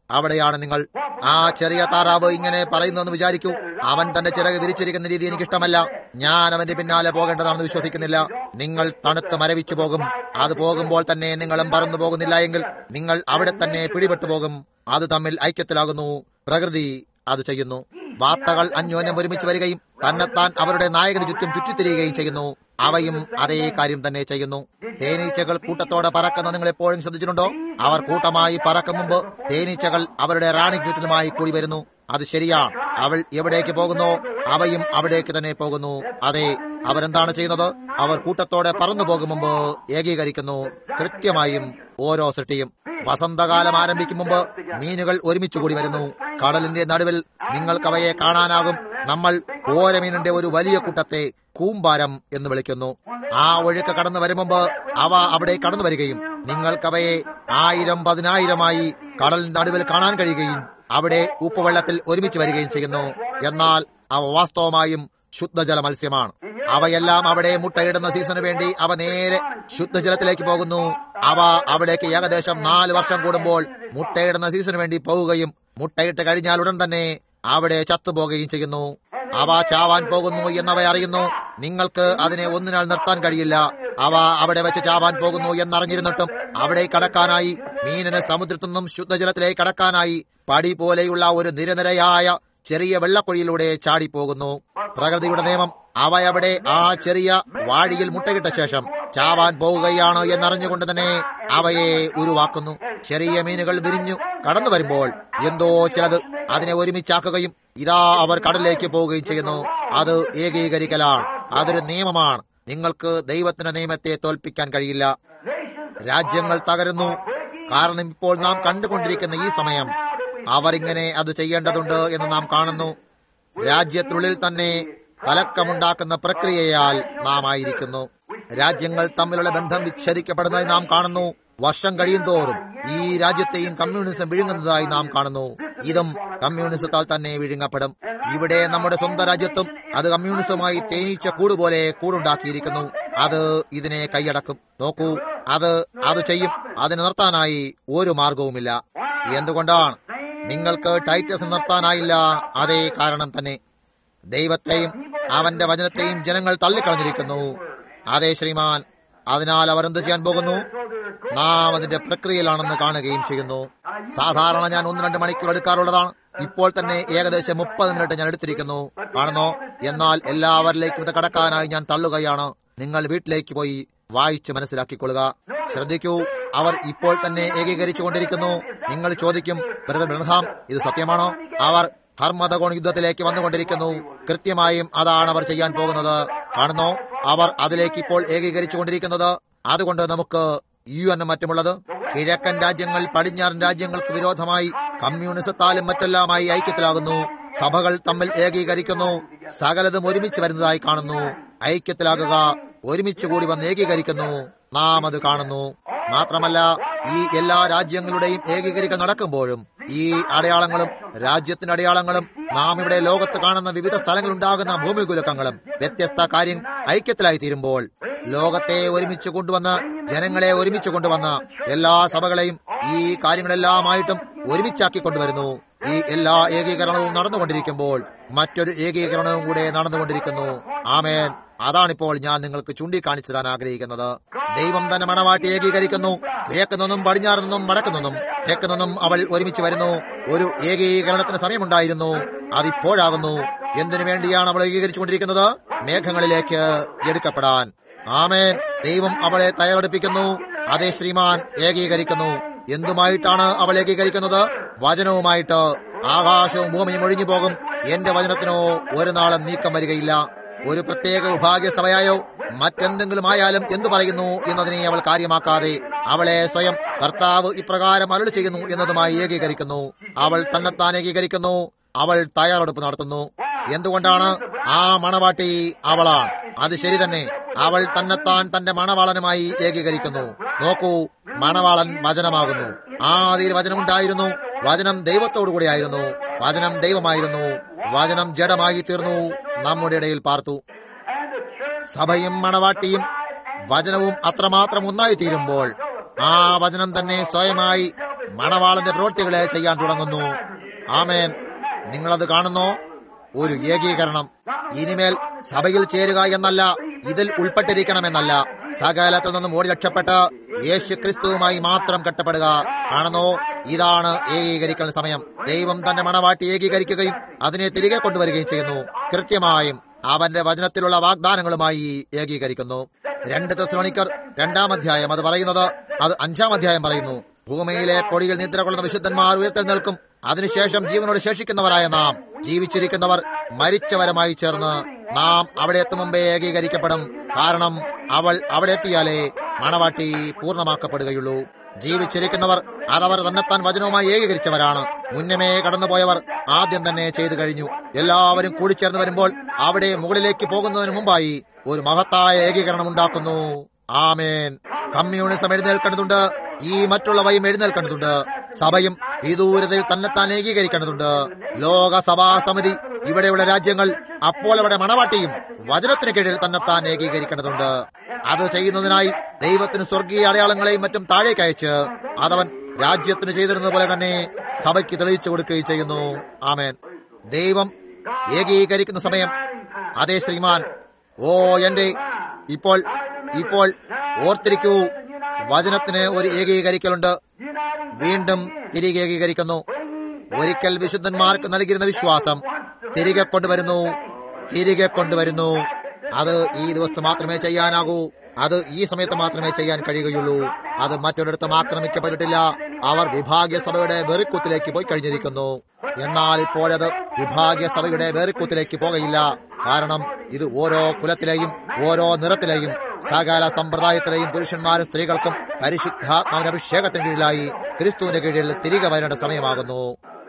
അവിടെയാണ് നിങ്ങൾ ആ ചെറിയ താറാവ് ഇങ്ങനെ പറയുന്നെന്ന് വിചാരിക്കൂ അവൻ തന്റെ ചിറക് വിരിച്ചിരിക്കുന്ന രീതി എനിക്ക് ഇഷ്ടമല്ല ഞാൻ അവന്റെ പിന്നാലെ പോകേണ്ടതാണെന്ന് വിശ്വസിക്കുന്നില്ല നിങ്ങൾ തണുത്ത് മരവിച്ചു പോകും അത് പോകുമ്പോൾ തന്നെ നിങ്ങളും പറന്നു പോകുന്നില്ല എങ്കിൽ നിങ്ങൾ അവിടെ തന്നെ പിടിപെട്ടു പോകും അത് തമ്മിൽ ഐക്യത്തിലാകുന്നു പ്രകൃതി അത് ചെയ്യുന്നു വാർത്തകൾ അന്യോന്യം ഒരുമിച്ച് വരികയും തന്നെത്താൻ അവരുടെ നായകന് ചുറ്റും ചുറ്റിത്തിരിയുകയും ചെയ്യുന്നു അവയും അതേ കാര്യം തന്നെ ചെയ്യുന്നു തേനീച്ചകൾ കൂട്ടത്തോടെ പറക്കുന്ന നിങ്ങൾ എപ്പോഴും ശ്രദ്ധിച്ചിട്ടുണ്ടോ അവർ കൂട്ടമായി പറക്കും മുമ്പ് തേനീച്ചകൾ അവരുടെ റാണി ചുറ്റിലുമായി കൂടി വരുന്നു അത് ശരിയാണ് അവൾ എവിടേക്ക് പോകുന്നോ അവയും അവിടേക്ക് തന്നെ പോകുന്നു അതെ അവരെന്താണ് ചെയ്യുന്നത് അവർ കൂട്ടത്തോടെ പറന്നു പോകും മുമ്പ് ഏകീകരിക്കുന്നു കൃത്യമായും ഓരോ സൃഷ്ടിയും വസന്തകാലം ആരംഭിക്കും മുമ്പ് മീനുകൾ ഒരുമിച്ച് കൂടി വരുന്നു കടലിന്റെ നടുവിൽ നിങ്ങൾക്കവയെ കാണാനാകും നമ്മൾ ഓരമീനിന്റെ ഒരു വലിയ കൂട്ടത്തെ കൂമ്പാരം എന്ന് വിളിക്കുന്നു ആ ഒഴുക്ക് കടന്നു വരും മുമ്പ് അവ അവിടെ കടന്നു വരികയും നിങ്ങൾക്കവയെ ആയിരം പതിനായിരമായി കടലിന്റെ നടുവിൽ കാണാൻ കഴിയുകയും അവിടെ ഉപ്പുവെള്ളത്തിൽ ഒരുമിച്ച് വരികയും ചെയ്യുന്നു എന്നാൽ അവ വാസ്തവമായും ശുദ്ധജല മത്സ്യമാണ് അവയെല്ലാം അവിടെ മുട്ടയിടുന്ന സീസണിന് വേണ്ടി അവ നേരെ ശുദ്ധജലത്തിലേക്ക് പോകുന്നു അവ അവിടേക്ക് ഏകദേശം നാല് വർഷം കൂടുമ്പോൾ മുട്ടയിടുന്ന സീസണിന് വേണ്ടി പോവുകയും മുട്ടയിട്ട് കഴിഞ്ഞാൽ ഉടൻ തന്നെ അവിടെ ചത്തുപോകുകയും ചെയ്യുന്നു അവ ചാവാൻ പോകുന്നു എന്നവ അറിയുന്നു നിങ്ങൾക്ക് അതിനെ ഒന്നിനാൽ നിർത്താൻ കഴിയില്ല അവ അവിടെ വെച്ച് ചാവാൻ പോകുന്നു എന്നറിഞ്ഞിരുന്നിട്ടും അവിടെ കടക്കാനായി മീനിന് സമുദ്രത്തു നിന്നും ശുദ്ധജലത്തിലേക്ക് കടക്കാനായി പടി പോലെയുള്ള ഒരു നിരനിരയായ ചെറിയ വെള്ളക്കുഴിയിലൂടെ ചാടിപ്പോകുന്നു പ്രകൃതിയുടെ നിയമം അവയവിടെ ആ ചെറിയ വാഴിയിൽ മുട്ടയിട്ട ശേഷം ചാവാൻ പോവുകയാണ് എന്നറിഞ്ഞുകൊണ്ട് തന്നെ അവയെ ഉരുവാക്കുന്നു ചെറിയ മീനുകൾ വിരിഞ്ഞു കടന്നു വരുമ്പോൾ എന്തോ ചിലത് അതിനെ ഒരുമിച്ചാക്കുകയും ഇതാ അവർ കടലിലേക്ക് പോവുകയും ചെയ്യുന്നു അത് ഏകീകരിക്കലാണ് അതൊരു നിയമമാണ് നിങ്ങൾക്ക് ദൈവത്തിന്റെ നിയമത്തെ തോൽപ്പിക്കാൻ കഴിയില്ല രാജ്യങ്ങൾ തകരുന്നു കാരണം ഇപ്പോൾ നാം കണ്ടുകൊണ്ടിരിക്കുന്ന ഈ സമയം അവർ ഇങ്ങനെ അത് ചെയ്യേണ്ടതുണ്ട് എന്ന് നാം കാണുന്നു രാജ്യത്തിനുള്ളിൽ തന്നെ കലക്കമുണ്ടാക്കുന്ന പ്രക്രിയയാൽ നാം ആയിരിക്കുന്നു രാജ്യങ്ങൾ തമ്മിലുള്ള ബന്ധം വിച്ഛേദിക്കപ്പെടുന്നതായി നാം കാണുന്നു വർഷം കഴിയും തോറും ഈ രാജ്യത്തെയും കമ്മ്യൂണിസം വിഴുങ്ങുന്നതായി നാം കാണുന്നു ഇതും കമ്മ്യൂണിസത്താൽ തന്നെ വിഴുങ്ങപ്പെടും ഇവിടെ നമ്മുടെ സ്വന്തം രാജ്യത്തും അത് കമ്മ്യൂണിസവുമായി തേനീച്ച കൂടുപോലെ കൂടുണ്ടാക്കിയിരിക്കുന്നു അത് ഇതിനെ കൈയടക്കും നോക്കൂ അത് അത് ചെയ്യും അതിനെ നിർത്താനായി ഒരു മാർഗവുമില്ല എന്തുകൊണ്ടാണ് നിങ്ങൾക്ക് ടൈറ്റസ് നിർത്താനായില്ല അതേ കാരണം തന്നെ ദൈവത്തെയും അവന്റെ വചനത്തെയും ജനങ്ങൾ തള്ളിക്കളഞ്ഞിരിക്കുന്നു അതെ ശ്രീമാൻ അതിനാൽ അവർ എന്ത് ചെയ്യാൻ പോകുന്നു നാം അതിന്റെ പ്രക്രിയയിലാണെന്ന് കാണുകയും ചെയ്യുന്നു സാധാരണ ഞാൻ ഒന്ന് രണ്ട് മണിക്കൂർ എടുക്കാറുള്ളതാണ് ഇപ്പോൾ തന്നെ ഏകദേശം മുപ്പത് മിനിറ്റ് ഞാൻ എടുത്തിരിക്കുന്നു കാണുന്നോ എന്നാൽ എല്ലാവരിലേക്കും ഇത് കടക്കാനായി ഞാൻ തള്ളുകയാണ് നിങ്ങൾ വീട്ടിലേക്ക് പോയി വായിച്ച് മനസ്സിലാക്കിക്കൊള്ളുക ശ്രദ്ധിക്കൂ അവർ ഇപ്പോൾ തന്നെ ഏകീകരിച്ചു കൊണ്ടിരിക്കുന്നു നിങ്ങൾ ചോദിക്കും ബ്രദർ ബ്രഹാം ഇത് സത്യമാണോ അവർ ഹർമതകോൺ യുദ്ധത്തിലേക്ക് വന്നുകൊണ്ടിരിക്കുന്നു കൃത്യമായും അതാണ് അവർ ചെയ്യാൻ പോകുന്നത് കാണുന്നോ അവർ അതിലേക്ക് ഇപ്പോൾ ഏകീകരിച്ചു കൊണ്ടിരിക്കുന്നത് അതുകൊണ്ട് നമുക്ക് യു എന്നും മറ്റുമുള്ളത് കിഴക്കൻ രാജ്യങ്ങൾ പടിഞ്ഞാറൻ രാജ്യങ്ങൾക്ക് വിരോധമായി കമ്മ്യൂണിസത്താലും മറ്റെല്ലാമായി ഐക്യത്തിലാകുന്നു സഭകൾ തമ്മിൽ ഏകീകരിക്കുന്നു സകലതും ഒരുമിച്ച് വരുന്നതായി കാണുന്നു ഐക്യത്തിലാകുക ഒരുമിച്ച് കൂടി വന്ന് ഏകീകരിക്കുന്നു നാം അത് കാണുന്നു മാത്രമല്ല ഈ എല്ലാ രാജ്യങ്ങളുടെയും ഏകീകരിക്കൽ നടക്കുമ്പോഴും ഈ അടയാളങ്ങളും രാജ്യത്തിന്റെ അടയാളങ്ങളും നാം ഇവിടെ ലോകത്ത് കാണുന്ന വിവിധ സ്ഥലങ്ങളിൽ ഉണ്ടാകുന്ന ഭൂമികുലക്കങ്ങളും വ്യത്യസ്ത കാര്യം ഐക്യത്തിലായി തീരുമ്പോൾ ലോകത്തെ ഒരുമിച്ച് കൊണ്ടുവന്ന് ജനങ്ങളെ ഒരുമിച്ച് കൊണ്ടുവന്ന് എല്ലാ സഭകളെയും ഈ കാര്യങ്ങളെല്ലാമായിട്ടും ഒരുമിച്ചാക്കി കൊണ്ടുവരുന്നു ഈ എല്ലാ ഏകീകരണവും നടന്നുകൊണ്ടിരിക്കുമ്പോൾ മറ്റൊരു ഏകീകരണവും കൂടെ നടന്നുകൊണ്ടിരിക്കുന്നു ആമേൻ അതാണിപ്പോൾ ഞാൻ നിങ്ങൾക്ക് ചൂണ്ടിക്കാണിച്ചു തരാൻ ആഗ്രഹിക്കുന്നത് ദൈവം തന്നെ മണവാട്ടി ഏകീകരിക്കുന്നു കിഴക്ക് നിന്നും പടിഞ്ഞാറ് നിന്നും വടക്കു നിന്നും തെക്ക് നിന്നും അവൾ ഒരുമിച്ച് വരുന്നു ഒരു ഏകീകരണത്തിന് സമയമുണ്ടായിരുന്നു അതിപ്പോഴാകുന്നു എന്തിനു വേണ്ടിയാണ് അവൾ ഏകീകരിച്ചുകൊണ്ടിരിക്കുന്നത് മേഘങ്ങളിലേക്ക് എടുക്കപ്പെടാൻ ആമേൻ ദൈവം അവളെ തയ്യാറെടുപ്പിക്കുന്നു അതേ ശ്രീമാൻ ഏകീകരിക്കുന്നു എന്തുമായിട്ടാണ് അവൾ ഏകീകരിക്കുന്നത് വചനവുമായിട്ട് ആകാശവും ഭൂമിയും ഒഴിഞ്ഞു പോകും എന്റെ വചനത്തിനോ ഒരു നാളും നീക്കം വരികയില്ല ഒരു പ്രത്യേക വിഭാഗ്യസഭയായോ മറ്റെന്തെങ്കിലും ആയാലും എന്തു പറയുന്നു എന്നതിനെ അവൾ കാര്യമാക്കാതെ അവളെ സ്വയം കർത്താവ് ഇപ്രകാരം അരുളി ചെയ്യുന്നു എന്നതുമായി ഏകീകരിക്കുന്നു അവൾ തന്നെത്താൻ ഏകീകരിക്കുന്നു അവൾ തയ്യാറെടുപ്പ് നടത്തുന്നു എന്തുകൊണ്ടാണ് ആ മണവാട്ടി അവളാണ് അത് ശരി തന്നെ അവൾ തന്നെത്താൻ തന്റെ മണവാളനുമായി ഏകീകരിക്കുന്നു നോക്കൂ മണവാളൻ വചനമാകുന്നു ആദ്യ വചനമുണ്ടായിരുന്നു വചനം ദൈവത്തോടു കൂടിയായിരുന്നു വചനം ദൈവമായിരുന്നു വചനം ജഡമായി തീർന്നു നമ്മുടെ ഇടയിൽ പാർത്തു സഭയും മണവാട്ടിയും വചനവും അത്രമാത്രം ഒന്നായി തീരുമ്പോൾ ആ വചനം തന്നെ സ്വയമായി മണവാളന്റെ പ്രവൃത്തികളെ ചെയ്യാൻ തുടങ്ങുന്നു ആമേൻ നിങ്ങളത് കാണുന്നോ ഒരു ഏകീകരണം ഇനിമേൽ സഭയിൽ ചേരുക എന്നല്ല ഇതിൽ ഉൾപ്പെട്ടിരിക്കണമെന്നല്ല സകലത്തിൽ നിന്നും ഓടി രക്ഷപ്പെട്ട് യേശു ക്രിസ്തുവുമായി മാത്രം കെട്ടപ്പെടുക കാണുന്നോ ഇതാണ് ഏകീകരിക്കൽ സമയം ദൈവം തന്റെ മണവാട്ടി ഏകീകരിക്കുകയും അതിനെ തിരികെ കൊണ്ടുവരികയും ചെയ്യുന്നു കൃത്യമായും അവന്റെ വചനത്തിലുള്ള വാഗ്ദാനങ്ങളുമായി ഏകീകരിക്കുന്നു രണ്ട് തെസ്ലോണിക്കർ രണ്ടാം അധ്യായം അത് പറയുന്നത് അത് അഞ്ചാം അധ്യായം പറയുന്നു ഭൂമിയിലെ പൊടിയിൽ നിദ്ര കൊള്ളുന്ന വിശുദ്ധന്മാർ ഉയർത്തെഴുന്നേൽക്കും അതിനുശേഷം ജീവനോട് ശേഷിക്കുന്നവരായ നാം ജീവിച്ചിരിക്കുന്നവർ മരിച്ചവരുമായി ചേർന്ന് നാം അവിടെ എത്തും മുമ്പേ ഏകീകരിക്കപ്പെടും കാരണം അവൾ അവിടെ എത്തിയാലേ മണവാട്ടി പൂർണ്ണമാക്കപ്പെടുകയുള്ളൂ ജീവിച്ചിരിക്കുന്നവർ അതവർ തന്നെത്താൻ വചനവുമായി ഏകീകരിച്ചവരാണ് മുന്നമേ കടന്നുപോയവർ ആദ്യം തന്നെ ചെയ്തു കഴിഞ്ഞു എല്ലാവരും കൂടിച്ചേർന്ന് വരുമ്പോൾ അവിടെ മുകളിലേക്ക് പോകുന്നതിന് മുമ്പായി ഒരു മഹത്തായ ഏകീകരണം ഉണ്ടാക്കുന്നു ആമേൻ കമ്മ്യൂണിസം എഴുന്നേൽക്കേണ്ടതുണ്ട് ഈ മറ്റുള്ളവയും എഴുന്നേൽക്കേണ്ടതുണ്ട് സഭയും വിദൂരതയിൽ തന്നെത്താൻ ഏകീകരിക്കേണ്ടതുണ്ട് ലോക സഭാ സമിതി ഇവിടെയുള്ള രാജ്യങ്ങൾ അപ്പോൾ അവിടെ മണവാട്ടിയും വചനത്തിന് കീഴിൽ തന്നെത്താൻ ഏകീകരിക്കേണ്ടതുണ്ട് അത് ചെയ്യുന്നതിനായി ദൈവത്തിന് സ്വർഗീയ അടയാളങ്ങളെയും മറ്റും താഴേക്ക് അയച്ച് അതവൻ രാജ്യത്തിന് ചെയ്തിരുന്നത് പോലെ തന്നെ സഭയ്ക്ക് തെളിയിച്ചു കൊടുക്കുകയും ചെയ്യുന്നു ആമേൻ ദൈവം ഏകീകരിക്കുന്ന സമയം അതേ ശ്രീമാൻ ഓ എന്റെ ഇപ്പോൾ ഇപ്പോൾ ഓർത്തിരിക്കൂ വചനത്തിന് ഒരു ഏകീകരിക്കലുണ്ട് വീണ്ടും തിരികെ ഏകീകരിക്കുന്നു ഒരിക്കൽ വിശുദ്ധന്മാർക്ക് നൽകിയിരുന്ന വിശ്വാസം തിരികെ കൊണ്ടുവരുന്നു തിരികെ കൊണ്ടുവരുന്നു അത് ഈ ദിവസത്ത് മാത്രമേ ചെയ്യാനാകൂ അത് ഈ സമയത്ത് മാത്രമേ ചെയ്യാൻ കഴിയുകയുള്ളൂ അത് മറ്റൊരിടത്തും ആക്രമിക്കപ്പെട്ടിട്ടില്ല അവർ വിഭാഗീയ സഭയുടെ വെറിക്കുത്തിലേക്ക് പോയി കഴിഞ്ഞിരിക്കുന്നു എന്നാൽ ഇപ്പോഴത് വിഭാഗീയ സഭയുടെ വേറിക്കുത്തിലേക്ക് പോകയില്ല കാരണം ഇത് ഓരോ കുലത്തിലെയും ഓരോ നിറത്തിലെയും സകല സമ്പ്രദായത്തിലെയും പുരുഷന്മാരും സ്ത്രീകൾക്കും പരിശുദ്ധാത്മാവിന്റെ അഭിഷേകത്തിന് കീഴിലായി ക്രിസ്തുവിന്റെ കീഴിൽ തിരികെ വരേണ്ട സമയമാകുന്നു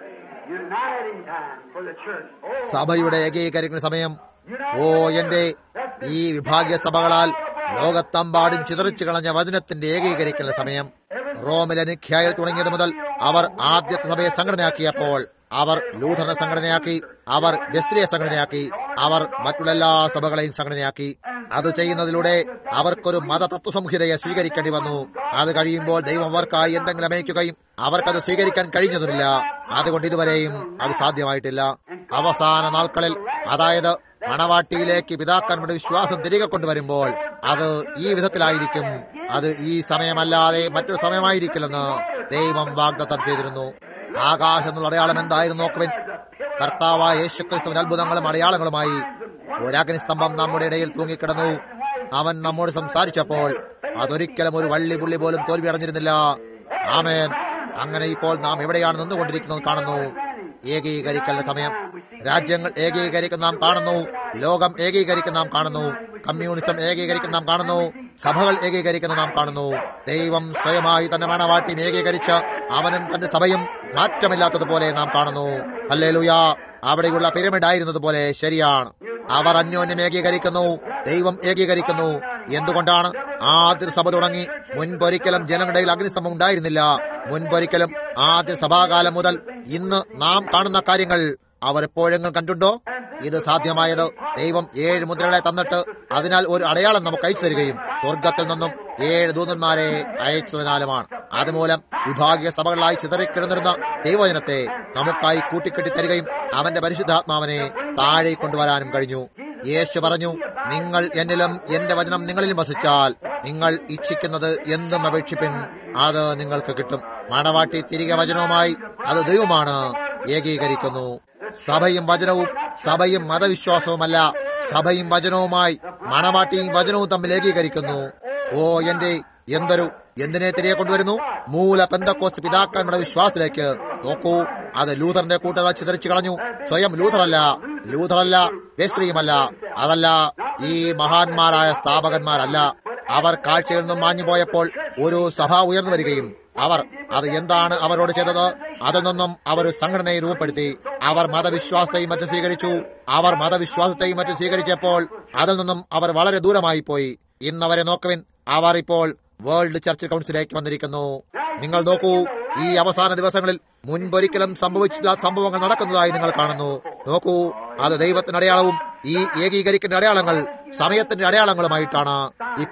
Uniting time for the church. Oh, സഭയുടെ ഏകീകരിക്കുന്ന സമയം ഓ എന്റെ ഈ വിഭാഗീയ സഭകളാൽ ലോകത്തമ്പാടും ചിതറിച്ചു കളഞ്ഞ വചനത്തിന്റെ ഏകീകരിക്കുന്ന സമയം റോമിലെ നിഖ്യായിൽ തുടങ്ങിയത് മുതൽ അവർ ആദ്യത്തെ സഭയെ സംഘടനയാക്കിയപ്പോൾ അവർ ലൂഥറിനെ സംഘടനയാക്കി അവർ വെസ്ലിയെ സംഘടനയാക്കി അവർ മറ്റുള്ള എല്ലാ സഭകളെയും സംഘടനയാക്കി അത് ചെയ്യുന്നതിലൂടെ അവർക്കൊരു മത തത്വസംഹിതയെ സ്വീകരിക്കേണ്ടി വന്നു അത് കഴിയുമ്പോൾ ദൈവം അവർക്കായി എന്തെങ്കിലും അമയിക്കുകയും അവർക്കത് സ്വീകരിക്കാൻ കഴിഞ്ഞതുമില്ല അതുകൊണ്ട് ഇതുവരെയും അത് സാധ്യമായിട്ടില്ല അവസാന നാൾക്കളിൽ അതായത് മണവാട്ടിയിലേക്ക് പിതാക്കന്മാരുടെ വിശ്വാസം തിരികെ കൊണ്ടുവരുമ്പോൾ അത് ഈ വിധത്തിലായിരിക്കും അത് ഈ സമയമല്ലാതെ മറ്റൊരു സമയമായിരിക്കില്ലെന്ന് ദൈവം വാഗ്ദത്തം ചെയ്തിരുന്നു ആകാശം എന്നുള്ള അടയാളം എന്തായിരുന്നു നോക്കുവിൻ കർത്താവായ യേശുക്രിസ്തുവിന്റെ അത്ഭുതങ്ങളും അടയാളങ്ങളുമായി ഒരഗ്നിസ്തംഭം നമ്മുടെ ഇടയിൽ തൂങ്ങിക്കിടന്നു അവൻ നമ്മോട് സംസാരിച്ചപ്പോൾ അതൊരിക്കലും ഒരു വള്ളി പുള്ളി പോലും തോൽവി അടഞ്ഞിരുന്നില്ല ആമേൻ അങ്ങനെ ഇപ്പോൾ നാം എവിടെയാണ് നിന്നുകൊണ്ടിരിക്കുന്നത് കാണുന്നു ഏകീകരിക്കലിന്റെ സമയം രാജ്യങ്ങൾ ഏകീകരിക്കുന്ന നാം കാണുന്നു ലോകം ഏകീകരിക്കുന്ന നാം കാണുന്നു കമ്മ്യൂണിസം ഏകീകരിക്കുന്ന നാം കാണുന്നു സഭകൾ ഏകീകരിക്കുന്ന നാം കാണുന്നു ദൈവം സ്വയമായി തന്നെ മണവാട്ടി ഏകീകരിച്ച് അവനും തന്റെ സഭയും മാറ്റമില്ലാത്തതുപോലെ നാം കാണുന്നു അല്ലേലുയാ അവിടെയുള്ള പിരമിഡ് ആയിരുന്നതുപോലെ ശരിയാണ് അവർ അന്യോന്യം ഏകീകരിക്കുന്നു ദൈവം ഏകീകരിക്കുന്നു എന്തുകൊണ്ടാണ് ആദ്യ സഭ തുടങ്ങി മുൻപൊരിക്കലും ജനങ്ങളുടെ അഗ്നിസ്തംഭം ഉണ്ടായിരുന്നില്ല മുൻപൊരിക്കലും ആദ്യ സഭാകാലം മുതൽ ഇന്ന് നാം കാണുന്ന കാര്യങ്ങൾ അവർ എപ്പോഴെങ്കിലും കണ്ടുണ്ടോ ഇത് സാധ്യമായത് ദൈവം ഏഴ് മുദ്രകളെ തന്നിട്ട് അതിനാൽ ഒരു അടയാളം നമുക്ക് അയച്ചു തരികയും സ്വർഗത്തിൽ നിന്നും ഏഴ് ദൂതന്മാരെ അയച്ചതിനാലുമാണ് അതുമൂലം വിഭാഗീയ സഭകളായി ചിതറിക്കിടന്നിരുന്ന ദൈവജനത്തെ നമുക്കായി കൂട്ടിക്കെട്ടി തരികയും അവന്റെ പരിശുദ്ധാത്മാവിനെ താഴെ കൊണ്ടുവരാനും കഴിഞ്ഞു യേശു പറഞ്ഞു നിങ്ങൾ എന്നിലും എന്റെ വചനം നിങ്ങളിലും വസിച്ചാൽ നിങ്ങൾ ഇച്ഛിക്കുന്നത് എന്തും അപേക്ഷിപ്പിൻ അത് നിങ്ങൾക്ക് കിട്ടും മണവാട്ടി തിരികെ വചനവുമായി അത് ദൈവമാണ് ഏകീകരിക്കുന്നു സഭയും വചനവും സഭയും മതവിശ്വാസവുമല്ല സഭയും വചനവുമായി മണവാട്ടിയും വചനവും തമ്മിൽ ഏകീകരിക്കുന്നു ഓ എന്റെ എന്തൊരു എന്തിനെ തിരികെ കൊണ്ടുവരുന്നു മൂല പെന്തക്കോസ്റ്റ് പിതാക്കന്മാരുടെ വിശ്വാസത്തിലേക്ക് നോക്കൂ അത് ലൂഥറിന്റെ കൂട്ടുകാർ ചിതറിച്ചു കളഞ്ഞു സ്വയം ലൂഥറല്ല ലൂഥറല്ല വെസ്ലിയുമല്ല അതല്ല ഈ മഹാന്മാരായ സ്ഥാപകന്മാരല്ല അവർ കാഴ്ചയിൽ നിന്നും മാഞ്ഞു പോയപ്പോൾ ഒരു സഭ ഉയർന്നു വരികയും അവർ അത് എന്താണ് അവരോട് ചെയ്തത് അതിൽ നിന്നും അവർ ഒരു സംഘടനയെ രൂപപ്പെടുത്തി അവർ മതവിശ്വാസത്തെയും മറ്റും സ്വീകരിച്ചു അവർ മതവിശ്വാസത്തെയും മറ്റും സ്വീകരിച്ചപ്പോൾ അതിൽ നിന്നും അവർ വളരെ ദൂരമായി പോയി ഇന്നവരെ നോക്കുവിൻ അവർ ഇപ്പോൾ വേൾഡ് ചർച്ച് കൗൺസിലേക്ക് വന്നിരിക്കുന്നു നിങ്ങൾ നോക്കൂ ഈ അവസാന ദിവസങ്ങളിൽ മുൻപൊരിക്കലും സംഭവിച്ചില്ലാത്ത സംഭവങ്ങൾ നടക്കുന്നതായി നിങ്ങൾ കാണുന്നു നോക്കൂ അത് ദൈവത്തിന്റെ അടയാളവും ഈ ഏകീകരിക്കുന്ന അടയാളങ്ങൾ സമയത്തിന്റെ അടയാളങ്ങളുമായിട്ടാണ് ഇപ്പോൾ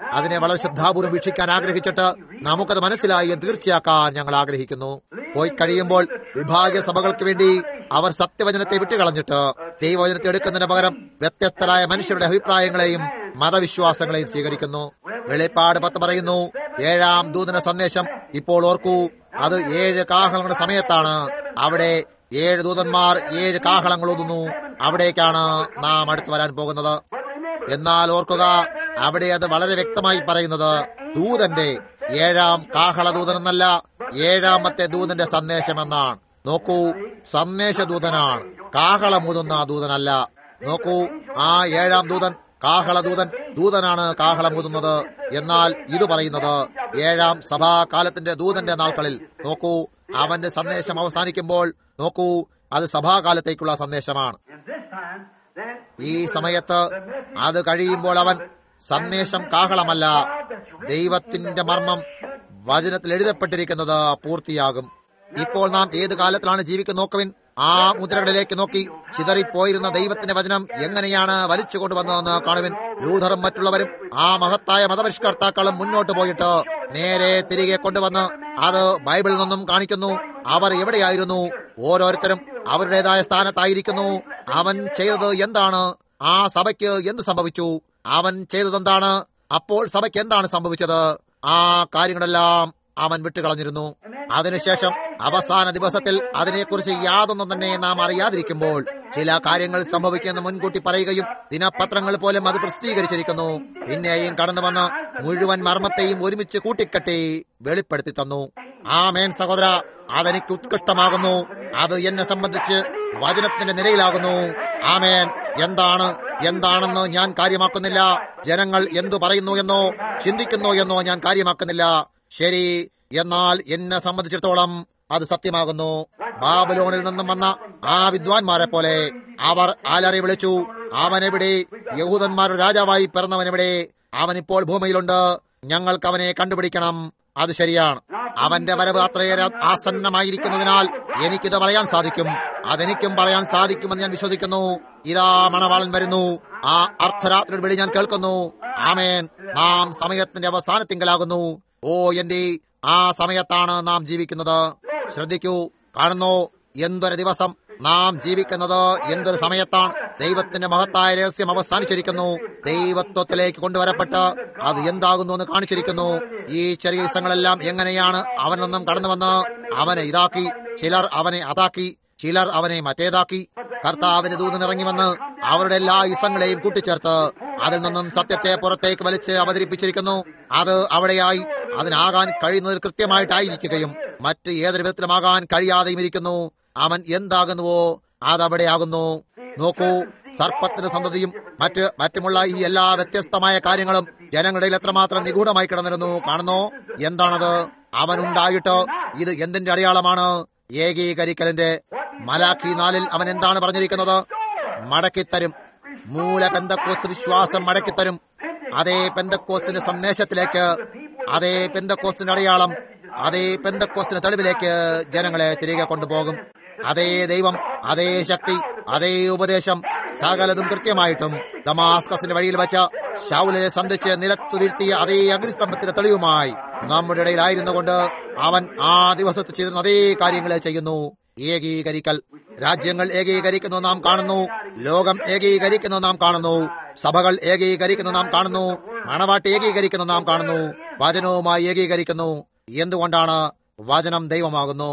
അതിനെ വളരെ ശ്രദ്ധാപൂർവ്വം വീക്ഷിക്കാൻ ആഗ്രഹിച്ചിട്ട് നമുക്കത് മനസ്സിലായി എന്ന് തീർച്ചയാക്കാൻ ഞങ്ങൾ ആഗ്രഹിക്കുന്നു പോയി കഴിയുമ്പോൾ വിഭാഗീയ സഭകൾക്ക് വേണ്ടി അവർ സത്യവചനത്തെ വിട്ടുകളഞ്ഞിട്ട് ദൈവവചനത്തെ എടുക്കുന്നതിന് പകരം വ്യത്യസ്തരായ മനുഷ്യരുടെ അഭിപ്രായങ്ങളെയും മതവിശ്വാസങ്ങളെയും സ്വീകരിക്കുന്നു വെളിപ്പാട് പത്ത് പറയുന്നു ഏഴാം ദൂതന സന്ദേശം ഇപ്പോൾ ഓർക്കൂ അത് ഏഴ് കാഹളങ്ങളുടെ സമയത്താണ് അവിടെ ഏഴ് ദൂതന്മാർ ഏഴ് കാഹളങ്ങൾ ഊതുന്നു അവിടേക്കാണ് നാം അടുത്ത് വരാൻ പോകുന്നത് എന്നാൽ ഓർക്കുക അവിടെ അത് വളരെ വ്യക്തമായി പറയുന്നത് ദൂതന്റെ ഏഴാം കാഹള ദൂതനെന്നല്ല ഏഴാമത്തെ ദൂതന്റെ സന്ദേശമെന്നാണ് നോക്കൂ സന്ദേശദൂതനാണ് കാഹളമൂതുന്ന ദൂതനല്ല നോക്കൂ ആ ഏഴാം ദൂതൻ കാഹളദൂതൻ ദൂതനാണ് കാഹളമൂതുന്നത് എന്നാൽ ഇത് പറയുന്നത് ഏഴാം സഭാകാലത്തിന്റെ ദൂതന്റെ നാൾക്കളിൽ നോക്കൂ അവന്റെ സന്ദേശം അവസാനിക്കുമ്പോൾ നോക്കൂ അത് സഭാകാലത്തേക്കുള്ള സന്ദേശമാണ് And this time, then ഈ സമയത്ത് അത് കഴിയുമ്പോൾ അവൻ സന്ദേശം കാഹളമല്ല ദൈവത്തിന്റെ മർമ്മം വചനത്തിൽ എഴുതപ്പെട്ടിരിക്കുന്നത് പൂർത്തിയാകും ഇപ്പോൾ നാം ഏത് കാലത്തിലാണ് ജീവിക്കുന്ന നോക്കുവിൻ ആ മുദ്രകളിലേക്ക് നോക്കി ചിതറിപ്പോയിരുന്ന ദൈവത്തിന്റെ വചനം എങ്ങനെയാണ് വലിച്ചു കൊണ്ടുവന്നതെന്ന് കാണുവിൻ ലൂഥറും മറ്റുള്ളവരും ആ മഹത്തായ മതപരിഷ്കർത്താക്കളും മുന്നോട്ട് പോയിട്ട് നേരെ തിരികെ കൊണ്ടുവന്ന് അത് ബൈബിളിൽ നിന്നും കാണിക്കുന്നു അവർ എവിടെയായിരുന്നു ഓരോരുത്തരും അവരുടേതായ സ്ഥാനത്തായിരിക്കുന്നു അവൻ ചെയ്തത് എന്താണ് ആ സഭയ്ക്ക് എന്ത് സംഭവിച്ചു അവൻ ചെയ്തതെന്താണ് അപ്പോൾ സഭയ്ക്ക് എന്താണ് സംഭവിച്ചത് ആ കാര്യങ്ങളെല്ലാം അവൻ വിട്ടുകളഞ്ഞിരുന്നു അതിനുശേഷം അവസാന ദിവസത്തിൽ അതിനെക്കുറിച്ച് യാതൊന്നും തന്നെ നാം അറിയാതിരിക്കുമ്പോൾ ചില കാര്യങ്ങൾ സംഭവിക്കുമെന്ന് മുൻകൂട്ടി പറയുകയും ദിനപത്രങ്ങൾ പോലും അത് പ്രസിദ്ധീകരിച്ചിരിക്കുന്നു പിന്നെയും കടന്നു വന്ന് മുഴുവൻ മർമ്മത്തെയും ഒരുമിച്ച് കൂട്ടിക്കെട്ടി വെളിപ്പെടുത്തി തന്നു ആ മേൻ സഹോദര അതെനിക്ക് ഉത്കൃഷ്ടമാകുന്നു അത് എന്നെ സംബന്ധിച്ച് വചനത്തിന്റെ നിലയിലാകുന്നു ആമേൻ എന്താണ് എന്താണെന്ന് ഞാൻ കാര്യമാക്കുന്നില്ല ജനങ്ങൾ എന്തു പറയുന്നു എന്നോ ചിന്തിക്കുന്നു എന്നോ ഞാൻ കാര്യമാക്കുന്നില്ല ശരി എന്നാൽ എന്നെ സംബന്ധിച്ചിടത്തോളം അത് സത്യമാകുന്നു ബാബലോണിൽ നിന്നും വന്ന ആ വിദ്വാൻമാരെ പോലെ അവർ ആലറി വിളിച്ചു അവനെവിടെ യഹൂദന്മാരുടെ രാജാവായി പിറന്നവനെവിടെ അവൻ ഇപ്പോൾ ഭൂമിയിലുണ്ട് ഞങ്ങൾക്ക് അവനെ കണ്ടുപിടിക്കണം അത് ശരിയാണ് അവന്റെ വരവ് അത്രയേറെ ആസന്നമായിരിക്കുന്നതിനാൽ എനിക്കിത് പറയാൻ സാധിക്കും അതെനിക്കും പറയാൻ സാധിക്കുമെന്ന് ഞാൻ വിശ്വസിക്കുന്നു ഇതാ മണവാളൻ വരുന്നു ആ അർദ്ധരാത്രിയുടെ വിളി ഞാൻ കേൾക്കുന്നു ആമേൻ നാം സമയത്തിന്റെ അവസാനത്തിങ്കലാകുന്നു ഓ എന്റെ ആ സമയത്താണ് നാം ജീവിക്കുന്നത് ശ്രദ്ധിക്കൂ കാണുന്നു എന്തൊരു ദിവസം നാം ജീവിക്കുന്നത് എന്തൊരു സമയത്താണ് ദൈവത്തിന്റെ മഹത്തായ രഹസ്യം അവസാനിച്ചിരിക്കുന്നു ദൈവത്വത്തിലേക്ക് കൊണ്ടുവരപ്പെട്ട് അത് എന്താകുന്നു എന്ന് കാണിച്ചിരിക്കുന്നു ഈ ചെറിയ ദിവസങ്ങളെല്ലാം എങ്ങനെയാണ് അവൻ നിന്നും കടന്നു വന്ന് അവനെ ഇതാക്കി ചിലർ അവനെ അതാക്കി ചിലർ അവനെ മറ്റേതാക്കി കർത്താവിന്റെ ദൂതൻ ഇറങ്ങി വന്ന് അവരുടെ എല്ലാ ഇസങ്ങളെയും കൂട്ടിച്ചേർത്ത് അതിൽ നിന്നും സത്യത്തെ പുറത്തേക്ക് വലിച്ച് അവതരിപ്പിച്ചിരിക്കുന്നു അത് അവിടെയായി അതിനാകാൻ കഴിയുന്നതിൽ കൃത്യമായിട്ടായിരിക്കുകയും മറ്റ് ഏതൊരു വിധത്തിലുമാകാൻ കഴിയാതെയും ഇരിക്കുന്നു അവൻ എന്താകുന്നുവോ അതവിടെയാകുന്നു നോക്കൂ സർപ്പത്തിന്റെ സന്തതിയും മറ്റ് മറ്റുമുള്ള ഈ എല്ലാ വ്യത്യസ്തമായ കാര്യങ്ങളും ജനങ്ങളുടെ എത്രമാത്രം നിഗൂഢമായി കിടന്നിരുന്നു കാണുന്നോ എന്താണത് അവനുണ്ടായിട്ട് ഇത് എന്തിന്റെ അടയാളമാണ് ഏകീകരിക്കലിന്റെ മലാഖി നാലിൽ അവൻ എന്താണ് പറഞ്ഞിരിക്കുന്നത് മടക്കിത്തരും മൂല പെന്തക്കോസ് വിശ്വാസം മടക്കിത്തരും അതേ പെന്തക്കോസിന്റെ സന്ദേശത്തിലേക്ക് അതേ പെന്തക്കോസിന്റെ അടയാളം അതേ പെന്തക്കോസിന്റെ തെളിവിലേക്ക് ജനങ്ങളെ തിരികെ കൊണ്ടുപോകും അതേ ദൈവം അതേ ശക്തി അതേ ഉപദേശം സകലതും കൃത്യമായിട്ടും ദമാസ്കസിന്റെ വഴിയിൽ വെച്ച ഷൗലിനെ സന്ധിച്ച് നിലത്തു വീഴ്ത്തിയ അതേ അഗ്നിസ്തംഭത്തിന്റെ തെളിവുമായി നമ്മുടെ ഇടയിലായിരുന്നു കൊണ്ട് അവൻ ആ ദിവസത്ത് ചെയ്തിരുന്ന അതേ കാര്യങ്ങളെ ചെയ്യുന്നു ഏകീകരിക്കൽ രാജ്യങ്ങൾ ഏകീകരിക്കുന്നു നാം കാണുന്നു ലോകം ഏകീകരിക്കുന്നു നാം കാണുന്നു സഭകൾ ഏകീകരിക്കുന്നു നാം കാണുന്നു മണവാട്ടി ഏകീകരിക്കുന്നു നാം കാണുന്നു വചനവുമായി ഏകീകരിക്കുന്നു എന്തുകൊണ്ടാണ് വചനം ദൈവമാകുന്നു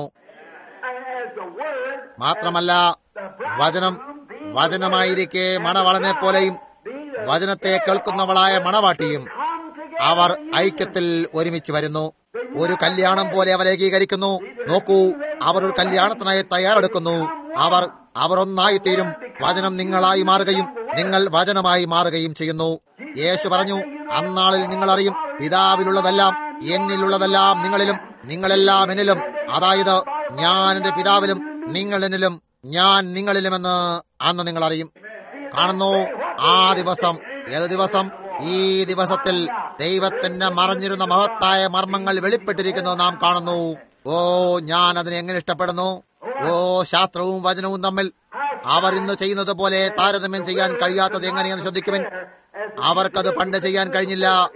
മാത്രമല്ല വചനം വചനമായിരിക്കെ മണവളനെ പോലെയും വചനത്തെ കേൾക്കുന്നവളായ മണവാട്ടിയും അവർ ഐക്യത്തിൽ ഒരുമിച്ച് വരുന്നു ഒരു കല്യാണം പോലെ അവർ ഏകീകരിക്കുന്നു നോക്കൂ അവർ ഒരു കല്യാണത്തിനായി തയ്യാറെടുക്കുന്നു അവർ അവർ ഒന്നായി തീരും വചനം നിങ്ങളായി മാറുകയും നിങ്ങൾ വചനമായി മാറുകയും ചെയ്യുന്നു യേശു പറഞ്ഞു അന്നാളിൽ നിങ്ങൾ അറിയും പിതാവിലുള്ളതെല്ലാം എന്നിലുള്ളതെല്ലാം നിങ്ങളിലും നിങ്ങളെല്ലാം എന്നിലും അതായത് ഞാൻ എന്റെ പിതാവിലും നിങ്ങൾ എന്നിലും ഞാൻ നിങ്ങളിലുമെന്ന് അന്ന് നിങ്ങൾ അറിയും കാണുന്നു ആ ദിവസം ഏത് ദിവസം ഈ ദിവസത്തിൽ ദൈവത്തിന്റെ മറഞ്ഞിരുന്ന മഹത്തായ മർമ്മങ്ങൾ വെളിപ്പെട്ടിരിക്കുന്നത് നാം കാണുന്നു ഓ ഞാൻ അതിനെ എങ്ങനെ ഇഷ്ടപ്പെടുന്നു ഓ ശാസ്ത്രവും വചനവും തമ്മിൽ അവർ ഇന്ന് ചെയ്യുന്നത് പോലെ താരതമ്യം ചെയ്യാൻ കഴിയാത്തത് എങ്ങനെയെന്ന് ശ്രദ്ധിക്കുവിൻ അവർക്കത് പണ്ട് ചെയ്യാൻ കഴിഞ്ഞില്ല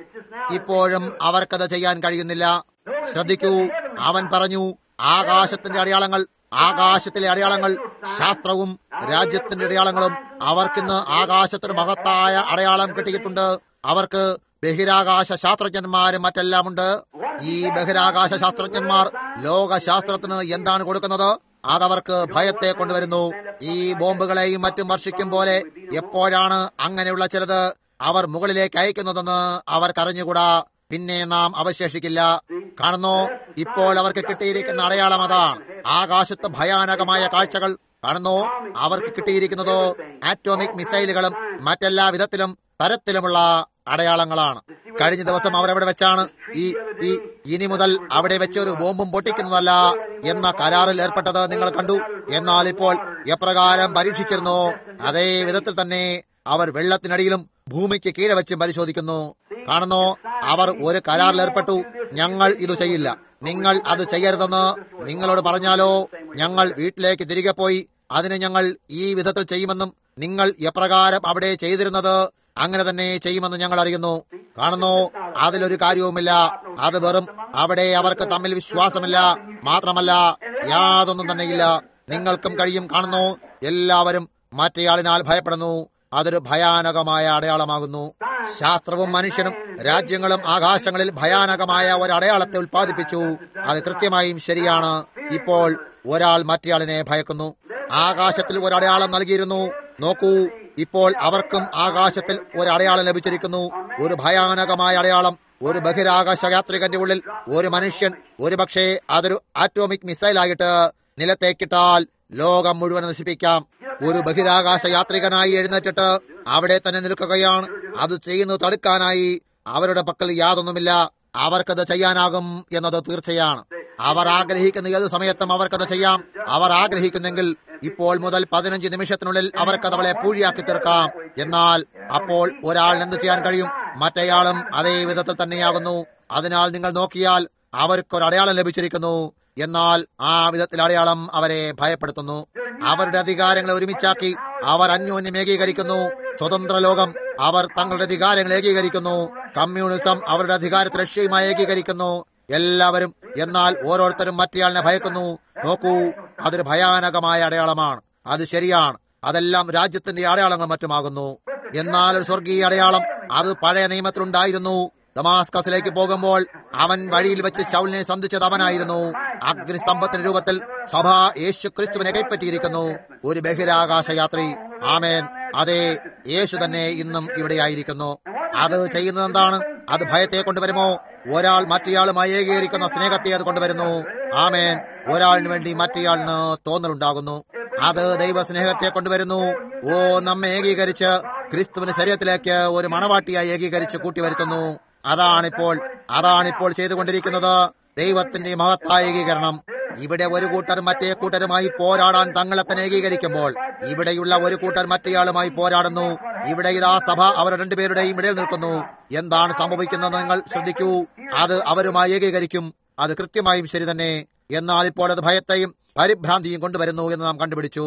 ഇപ്പോഴും അവർക്കത് ചെയ്യാൻ കഴിയുന്നില്ല ശ്രദ്ധിക്കൂ അവൻ പറഞ്ഞു ആകാശത്തിന്റെ അടയാളങ്ങൾ ആകാശത്തിലെ അടയാളങ്ങൾ ശാസ്ത്രവും രാജ്യത്തിന്റെ അടയാളങ്ങളും അവർക്കിന്ന് ആകാശത്തിന് മഹത്തായ അടയാളം കിട്ടിയിട്ടുണ്ട് അവർക്ക് ബഹിരാകാശ ശാസ്ത്രജ്ഞന്മാരും മറ്റെല്ലാമുണ്ട് ഈ ബഹിരാകാശ ശാസ്ത്രജ്ഞന്മാർ ലോകശാസ്ത്രത്തിന് എന്താണ് കൊടുക്കുന്നത് അതവർക്ക് ഭയത്തെ കൊണ്ടുവരുന്നു ഈ ബോംബുകളെയും മറ്റും വർഷിക്കും പോലെ എപ്പോഴാണ് അങ്ങനെയുള്ള ചിലത് അവർ മുകളിലേക്ക് അയക്കുന്നതെന്ന് അവർക്കറിഞ്ഞുകൂടാ പിന്നെ നാം അവശേഷിക്കില്ല കാണുന്നു ഇപ്പോൾ അവർക്ക് കിട്ടിയിരിക്കുന്ന അടയാളം അതാണ് ആകാശത്ത് ഭയാനകമായ കാഴ്ചകൾ കാണുന്നു അവർക്ക് കിട്ടിയിരിക്കുന്നതോ ആറ്റോമിക് മിസൈലുകളും മറ്റെല്ലാ വിധത്തിലും തരത്തിലുമുള്ള അടയാളങ്ങളാണ് കഴിഞ്ഞ ദിവസം അവരവിടെ വെച്ചാണ് ഈ ഈ ഇനി മുതൽ അവിടെ വെച്ച് ഒരു ബോംബും പൊട്ടിക്കുന്നതല്ല എന്ന കരാറിൽ ഏർപ്പെട്ടത് നിങ്ങൾ കണ്ടു എന്നാൽ ഇപ്പോൾ എപ്രകാരം പരീക്ഷിച്ചിരുന്നു അതേ വിധത്തിൽ തന്നെ അവർ വെള്ളത്തിനടിയിലും ഭൂമിക്ക് കീഴെ വെച്ചും പരിശോധിക്കുന്നു കാണുന്നു അവർ ഒരു കരാറിൽ ഏർപ്പെട്ടു ഞങ്ങൾ ഇത് ചെയ്യില്ല നിങ്ങൾ അത് ചെയ്യരുതെന്ന് നിങ്ങളോട് പറഞ്ഞാലോ ഞങ്ങൾ വീട്ടിലേക്ക് തിരികെ പോയി അതിന് ഞങ്ങൾ ഈ വിധത്തിൽ ചെയ്യുമെന്നും നിങ്ങൾ എപ്രകാരം അവിടെ ചെയ്തിരുന്നത് അങ്ങനെ തന്നെ ചെയ്യുമെന്ന് ഞങ്ങൾ അറിയുന്നു കാണുന്നു അതിലൊരു കാര്യവുമില്ല അത് വെറും അവിടെ അവർക്ക് തമ്മിൽ വിശ്വാസമില്ല മാത്രമല്ല യാതൊന്നും തന്നെയില്ല നിങ്ങൾക്കും കഴിയും കാണുന്നു എല്ലാവരും മറ്റേയാളിനാൽ ഭയപ്പെടുന്നു അതൊരു ഭയാനകമായ അടയാളമാകുന്നു ശാസ്ത്രവും മനുഷ്യനും രാജ്യങ്ങളും ആകാശങ്ങളിൽ ഭയാനകമായ ഒരു അടയാളത്തെ ഉൽപ്പാദിപ്പിച്ചു അത് കൃത്യമായും ശരിയാണ് ഇപ്പോൾ ഒരാൾ മറ്റേയാളിനെ ഭയക്കുന്നു ആകാശത്തിൽ ഒരു അടയാളം നൽകിയിരുന്നു നോക്കൂ ഇപ്പോൾ അവർക്കും ആകാശത്തിൽ ഒരു അടയാളം ലഭിച്ചിരിക്കുന്നു ഒരു ഭയാനകമായ അടയാളം ഒരു ബഹിരാകാശ യാത്രികന്റെ ഉള്ളിൽ ഒരു മനുഷ്യൻ ഒരു പക്ഷേ അതൊരു ആറ്റോമിക് മിസൈലായിട്ട് നിലത്തേക്കിട്ടാൽ ലോകം മുഴുവൻ നശിപ്പിക്കാം ഒരു ബഹിരാകാശ യാത്രികനായി എഴുന്നേറ്റിട്ട് അവിടെ തന്നെ നിൽക്കുകയാണ് അത് ചെയ്യുന്നത് തടുക്കാനായി അവരുടെ പക്കൽ യാതൊന്നുമില്ല അവർക്കത് ചെയ്യാനാകും എന്നത് തീർച്ചയാണ് അവർ ആഗ്രഹിക്കുന്ന ഏത് സമയത്തും അവർക്കത് ചെയ്യാം അവർ ആഗ്രഹിക്കുന്നെങ്കിൽ ഇപ്പോൾ മുതൽ പതിനഞ്ച് നിമിഷത്തിനുള്ളിൽ അവർക്കത് അവളെ പൂഴിയാക്കി തീർക്കാം എന്നാൽ അപ്പോൾ ഒരാളിന് എന്ത് ചെയ്യാൻ കഴിയും മറ്റേയാളും അതേ വിധത്തിൽ തന്നെയാകുന്നു അതിനാൽ നിങ്ങൾ നോക്കിയാൽ അവർക്കൊരു അടയാളം ലഭിച്ചിരിക്കുന്നു എന്നാൽ ആ വിധത്തിൽ അടയാളം അവരെ ഭയപ്പെടുത്തുന്നു അവരുടെ അധികാരങ്ങളെ ഒരുമിച്ചാക്കി അവർ അന്യോന്യം ഏകീകരിക്കുന്നു സ്വതന്ത്ര ലോകം അവർ തങ്ങളുടെ അധികാരങ്ങൾ ഏകീകരിക്കുന്നു കമ്മ്യൂണിസം അവരുടെ അധികാരത്തെ ലക്ഷ്യമായി ഏകീകരിക്കുന്നു എല്ലാവരും എന്നാൽ ഓരോരുത്തരും മറ്റേയാളിനെ ഭയക്കുന്നു നോക്കൂ അതൊരു ഭയാനകമായ അടയാളമാണ് അത് ശരിയാണ് അതെല്ലാം രാജ്യത്തിന്റെ അടയാളങ്ങൾ മറ്റുമാകുന്നു എന്നാൽ ഒരു സ്വർഗീയ അടയാളം അത് പഴയ നിയമത്തിലുണ്ടായിരുന്നു ദമാസ്കസിലേക്ക് പോകുമ്പോൾ അവൻ വഴിയിൽ വെച്ച് ശൗലിനെ സന്ധിച്ചത് അവനായിരുന്നു അഗ്നിസ്തംഭത്തിന്റെ രൂപത്തിൽ സഭ യേശു ക്രിസ്തുവിനെ കൈപ്പറ്റിയിരിക്കുന്നു ഒരു ബഹിരാകാശ യാത്രി ആമേൻ അതെ യേശു തന്നെ ഇന്നും ഇവിടെയായിരിക്കുന്നു അത് ചെയ്യുന്നത് എന്താണ് അത് ഭയത്തെ കൊണ്ടുവരുമോ ഒരാൾ മറ്റേയാളുമായി ഏകീകരിക്കുന്ന സ്നേഹത്തെ അത് കൊണ്ടുവരുന്നു ആമേൻ ഒരാളിന് വേണ്ടി മറ്റേയാളിന് തോന്നലുണ്ടാകുന്നു അത് ദൈവസ്നേഹത്തെ കൊണ്ടുവരുന്നു ഓ നമ്മെ ഏകീകരിച്ച് ക്രിസ്തുവിന് ശരീരത്തിലേക്ക് ഒരു മണവാട്ടിയായി ഏകീകരിച്ച് കൂട്ടിവരുത്തുന്നു അതാണിപ്പോൾ അതാണിപ്പോൾ ചെയ്തുകൊണ്ടിരിക്കുന്നത് ദൈവത്തിന്റെ മഹത്തായ ഏകീകരണം ഇവിടെ ഒരു കൂട്ടർ മറ്റേ കൂട്ടരുമായി പോരാടാൻ തങ്ങളെ തന്നെ ഏകീകരിക്കുമ്പോൾ ഇവിടെയുള്ള ഒരു കൂട്ടർ മറ്റേയാളുമായി പോരാടുന്നു ഇവിടെ ഇതാ സഭ അവർ രണ്ടുപേരുടെയും ഇടയിൽ നിൽക്കുന്നു എന്താണ് സംഭവിക്കുന്നത് നിങ്ങൾ ശ്രദ്ധിക്കൂ അത് അവരുമായി ഏകീകരിക്കും അത് കൃത്യമായും ശരി തന്നെ എന്നാൽ ഇപ്പോൾ അത് ഭയത്തെയും പരിഭ്രാന്തിയും കൊണ്ടുവരുന്നു എന്ന് നാം കണ്ടുപിടിച്ചു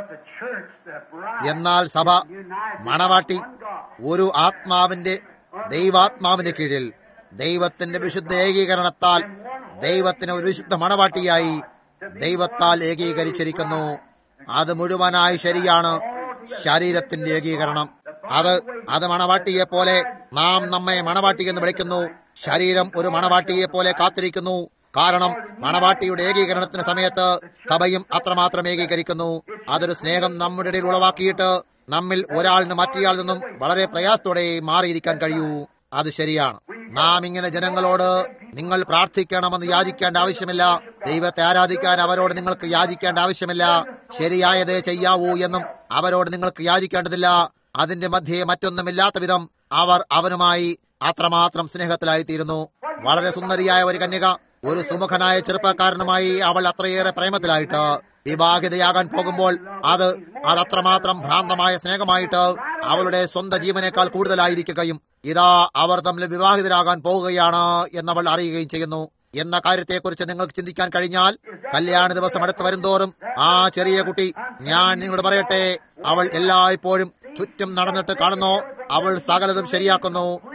എന്നാൽ സഭ മണവാട്ടി ഒരു ആത്മാവിന്റെ ദൈവാത്മാവിന്റെ കീഴിൽ ദൈവത്തിന്റെ വിശുദ്ധ ഏകീകരണത്താൽ ദൈവത്തിന് ഒരു വിശുദ്ധ മണവാട്ടിയായി ദൈവത്താൽ ഏകീകരിച്ചിരിക്കുന്നു അത് മുഴുവനായി ശരിയാണ് ശരീരത്തിന്റെ ഏകീകരണം അത് അത് മണവാട്ടിയെ പോലെ നാം നമ്മെ മണവാട്ടി എന്ന് വിളിക്കുന്നു ശരീരം ഒരു മണവാട്ടിയെ പോലെ കാത്തിരിക്കുന്നു കാരണം മണവാട്ടിയുടെ ഏകീകരണത്തിന് സമയത്ത് സഭയും അത്രമാത്രം ഏകീകരിക്കുന്നു അതൊരു സ്നേഹം നമ്മുടെ ഇടയിൽ ഉളവാക്കിയിട്ട് നമ്മിൽ ഒരാളിന് മറ്റേയാളിൽ നിന്നും വളരെ പ്രയാസത്തോടെ മാറിയിരിക്കാൻ കഴിയൂ അത് ശരിയാണ് നാം ഇങ്ങനെ ജനങ്ങളോട് നിങ്ങൾ പ്രാർത്ഥിക്കണമെന്ന് യാചിക്കേണ്ട ആവശ്യമില്ല ദൈവത്തെ ആരാധിക്കാൻ അവരോട് നിങ്ങൾക്ക് യാചിക്കേണ്ട ആവശ്യമില്ല ശരിയായതേ ചെയ്യാവൂ എന്നും അവരോട് നിങ്ങൾക്ക് യാചിക്കേണ്ടതില്ല അതിന്റെ മധ്യേ മറ്റൊന്നുമില്ലാത്ത വിധം അവർ അവനുമായി അത്രമാത്രം സ്നേഹത്തിലായിത്തീരുന്നു വളരെ സുന്ദരിയായ ഒരു കന്യക ഒരു സുമുഖനായ ചെറുപ്പക്കാരനുമായി അവൾ അത്രയേറെ പ്രേമത്തിലായിട്ട് വിവാഹിതയാകാൻ പോകുമ്പോൾ അത് അത് അത്രമാത്രം ഭ്രാന്തമായ സ്നേഹമായിട്ട് അവളുടെ സ്വന്തം ജീവനേക്കാൾ കൂടുതലായിരിക്കുകയും ഇതാ അവർ തമ്മിൽ വിവാഹിതരാകാൻ പോവുകയാണ് എന്നവൾ അറിയുകയും ചെയ്യുന്നു എന്ന കാര്യത്തെക്കുറിച്ച് നിങ്ങൾക്ക് ചിന്തിക്കാൻ കഴിഞ്ഞാൽ കല്യാണ ദിവസം അടുത്ത് വരുംതോറും ആ ചെറിയ കുട്ടി ഞാൻ നിങ്ങളോട് പറയട്ടെ അവൾ എല്ലായ്പ്പോഴും ചുറ്റും നടന്നിട്ട് കാണുന്നു അവൾ സകലതും ശരിയാക്കുന്നു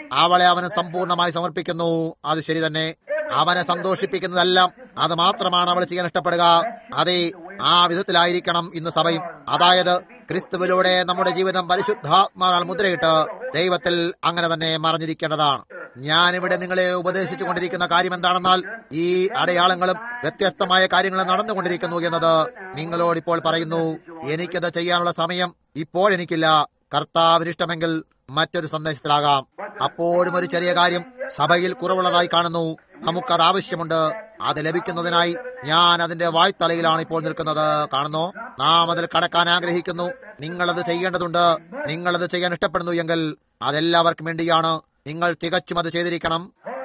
അവളെ അവന് സമ്പൂർണ്ണമായി സമർപ്പിക്കുന്നു അത് ശരി തന്നെ അവനെ സന്തോഷിപ്പിക്കുന്നതെല്ലാം അത് മാത്രമാണ് അവൾ ചെയ്യാൻ ഇഷ്ടപ്പെടുക അതെ ആ വിധത്തിലായിരിക്കണം ഇന്ന് സഭയും അതായത് ക്രിസ്തുവിലൂടെ നമ്മുടെ ജീവിതം പരിശുദ്ധാത്മാനാൽ മുദ്രയിട്ട് ദൈവത്തിൽ അങ്ങനെ തന്നെ മറഞ്ഞിരിക്കേണ്ടതാണ് ഞാനിവിടെ നിങ്ങളെ ഉപദേശിച്ചു കൊണ്ടിരിക്കുന്ന കാര്യം എന്താണെന്നാൽ ഈ അടയാളങ്ങളും വ്യത്യസ്തമായ കാര്യങ്ങളും നടന്നുകൊണ്ടിരിക്കുന്നു എന്നത് നിങ്ങളോട് ഇപ്പോൾ പറയുന്നു എനിക്കത് ചെയ്യാനുള്ള സമയം ഇപ്പോഴെനിക്കില്ല കർത്താവിനിഷ്ടമെങ്കിൽ മറ്റൊരു സന്ദേശത്തിലാകാം അപ്പോഴും ഒരു ചെറിയ കാര്യം സഭയിൽ കുറവുള്ളതായി കാണുന്നു നമുക്കത് ആവശ്യമുണ്ട് അത് ലഭിക്കുന്നതിനായി ഞാൻ അതിന്റെ വായ്ത്തലയിലാണ് ഇപ്പോൾ നിൽക്കുന്നത് കാണുന്നു നാം അതിൽ കടക്കാൻ ആഗ്രഹിക്കുന്നു നിങ്ങളത് ചെയ്യേണ്ടതുണ്ട് നിങ്ങളത് ചെയ്യാൻ ഇഷ്ടപ്പെടുന്നു എങ്കിൽ അതെല്ലാവർക്കും വേണ്ടിയാണ് നിങ്ങൾ തികച്ചും അത് ചെയ്തിരിക്കണം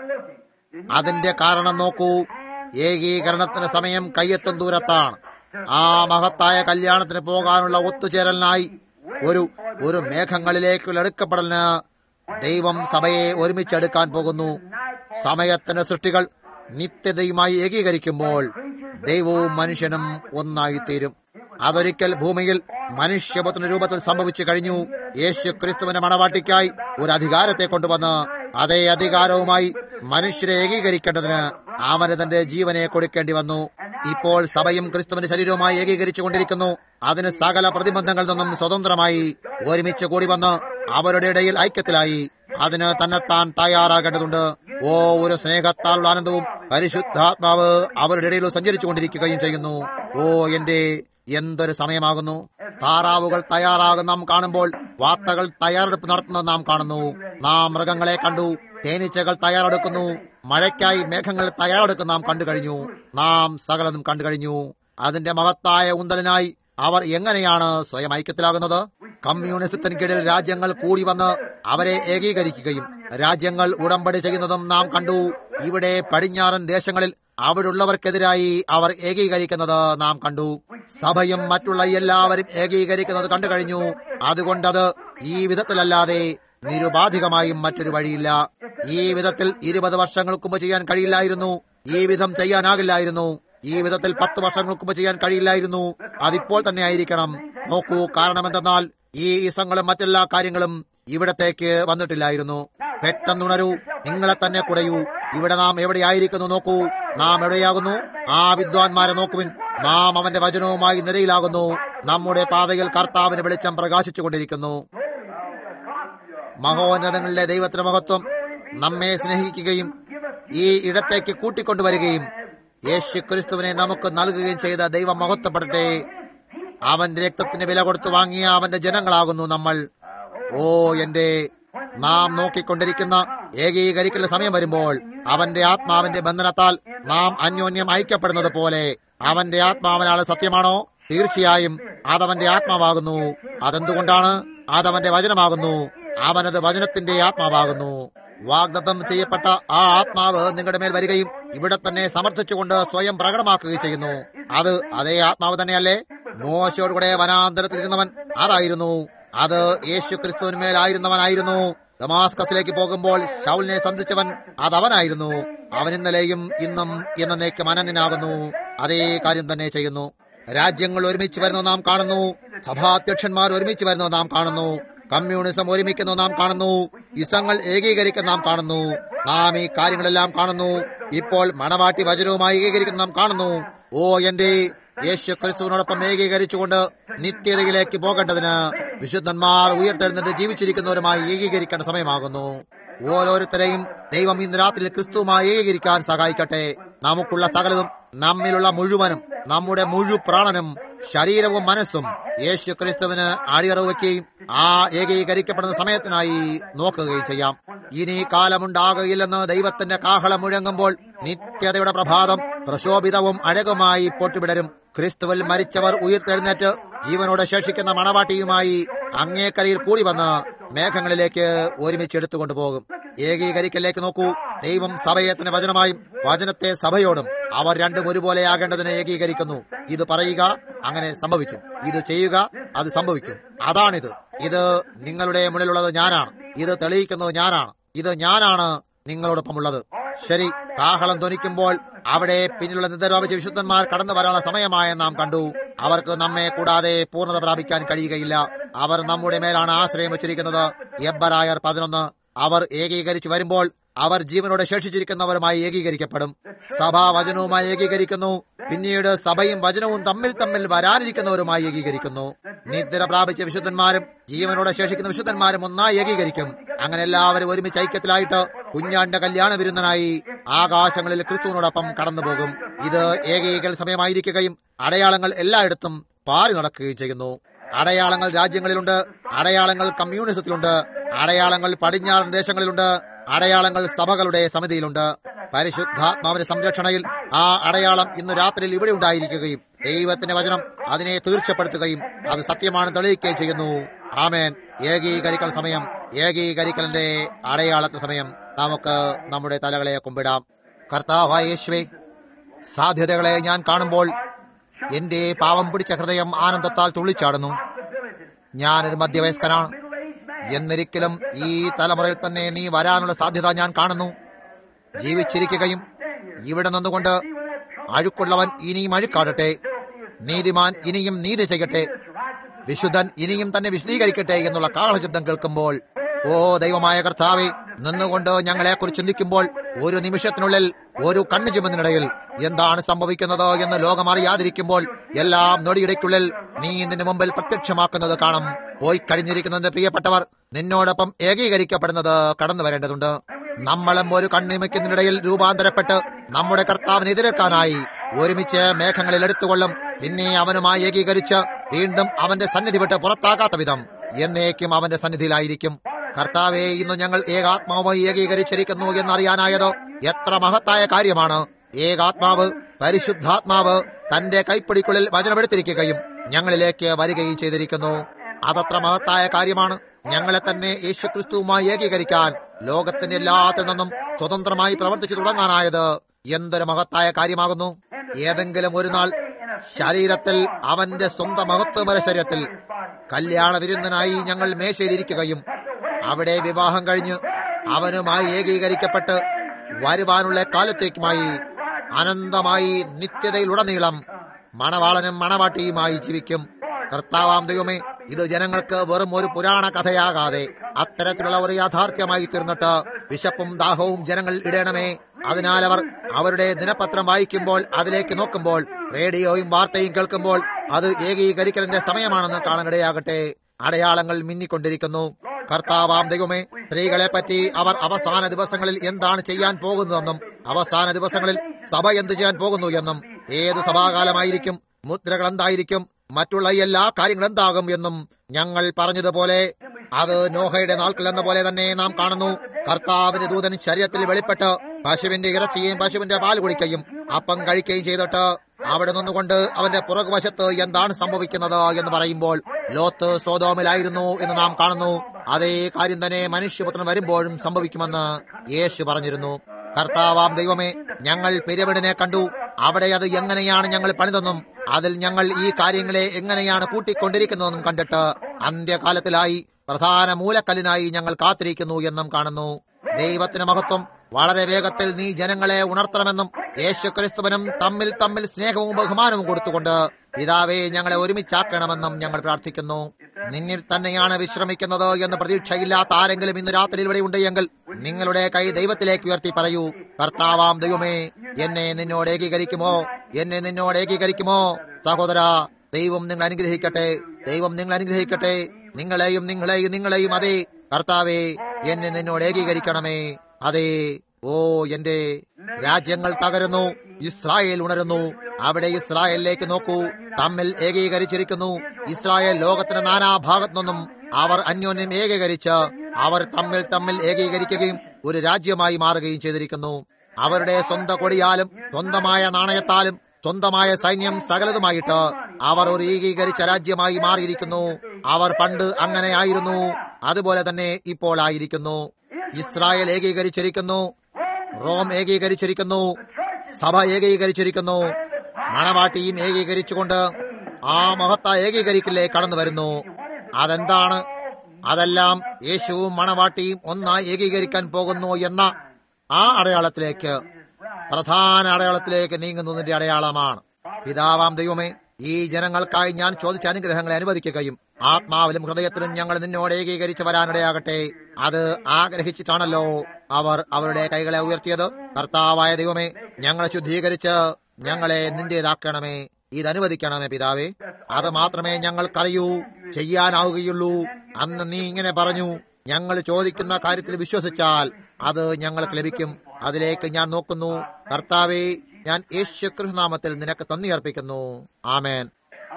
അതിന്റെ കാരണം നോക്കൂ ഏകീകരണത്തിന് സമയം കയ്യെത്തും ദൂരത്താണ് ആ മഹത്തായ കല്യാണത്തിന് പോകാനുള്ള ഒത്തുചേരലിനായി ഒരു ഒരു മേഘങ്ങളിലേക്കുള്ള എടുക്കപ്പെടലിന് ദൈവം സഭയെ ഒരുമിച്ചെടുക്കാൻ പോകുന്നു സമയത്തിന്റെ സൃഷ്ടികൾ നിത്യതയുമായി ഏകീകരിക്കുമ്പോൾ ദൈവവും മനുഷ്യനും ഒന്നായി തീരും അതൊരിക്കൽ ഭൂമിയിൽ മനുഷ്യപുത്രന്റെ രൂപത്തിൽ സംഭവിച്ചു കഴിഞ്ഞു യേശു ക്രിസ്തുവിന്റെ മണവാട്ടിക്കായി ഒരു അധികാരത്തെ കൊണ്ടുവന്ന് അതേ അധികാരവുമായി മനുഷ്യരെ ഏകീകരിക്കേണ്ടതിന് അവന് തന്റെ ജീവനെ കൊടുക്കേണ്ടി വന്നു ഇപ്പോൾ സഭയും ക്രിസ്തുവിന്റെ ശരീരവുമായി ഏകീകരിച്ചു കൊണ്ടിരിക്കുന്നു അതിന് സകല പ്രതിബന്ധങ്ങളിൽ നിന്നും സ്വതന്ത്രമായി ഒരുമിച്ച് കൂടി വന്ന് അവരുടെ ഇടയിൽ ഐക്യത്തിലായി അതിന് തന്നെത്താൻ തയ്യാറാകേണ്ടതുണ്ട് ഓ ഒരു സ്നേഹത്താലുള്ള ആനന്ദവും പരിശുദ്ധാത്മാവ് അവരുടെ ഇടയിൽ സഞ്ചരിച്ചു കൊണ്ടിരിക്കുകയും ചെയ്യുന്നു ഓ എന്റെ എന്തൊരു സമയമാകുന്നു താറാവുകൾ തയ്യാറാകുന്ന നാം കാണുമ്പോൾ വാർത്തകൾ തയ്യാറെടുപ്പ് നടത്തുന്നത് നാം കാണുന്നു നാം മൃഗങ്ങളെ കണ്ടു തേനീച്ചകൾ തയ്യാറെടുക്കുന്നു മഴയ്ക്കായി മേഘങ്ങൾ തയ്യാറെടുക്കുന്ന നാം കണ്ടു കഴിഞ്ഞു നാം സകലതും കണ്ടു കഴിഞ്ഞു അതിന്റെ മഹത്തായ ഉന്തലിനായി അവർ എങ്ങനെയാണ് സ്വയം ഐക്യത്തിലാകുന്നത് കമ്മ്യൂണിസത്തിന് കീഴിൽ രാജ്യങ്ങൾ കൂടി വന്ന് അവരെ ഏകീകരിക്കുകയും രാജ്യങ്ങൾ ഉടമ്പടി ചെയ്യുന്നതും നാം കണ്ടു ഇവിടെ പടിഞ്ഞാറൻ ദേശങ്ങളിൽ അവിടുള്ളവർക്കെതിരായി അവർ ഏകീകരിക്കുന്നത് നാം കണ്ടു സഭയും മറ്റുള്ള എല്ലാവരും ഏകീകരിക്കുന്നത് കണ്ടു കഴിഞ്ഞു അതുകൊണ്ടത് ഈ വിധത്തിലല്ലാതെ നിരുപാധികമായും മറ്റൊരു വഴിയില്ല ഈ വിധത്തിൽ ഇരുപത് വർഷങ്ങൾക്ക് മുമ്പ് ചെയ്യാൻ കഴിയില്ലായിരുന്നു ഈ വിധം ചെയ്യാനാകില്ലായിരുന്നു ഈ വിധത്തിൽ പത്ത് വർഷങ്ങൾക്ക് മുമ്പ് ചെയ്യാൻ കഴിയില്ലായിരുന്നു അതിപ്പോൾ തന്നെ ആയിരിക്കണം നോക്കൂ കാരണം എന്തെന്നാൽ ഈ ഇസങ്ങളും മറ്റെല്ലാ കാര്യങ്ങളും ഇവിടത്തേക്ക് വന്നിട്ടില്ലായിരുന്നു പെട്ടെന്നുണരൂ നിങ്ങളെ തന്നെ കുടയൂ ഇവിടെ നാം എവിടെയായിരിക്കുന്നു നോക്കൂ നാം എവിടെയാകുന്നു ആ വിദ്വാൻമാരെ നോക്കുവിൻ നാം അവന്റെ വചനവുമായി നിരയിലാകുന്നു നമ്മുടെ പാതയിൽ കർത്താവിന് വെളിച്ചം പ്രകാശിച്ചു കൊണ്ടിരിക്കുന്നു മഹോന്നതങ്ങളിലെ ദൈവത്തിന്റെ മഹത്വം നമ്മെ സ്നേഹിക്കുകയും ഈ ഇടത്തേക്ക് കൂട്ടിക്കൊണ്ടുവരികയും യേശു ക്രിസ്തുവിനെ നമുക്ക് നൽകുകയും ചെയ്ത ദൈവം മഹത്വപ്പെടട്ടെ അവന്റെ രക്തത്തിന് വില കൊടുത്തു വാങ്ങിയ അവന്റെ ജനങ്ങളാകുന്നു നമ്മൾ ഓ എന്റെ നാം നോക്കിക്കൊണ്ടിരിക്കുന്ന ഏകീകരിക്കൽ സമയം വരുമ്പോൾ അവന്റെ ആത്മാവിന്റെ ബന്ധനത്താൽ നാം അന്യോന്യം ഐക്യപ്പെടുന്നത് പോലെ അവന്റെ ആത്മാവിനാണ് സത്യമാണോ തീർച്ചയായും അതവന്റെ ആത്മാവാകുന്നു അതെന്തുകൊണ്ടാണ് അതവന്റെ വചനമാകുന്നു അവനത് വചനത്തിന്റെ ആത്മാവാകുന്നു വാഗ്ദത്തം ചെയ്യപ്പെട്ട ആ ആത്മാവ് നിങ്ങളുടെ മേൽ വരികയും ഇവിടെ തന്നെ സമർത്ഥിച്ചുകൊണ്ട് സ്വയം പ്രകടമാക്കുകയും ചെയ്യുന്നു അത് അതേ ആത്മാവ് തന്നെയല്ലേ മോശയോടുകൂടെ വനാന്തരത്തിൽ ഇരുന്നവൻ അതായിരുന്നു അത് യേശു ക്രിസ്തുവിന്മേലായിരുന്നവനായിരുന്നു ദമാസ്കസിലേക്ക് പോകുമ്പോൾ ഷൗലിനെ സന്ധിച്ചവൻ അതവനായിരുന്നു അവൻ ഇന്നലെയും ഇന്നും എന്നേക്കും അനന്യനാകുന്നു അതേ കാര്യം തന്നെ ചെയ്യുന്നു രാജ്യങ്ങൾ ഒരുമിച്ച് വരുന്നത് നാം കാണുന്നു സഭാധ്യക്ഷന്മാർ ഒരുമിച്ച് വരുന്നത് നാം കാണുന്നു കമ്മ്യൂണിസം ഒരുമിക്കുന്നു നാം കാണുന്നു ഇസങ്ങൾ ഏകീകരിക്കുന്ന നാം കാണുന്നു നാം ഈ കാര്യങ്ങളെല്ലാം കാണുന്നു ഇപ്പോൾ മണവാട്ടി വചനവുമായി ഏകീകരിക്കുന്ന നാം കാണുന്നു ഓ എന്റെ യേശു ക്രിസ്തുവിനോടൊപ്പം ഏകീകരിച്ചുകൊണ്ട് നിത്യതയിലേക്ക് പോകേണ്ടതിന് വിശുദ്ധന്മാർ ഉയർത്തെഴുന്നിട്ട് ജീവിച്ചിരിക്കുന്നവരുമായി ഏകീകരിക്കേണ്ട സമയമാകുന്നു ഓരോരുത്തരെയും ദൈവം ഇന്ന് രാത്രി ക്രിസ്തുവുമായി ഏകീകരിക്കാൻ സഹായിക്കട്ടെ നമുക്കുള്ള സകലതും നമ്മിലുള്ള മുഴുവനും നമ്മുടെ മുഴു പ്രാണനും ശരീരവും മനസ്സും യേശു ക്രിസ്തുവിന് അടിയറവ് വയ്ക്കുകയും ആ ഏകീകരിക്കപ്പെടുന്ന സമയത്തിനായി നോക്കുകയും ചെയ്യാം ഇനി കാലമുണ്ടാകുകയില്ലെന്ന് ദൈവത്തിന്റെ കാഹളം മുഴങ്ങുമ്പോൾ നിത്യതയുടെ പ്രഭാതം പ്രശോഭിതവും അഴകുമായി പൊട്ടിവിടരും ക്രിസ്തുവിൽ മരിച്ചവർ ഉയർത്തെഴുന്നേറ്റ് ജീവനോടെ ശേഷിക്കുന്ന മണവാട്ടിയുമായി അങ്ങേക്കരയിൽ കൂടി വന്ന് മേഘങ്ങളിലേക്ക് ഒരുമിച്ച് എടുത്തുകൊണ്ടു പോകും ഏകീകരിക്കലേക്ക് നോക്കൂ ദൈവം സഭയെ തന്നെ വചനമായും വചനത്തെ സഭയോടും അവർ രണ്ടും ഒരുപോലെ ആകേണ്ടതിനെ ഏകീകരിക്കുന്നു ഇത് പറയുക അങ്ങനെ സംഭവിക്കും ഇത് ചെയ്യുക അത് സംഭവിക്കും അതാണിത് ഇത് നിങ്ങളുടെ മുന്നിലുള്ളത് ഞാനാണ് ഇത് തെളിയിക്കുന്നത് ഞാനാണ് ഇത് ഞാനാണ് നിങ്ങളോടൊപ്പമുള്ളത് ശരി കാഹളം ധ്വനിക്കുമ്പോൾ അവിടെ പിന്നിലുള്ള നിദ്രാപിച്ച വിശുദ്ധന്മാർ കടന്നു വരാനുള്ള സമയമായ നാം കണ്ടു അവർക്ക് നമ്മെ കൂടാതെ പൂർണ്ണത പ്രാപിക്കാൻ കഴിയുകയില്ല അവർ നമ്മുടെ മേലാണ് ആശ്രയം വെച്ചിരിക്കുന്നത് എബ്ബരായർ പതിനൊന്ന് അവർ ഏകീകരിച്ചു വരുമ്പോൾ അവർ ജീവനോടെ ശേഷിച്ചിരിക്കുന്നവരുമായി ഏകീകരിക്കപ്പെടും സഭ വചനവുമായി ഏകീകരിക്കുന്നു പിന്നീട് സഭയും വചനവും തമ്മിൽ തമ്മിൽ വരാനിരിക്കുന്നവരുമായി ഏകീകരിക്കുന്നു നിദ്ര പ്രാപിച്ച വിശുദ്ധന്മാരും ജീവനോടെ ശേഷിക്കുന്ന വിശുദ്ധന്മാരും ഒന്നായി ഏകീകരിക്കും അങ്ങനെ എല്ലാവരും ഒരുമിച്ച് ഐക്യത്തിലായിട്ട് കുഞ്ഞാണ്ട കല്യാണ വിരുന്നനായി ആകാശങ്ങളിൽ ക്രിസ്തുവിനോടൊപ്പം കടന്നുപോകും ഇത് ഏകീകൽ സമയമായിരിക്കുകയും അടയാളങ്ങൾ എല്ലായിടത്തും പാറി നടക്കുകയും ചെയ്യുന്നു അടയാളങ്ങൾ രാജ്യങ്ങളിലുണ്ട് അടയാളങ്ങൾ കമ്മ്യൂണിസത്തിലുണ്ട് അടയാളങ്ങൾ പടിഞ്ഞാറൻ ദേശങ്ങളിലുണ്ട് അടയാളങ്ങൾ സഭകളുടെ സമിതിയിലുണ്ട് പരിശുദ്ധാത്മാവിന്റെ സംരക്ഷണയിൽ ആ അടയാളം ഇന്ന് രാത്രിയിൽ ഇവിടെ ഉണ്ടായിരിക്കുകയും ദൈവത്തിന്റെ വചനം അതിനെ തീർച്ചപ്പെടുത്തുകയും അത് സത്യമാണ് തെളിയിക്കുകയും ചെയ്യുന്നു ആമേൻ ഏകീകരിക്കൽ സമയം ഏകീകരിക്കലിന്റെ അടയാളത്തിന് സമയം നമുക്ക് നമ്മുടെ തലകളെ കുമ്പിടാം കർത്താവായ യേശുവേ സാധ്യതകളെ ഞാൻ കാണുമ്പോൾ എന്റെ പാവം പിടിച്ച ഹൃദയം ആനന്ദത്താൽ തുള്ളിച്ചാടുന്നു ഞാനൊരു മധ്യവയസ്കനാണ് എന്നിരിക്കലും ഈ തലമുറയിൽ തന്നെ നീ വരാനുള്ള സാധ്യത ഞാൻ കാണുന്നു ജീവിച്ചിരിക്കുകയും ഇവിടെ നിന്നുകൊണ്ട് അഴുക്കുള്ളവൻ ഇനിയും അഴുക്കാടട്ടെ നീതിമാൻ ഇനിയും നീതി ചെയ്യട്ടെ വിശുദ്ധൻ ഇനിയും തന്നെ വിശദീകരിക്കട്ടെ എന്നുള്ള കാളശബ്ദം കേൾക്കുമ്പോൾ ഓ ദൈവമായ കർത്താവെ നിന്നുകൊണ്ട് ഞങ്ങളെക്കുറിച്ച് ചിന്തിക്കുമ്പോൾ ഒരു നിമിഷത്തിനുള്ളിൽ ഒരു കണ്ണു ചുമന്നിനിടയിൽ എന്താണ് സംഭവിക്കുന്നത് എന്ന് ലോകം അറിയാതിരിക്കുമ്പോൾ എല്ലാം നൊടിയിടയ്ക്കുള്ളിൽ നീ നിന്റെ മുമ്പിൽ പ്രത്യക്ഷമാക്കുന്നത് കാണും പോയി കഴിഞ്ഞിരിക്കുന്നതിന്റെ പ്രിയപ്പെട്ടവർ നിന്നോടൊപ്പം ഏകീകരിക്കപ്പെടുന്നത് കടന്നു വരേണ്ടതുണ്ട് നമ്മളും ഒരു കണ്ണിമയ്ക്കുന്നതിനിടയിൽ രൂപാന്തരപ്പെട്ട് നമ്മുടെ കർത്താവിനെ എതിരേൽക്കാനായി ഒരുമിച്ച് മേഘങ്ങളിൽ എടുത്തുകൊള്ളും പിന്നെ അവനുമായി ഏകീകരിച്ച് വീണ്ടും അവന്റെ സന്നിധി വിട്ട് പുറത്താകാത്ത വിധം എന്നേക്കും അവന്റെ സന്നിധിയിലായിരിക്കും കർത്താവെ ഇന്ന് ഞങ്ങൾ ഏകാത്മാവുമായി ഏകീകരിച്ചിരിക്കുന്നു എന്നറിയാനായത് എത്ര മഹത്തായ കാര്യമാണ് ഏകാത്മാവ് പരിശുദ്ധാത്മാവ് തന്റെ കൈപ്പിടിക്കുള്ളിൽ വചനമെടുത്തിരിക്കുകയും ഞങ്ങളിലേക്ക് വരികയും ചെയ്തിരിക്കുന്നു അതത്ര മഹത്തായ കാര്യമാണ് ഞങ്ങളെ തന്നെ യേശുക്രിസ്തുവുമായി ഏകീകരിക്കാൻ ലോകത്തിന്റെ എല്ലാത്തിൽ നിന്നും സ്വതന്ത്രമായി പ്രവർത്തിച്ചു തുടങ്ങാനായത് എന്തൊരു മഹത്തായ കാര്യമാകുന്നു ഏതെങ്കിലും ഒരു നാൾ ശരീരത്തിൽ അവന്റെ സ്വന്തം മഹത്വമര ശരീരത്തിൽ കല്യാണ വിരുന്നനായി ഞങ്ങൾ മേശയിലിരിക്കുകയും അവിടെ വിവാഹം കഴിഞ്ഞ് അവനുമായി ഏകീകരിക്കപ്പെട്ട് വരുവാനുള്ള കാലത്തേക്കുമായി അനന്തമായി നിത്യതയിലുടനീളം മണവാളനും മണവാട്ടിയുമായി ജീവിക്കും കർത്താവാം ദൈവമേ ഇത് ജനങ്ങൾക്ക് വെറും ഒരു പുരാണ കഥയാകാതെ അത്തരത്തിലുള്ള ഒരു യാഥാർത്ഥ്യമായി തീർന്നിട്ട് വിശപ്പും ദാഹവും ജനങ്ങൾ ഇടണമേ അതിനാൽ അവർ അവരുടെ ദിനപത്രം വായിക്കുമ്പോൾ അതിലേക്ക് നോക്കുമ്പോൾ റേഡിയോയും വാർത്തയും കേൾക്കുമ്പോൾ അത് ഏകീകരിക്കലിന്റെ സമയമാണെന്ന് കാണാനിടയാകട്ടെ അടയാളങ്ങൾ മിന്നിക്കൊണ്ടിരിക്കുന്നു കർത്താവാം ദൈവമേ സ്ത്രീകളെ പറ്റി അവർ അവസാന ദിവസങ്ങളിൽ എന്താണ് ചെയ്യാൻ പോകുന്നതെന്നും അവസാന ദിവസങ്ങളിൽ സഭ എന്ത് ചെയ്യാൻ പോകുന്നു എന്നും ഏത് സഭാകാലമായിരിക്കും മുദ്രകൾ എന്തായിരിക്കും മറ്റുള്ള എല്ലാ കാര്യങ്ങളും എന്താകും എന്നും ഞങ്ങൾ പറഞ്ഞതുപോലെ അത് നോഹയുടെ നാൾക്കൽ എന്ന പോലെ തന്നെ നാം കാണുന്നു കർത്താവിന്റെ ദൂതൻ ശരീരത്തിൽ വെളിപ്പെട്ട് പശുവിന്റെ ഇറച്ചിയും പശുവിന്റെ പാൽ കുടിക്കുകയും അപ്പം കഴിക്കുകയും ചെയ്തിട്ട് അവിടെ നിന്നുകൊണ്ട് അവന്റെ പുറകുവശത്ത് എന്താണ് സംഭവിക്കുന്നത് എന്ന് പറയുമ്പോൾ ലോത്ത് സോതോമിലായിരുന്നു എന്ന് നാം കാണുന്നു അതേ കാര്യം തന്നെ മനുഷ്യപുത്രൻ വരുമ്പോഴും സംഭവിക്കുമെന്ന് യേശു പറഞ്ഞിരുന്നു കർത്താവാം ദൈവമേ ഞങ്ങൾ പിരമിഡിനെ കണ്ടു അവിടെ അത് എങ്ങനെയാണ് ഞങ്ങൾ പണിതെന്നും അതിൽ ഞങ്ങൾ ഈ കാര്യങ്ങളെ എങ്ങനെയാണ് കൂട്ടിക്കൊണ്ടിരിക്കുന്നതെന്നും കണ്ടിട്ട് അന്ത്യകാലത്തിലായി പ്രധാന മൂലക്കല്ലിനായി ഞങ്ങൾ കാത്തിരിക്കുന്നു എന്നും കാണുന്നു ദൈവത്തിന് മഹത്വം വളരെ വേഗത്തിൽ നീ ജനങ്ങളെ ഉണർത്തണമെന്നും യേശു ക്രിസ്തുവനും തമ്മിൽ തമ്മിൽ സ്നേഹവും ബഹുമാനവും കൊടുത്തുകൊണ്ട് പിതാവെ ഞങ്ങളെ ഒരുമിച്ചാക്കണമെന്നും ഞങ്ങൾ പ്രാർത്ഥിക്കുന്നു നിന്നിൽ തന്നെയാണ് വിശ്രമിക്കുന്നത് എന്ന് പ്രതീക്ഷയില്ലാത്ത ആരെങ്കിലും ഇന്ന് രാത്രി ഇവിടെ ഉണ്ടെങ്കിൽ നിങ്ങളുടെ കൈ ദൈവത്തിലേക്ക് ഉയർത്തി പറയൂ കർത്താവാം ദൈവമേ എന്നെ നിന്നോട് ഏകീകരിക്കുമോ എന്നെ നിന്നോട് ഏകീകരിക്കുമോ സഹോദര ദൈവം നിങ്ങൾ അനുഗ്രഹിക്കട്ടെ ദൈവം നിങ്ങൾ അനുഗ്രഹിക്കട്ടെ നിങ്ങളെയും നിങ്ങളെയും നിങ്ങളെയും അതെ കർത്താവേ എന്നെ നിന്നോട് ഏകീകരിക്കണമേ അതെ ഓ എന്റെ രാജ്യങ്ങൾ തകരുന്നു ഇസ്രായേൽ ഉണരുന്നു അവിടെ ഇസ്രായേലിലേക്ക് നോക്കൂ തമ്മിൽ ഏകീകരിച്ചിരിക്കുന്നു ഇസ്രായേൽ ലോകത്തിന്റെ നാനാഭാഗത്തു നിന്നും അവർ അന്യോന്യം ഏകീകരിച്ച് അവർ തമ്മിൽ തമ്മിൽ ഏകീകരിക്കുകയും ഒരു രാജ്യമായി മാറുകയും ചെയ്തിരിക്കുന്നു അവരുടെ സ്വന്തം കൊടിയാലും സ്വന്തമായ നാണയത്താലും സ്വന്തമായ സൈന്യം സകലതുമായിട്ട് അവർ ഒരു ഏകീകരിച്ച രാജ്യമായി മാറിയിരിക്കുന്നു അവർ പണ്ട് അങ്ങനെ ആയിരുന്നു അതുപോലെ തന്നെ ഇപ്പോൾ ആയിരിക്കുന്നു ഇസ്രായേൽ ഏകീകരിച്ചിരിക്കുന്നു റോം ഏകീകരിച്ചിരിക്കുന്നു സഭ ഏകീകരിച്ചിരിക്കുന്നു മണവാട്ടിയും ഏകീകരിച്ചുകൊണ്ട് ആ മഹത്ത ഏകീകരിക്കലേ കടന്നു വരുന്നു അതെന്താണ് അതെല്ലാം യേശുവും മണവാട്ടിയും ഒന്നായി ഏകീകരിക്കാൻ പോകുന്നു എന്ന ആ അടയാളത്തിലേക്ക് പ്രധാന അടയാളത്തിലേക്ക് നീങ്ങുന്നതിന്റെ അടയാളമാണ് പിതാവാം ദൈവമേ ഈ ജനങ്ങൾക്കായി ഞാൻ ചോദിച്ച അനുഗ്രഹങ്ങളെ അനുവദിക്കുകയും ആത്മാവിലും ഹൃദയത്തിലും ഞങ്ങൾ നിന്നോട് ഏകീകരിച്ച് വരാനിടയാകട്ടെ അത് ആഗ്രഹിച്ചിട്ടാണല്ലോ അവർ അവരുടെ കൈകളെ ഉയർത്തിയത് കർത്താവായ ദൈവമേ ഞങ്ങളെ ശുദ്ധീകരിച്ച് ഞങ്ങളെ നിന്റേതാക്കണമേ ഇത് അനുവദിക്കണമേ പിതാവേ അത് മാത്രമേ ഞങ്ങൾക്കറിയൂ ചെയ്യാനാവുകയുള്ളൂ അന്ന് നീ ഇങ്ങനെ പറഞ്ഞു ഞങ്ങൾ ചോദിക്കുന്ന കാര്യത്തിൽ വിശ്വസിച്ചാൽ അത് ഞങ്ങൾക്ക് ലഭിക്കും അതിലേക്ക് ഞാൻ നോക്കുന്നു കർത്താവേ ഞാൻ യേശു കൃഷ്ണനാമത്തിൽ നിനക്ക് തന്ദി അർപ്പിക്കുന്നു ആമേൻ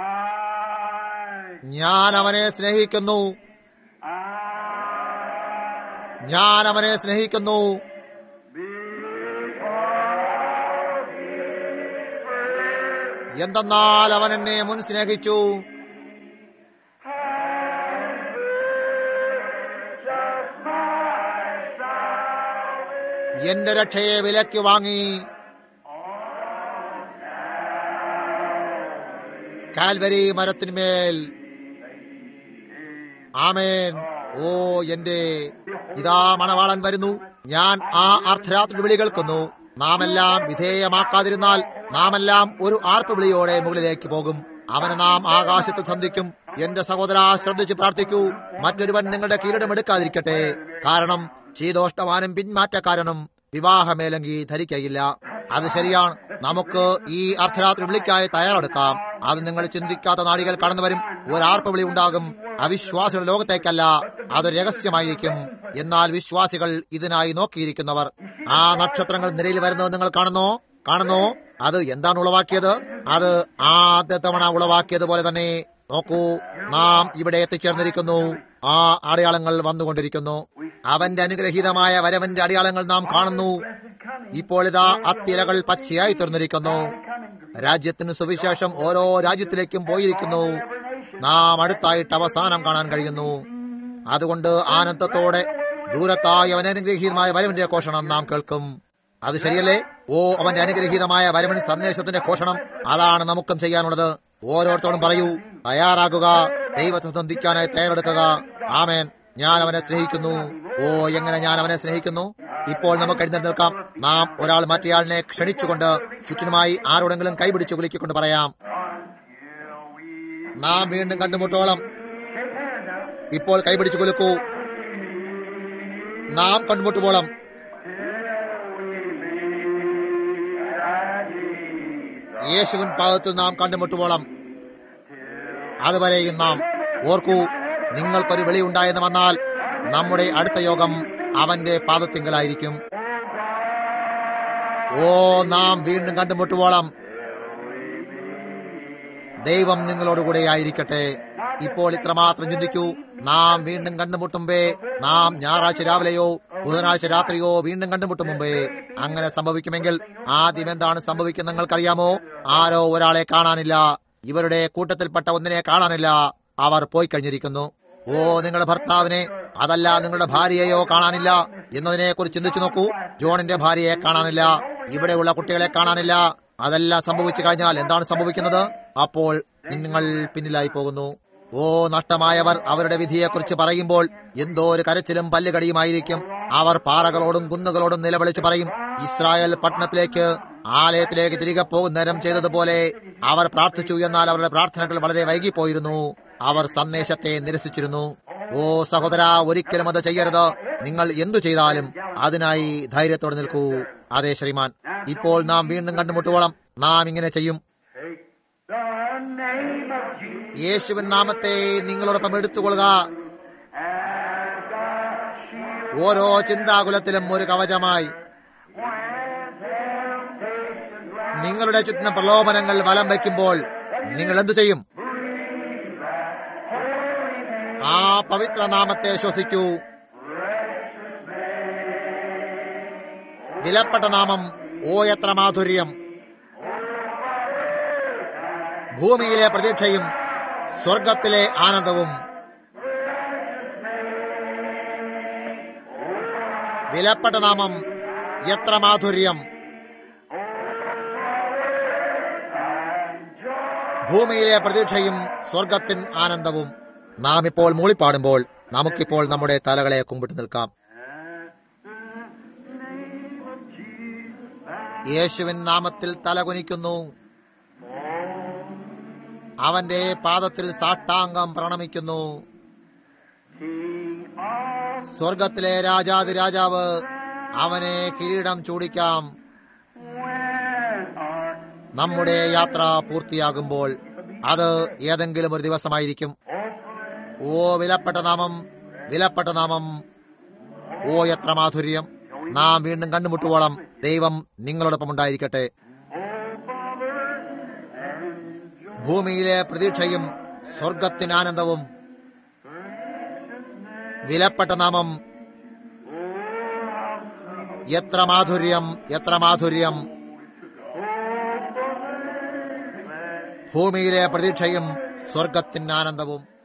I, ഞാൻ അവനെ സ്നേഹിക്കുന്നു I, ഞാൻ അവനെ സ്നേഹിക്കുന്നു എന്തെന്നാൽ അവൻ എന്നെ മുൻ സ്നേഹിച്ചു എന്റെ രക്ഷയെ വിലയ്ക്ക് വാങ്ങി കാൽവരി മരത്തിന്മേൽ ആമേൻ ഓ എന്റെ ഇതാ മണവാളൻ വരുന്നു ഞാൻ ആ അർദ്ധരാത്രി വിളി കേൾക്കുന്നു നാമെല്ലാം വിധേയമാക്കാതിരുന്നാൽ നാമെല്ലാം ഒരു ആർപ്പ് വിളിയോടെ മുകളിലേക്ക് പോകും അവനെ നാം ആകാശത്തിൽ സന്ധിക്കും എന്റെ സഹോദര ശ്രദ്ധിച്ച് പ്രാർത്ഥിക്കൂ മറ്റൊരുവൻ നിങ്ങളുടെ കിരീടം എടുക്കാതിരിക്കട്ടെ കാരണം ശീതോഷ്ടവാനും പിന്മാറ്റക്കാരനും വിവാഹമേലങ്കി ധരിക്കയില്ല അത് ശരിയാണ് നമുക്ക് ഈ അർദ്ധരാത്രി വിളിക്കായി തയ്യാറെടുക്കാം അത് നിങ്ങൾ ചിന്തിക്കാത്ത നാടികൾ കടന്നു വരും ഒരാർപ്പ് വിളി ഉണ്ടാകും അവിശ്വാസികളുടെ ലോകത്തേക്കല്ല അത് രഹസ്യമായിരിക്കും എന്നാൽ വിശ്വാസികൾ ഇതിനായി നോക്കിയിരിക്കുന്നവർ ആ നക്ഷത്രങ്ങൾ നിരയിൽ വരുന്നത് നിങ്ങൾ കാണുന്നോ കാണുന്നോ അത് എന്താണ് ഉളവാക്കിയത് അത് ആദ്യ തവണ ഉളവാക്കിയതുപോലെ തന്നെ നോക്കൂ നാം ഇവിടെ എത്തിച്ചേർന്നിരിക്കുന്നു ആ അടയാളങ്ങൾ വന്നുകൊണ്ടിരിക്കുന്നു അവന്റെ അനുഗ്രഹീതമായ വരവന്റെ അടയാളങ്ങൾ നാം കാണുന്നു ഇപ്പോൾ ഇതാ അത്തിരകൾ പച്ചയായി തീർന്നിരിക്കുന്നു രാജ്യത്തിന് സുവിശേഷം ഓരോ രാജ്യത്തിലേക്കും പോയിരിക്കുന്നു നാം അടുത്തായിട്ട് അവസാനം കാണാൻ കഴിയുന്നു അതുകൊണ്ട് ആനന്ദത്തോടെ ദൂരത്തായി അവൻ അനുഗ്രഹീതമായ വരവിന്റെ ഘോഷണം നാം കേൾക്കും അത് ശരിയല്ലേ ഓ അവന്റെ അനുഗ്രഹീതമായ വരവൻ സന്ദേശത്തിന്റെ ഘോഷണം അതാണ് നമുക്കും ചെയ്യാനുള്ളത് ഓരോരുത്തരോടും പറയൂ തയ്യാറാകുക ദൈവത്തെ സന്ധിക്കാനായി തയ്യാറെടുക്കുക ആമേൻ ഞാൻ അവനെ സ്നേഹിക്കുന്നു ഓ എങ്ങനെ ഞാൻ അവനെ സ്നേഹിക്കുന്നു ഇപ്പോൾ നമുക്ക് എഴുന്നേറ്റ് നിൽക്കാം നാം ഒരാൾ മറ്റേയാളിനെ ക്ഷണിച്ചുകൊണ്ട് ചുറ്റിനുമായി ആരോടെങ്കിലും കൈപിടിച്ച് കുലുക്കിക്കൊണ്ട് പറയാം നാം വീണ്ടും കണ്ടുമുട്ടോളം ഇപ്പോൾ കൈപിടിച്ച് കുലുക്കൂ നാം കണ്ടുമുട്ടുമ്പോളം യേശുവിൻ പാദത്തിൽ നാം കണ്ടുമുട്ടുമ്പോളം അതുവരെയും നാം ഓർക്കൂ നിങ്ങൾക്കൊരു വിളി ഉണ്ടായെന്ന് വന്നാൽ നമ്മുടെ അടുത്ത യോഗം അവന്റെ പാദത്തിങ്കലായിരിക്കും ഓ നാം വീണ്ടും കണ്ടുമുട്ടുവോളം ദൈവം നിങ്ങളോടുകൂടെ ആയിരിക്കട്ടെ ഇപ്പോൾ ഇത്രമാത്രം ചിന്തിക്കൂ നാം വീണ്ടും കണ്ടുമുട്ടുമ്പേ നാം ഞായറാഴ്ച രാവിലെയോ ബുധനാഴ്ച രാത്രിയോ വീണ്ടും കണ്ടുമുട്ടും മുമ്പേ അങ്ങനെ സംഭവിക്കുമെങ്കിൽ ആദ്യം എന്താണ് സംഭവിക്കുന്നത് നിങ്ങൾക്കറിയാമോ ആരോ ഒരാളെ കാണാനില്ല ഇവരുടെ കൂട്ടത്തിൽപ്പെട്ട ഒന്നിനെ കാണാനില്ല അവർ പോയി കഴിഞ്ഞിരിക്കുന്നു ഓ നിങ്ങളുടെ ഭർത്താവിനെ അതല്ല നിങ്ങളുടെ ഭാര്യയെയോ കാണാനില്ല എന്നതിനെ കുറിച്ച് ചിന്തിച്ചു നോക്കൂ ജോണിന്റെ ഭാര്യയെ കാണാനില്ല ഇവിടെയുള്ള കുട്ടികളെ കാണാനില്ല അതെല്ലാം സംഭവിച്ചു കഴിഞ്ഞാൽ എന്താണ് സംഭവിക്കുന്നത് അപ്പോൾ നിങ്ങൾ പിന്നിലായി പോകുന്നു ഓ നഷ്ടമായവർ അവരുടെ വിധിയെക്കുറിച്ച് പറയുമ്പോൾ എന്തോ ഒരു കരച്ചിലും പല്ലുകടിയുമായിരിക്കും അവർ പാറകളോടും കുന്നുകളോടും നിലവിളിച്ചു പറയും ഇസ്രായേൽ പട്ടണത്തിലേക്ക് ആലയത്തിലേക്ക് തിരികെ പോകുന്നേരം ചെയ്തതുപോലെ അവർ പ്രാർത്ഥിച്ചു എന്നാൽ അവരുടെ പ്രാർത്ഥനകൾ വളരെ വൈകിപ്പോയിരുന്നു അവർ സന്ദേശത്തെ നിരസിച്ചിരുന്നു ഓ സഹോദര ഒരിക്കലും അത് ചെയ്യരുത് നിങ്ങൾ എന്തു ചെയ്താലും അതിനായി ധൈര്യത്തോടെ നിൽക്കൂ അതെ ശ്രീമാൻ ഇപ്പോൾ നാം വീണ്ടും കണ്ടുമുട്ടുവോളം നാം ഇങ്ങനെ ചെയ്യും Take the name of Jesus യേശുവിൻ നാമത്തെ നിങ്ങളോടൊപ്പം എടുത്തുകൊള്ളുക as a shield ഓരോ ചിന്താകുലത്തിലും ഒരു കവചമായി when temptation round നിങ്ങളുടെ ചുറ്റിനും പ്രലോഭനങ്ങൾ വലം വയ്ക്കുമ്പോൾ നിങ്ങൾ എന്തു ചെയ്യും ആ പവിത്ര നാമത്തെ ശ്വസിക്കൂ വിലപ്പെട്ട നാമം ഓ എത്ര മാധുര്യം ഭൂമിയിലെ പ്രതീക്ഷയും സ്വർഗത്തിലെ ആനന്ദവും വിലപ്പെട്ട നാമം എത്ര മാധുര്യം ഭൂമിയിലെ പ്രതീക്ഷയും സ്വർഗത്തിൻ ആനന്ദവും നാം ഇപ്പോൾ മൂളിപ്പാടുമ്പോൾ നമുക്കിപ്പോൾ നമ്മുടെ തലകളെ കുമ്പിട്ട് നിൽക്കാം യേശുവിൻ നാമത്തിൽ തലകുനിക്കുന്നു അവന്റെ പാദത്തിൽ സാഷ്ടാംഗം പ്രണമിക്കുന്നു King of സ്വർഗത്തിലെ രാജാതി രാജാവ് അവനെ കിരീടം ചൂടിക്കാം when our നമ്മുടെ യാത്ര പൂർത്തിയാകുമ്പോൾ അത് ഏതെങ്കിലും ഒരു ദിവസമായിരിക്കും ഓ വിലപ്പെട്ട നാമം വിലപ്പെട്ട നാമം ഓ എത്ര മാധുര്യം നാം വീണ്ടും കണ്ടുമുട്ടുവോളം ദൈവം നിങ്ങളോടൊപ്പം ഉണ്ടായിരിക്കട്ടെ ഭൂമിയിലെ പ്രതീക്ഷയും സ്വർഗത്തിന് ആനന്ദവും വിലപ്പെട്ട നാമം എത്ര മാധുര്യം എത്ര മാധുര്യം ഭൂമിയിലെ പ്രതീക്ഷയും സ്വർഗത്തിന് ആനന്ദവും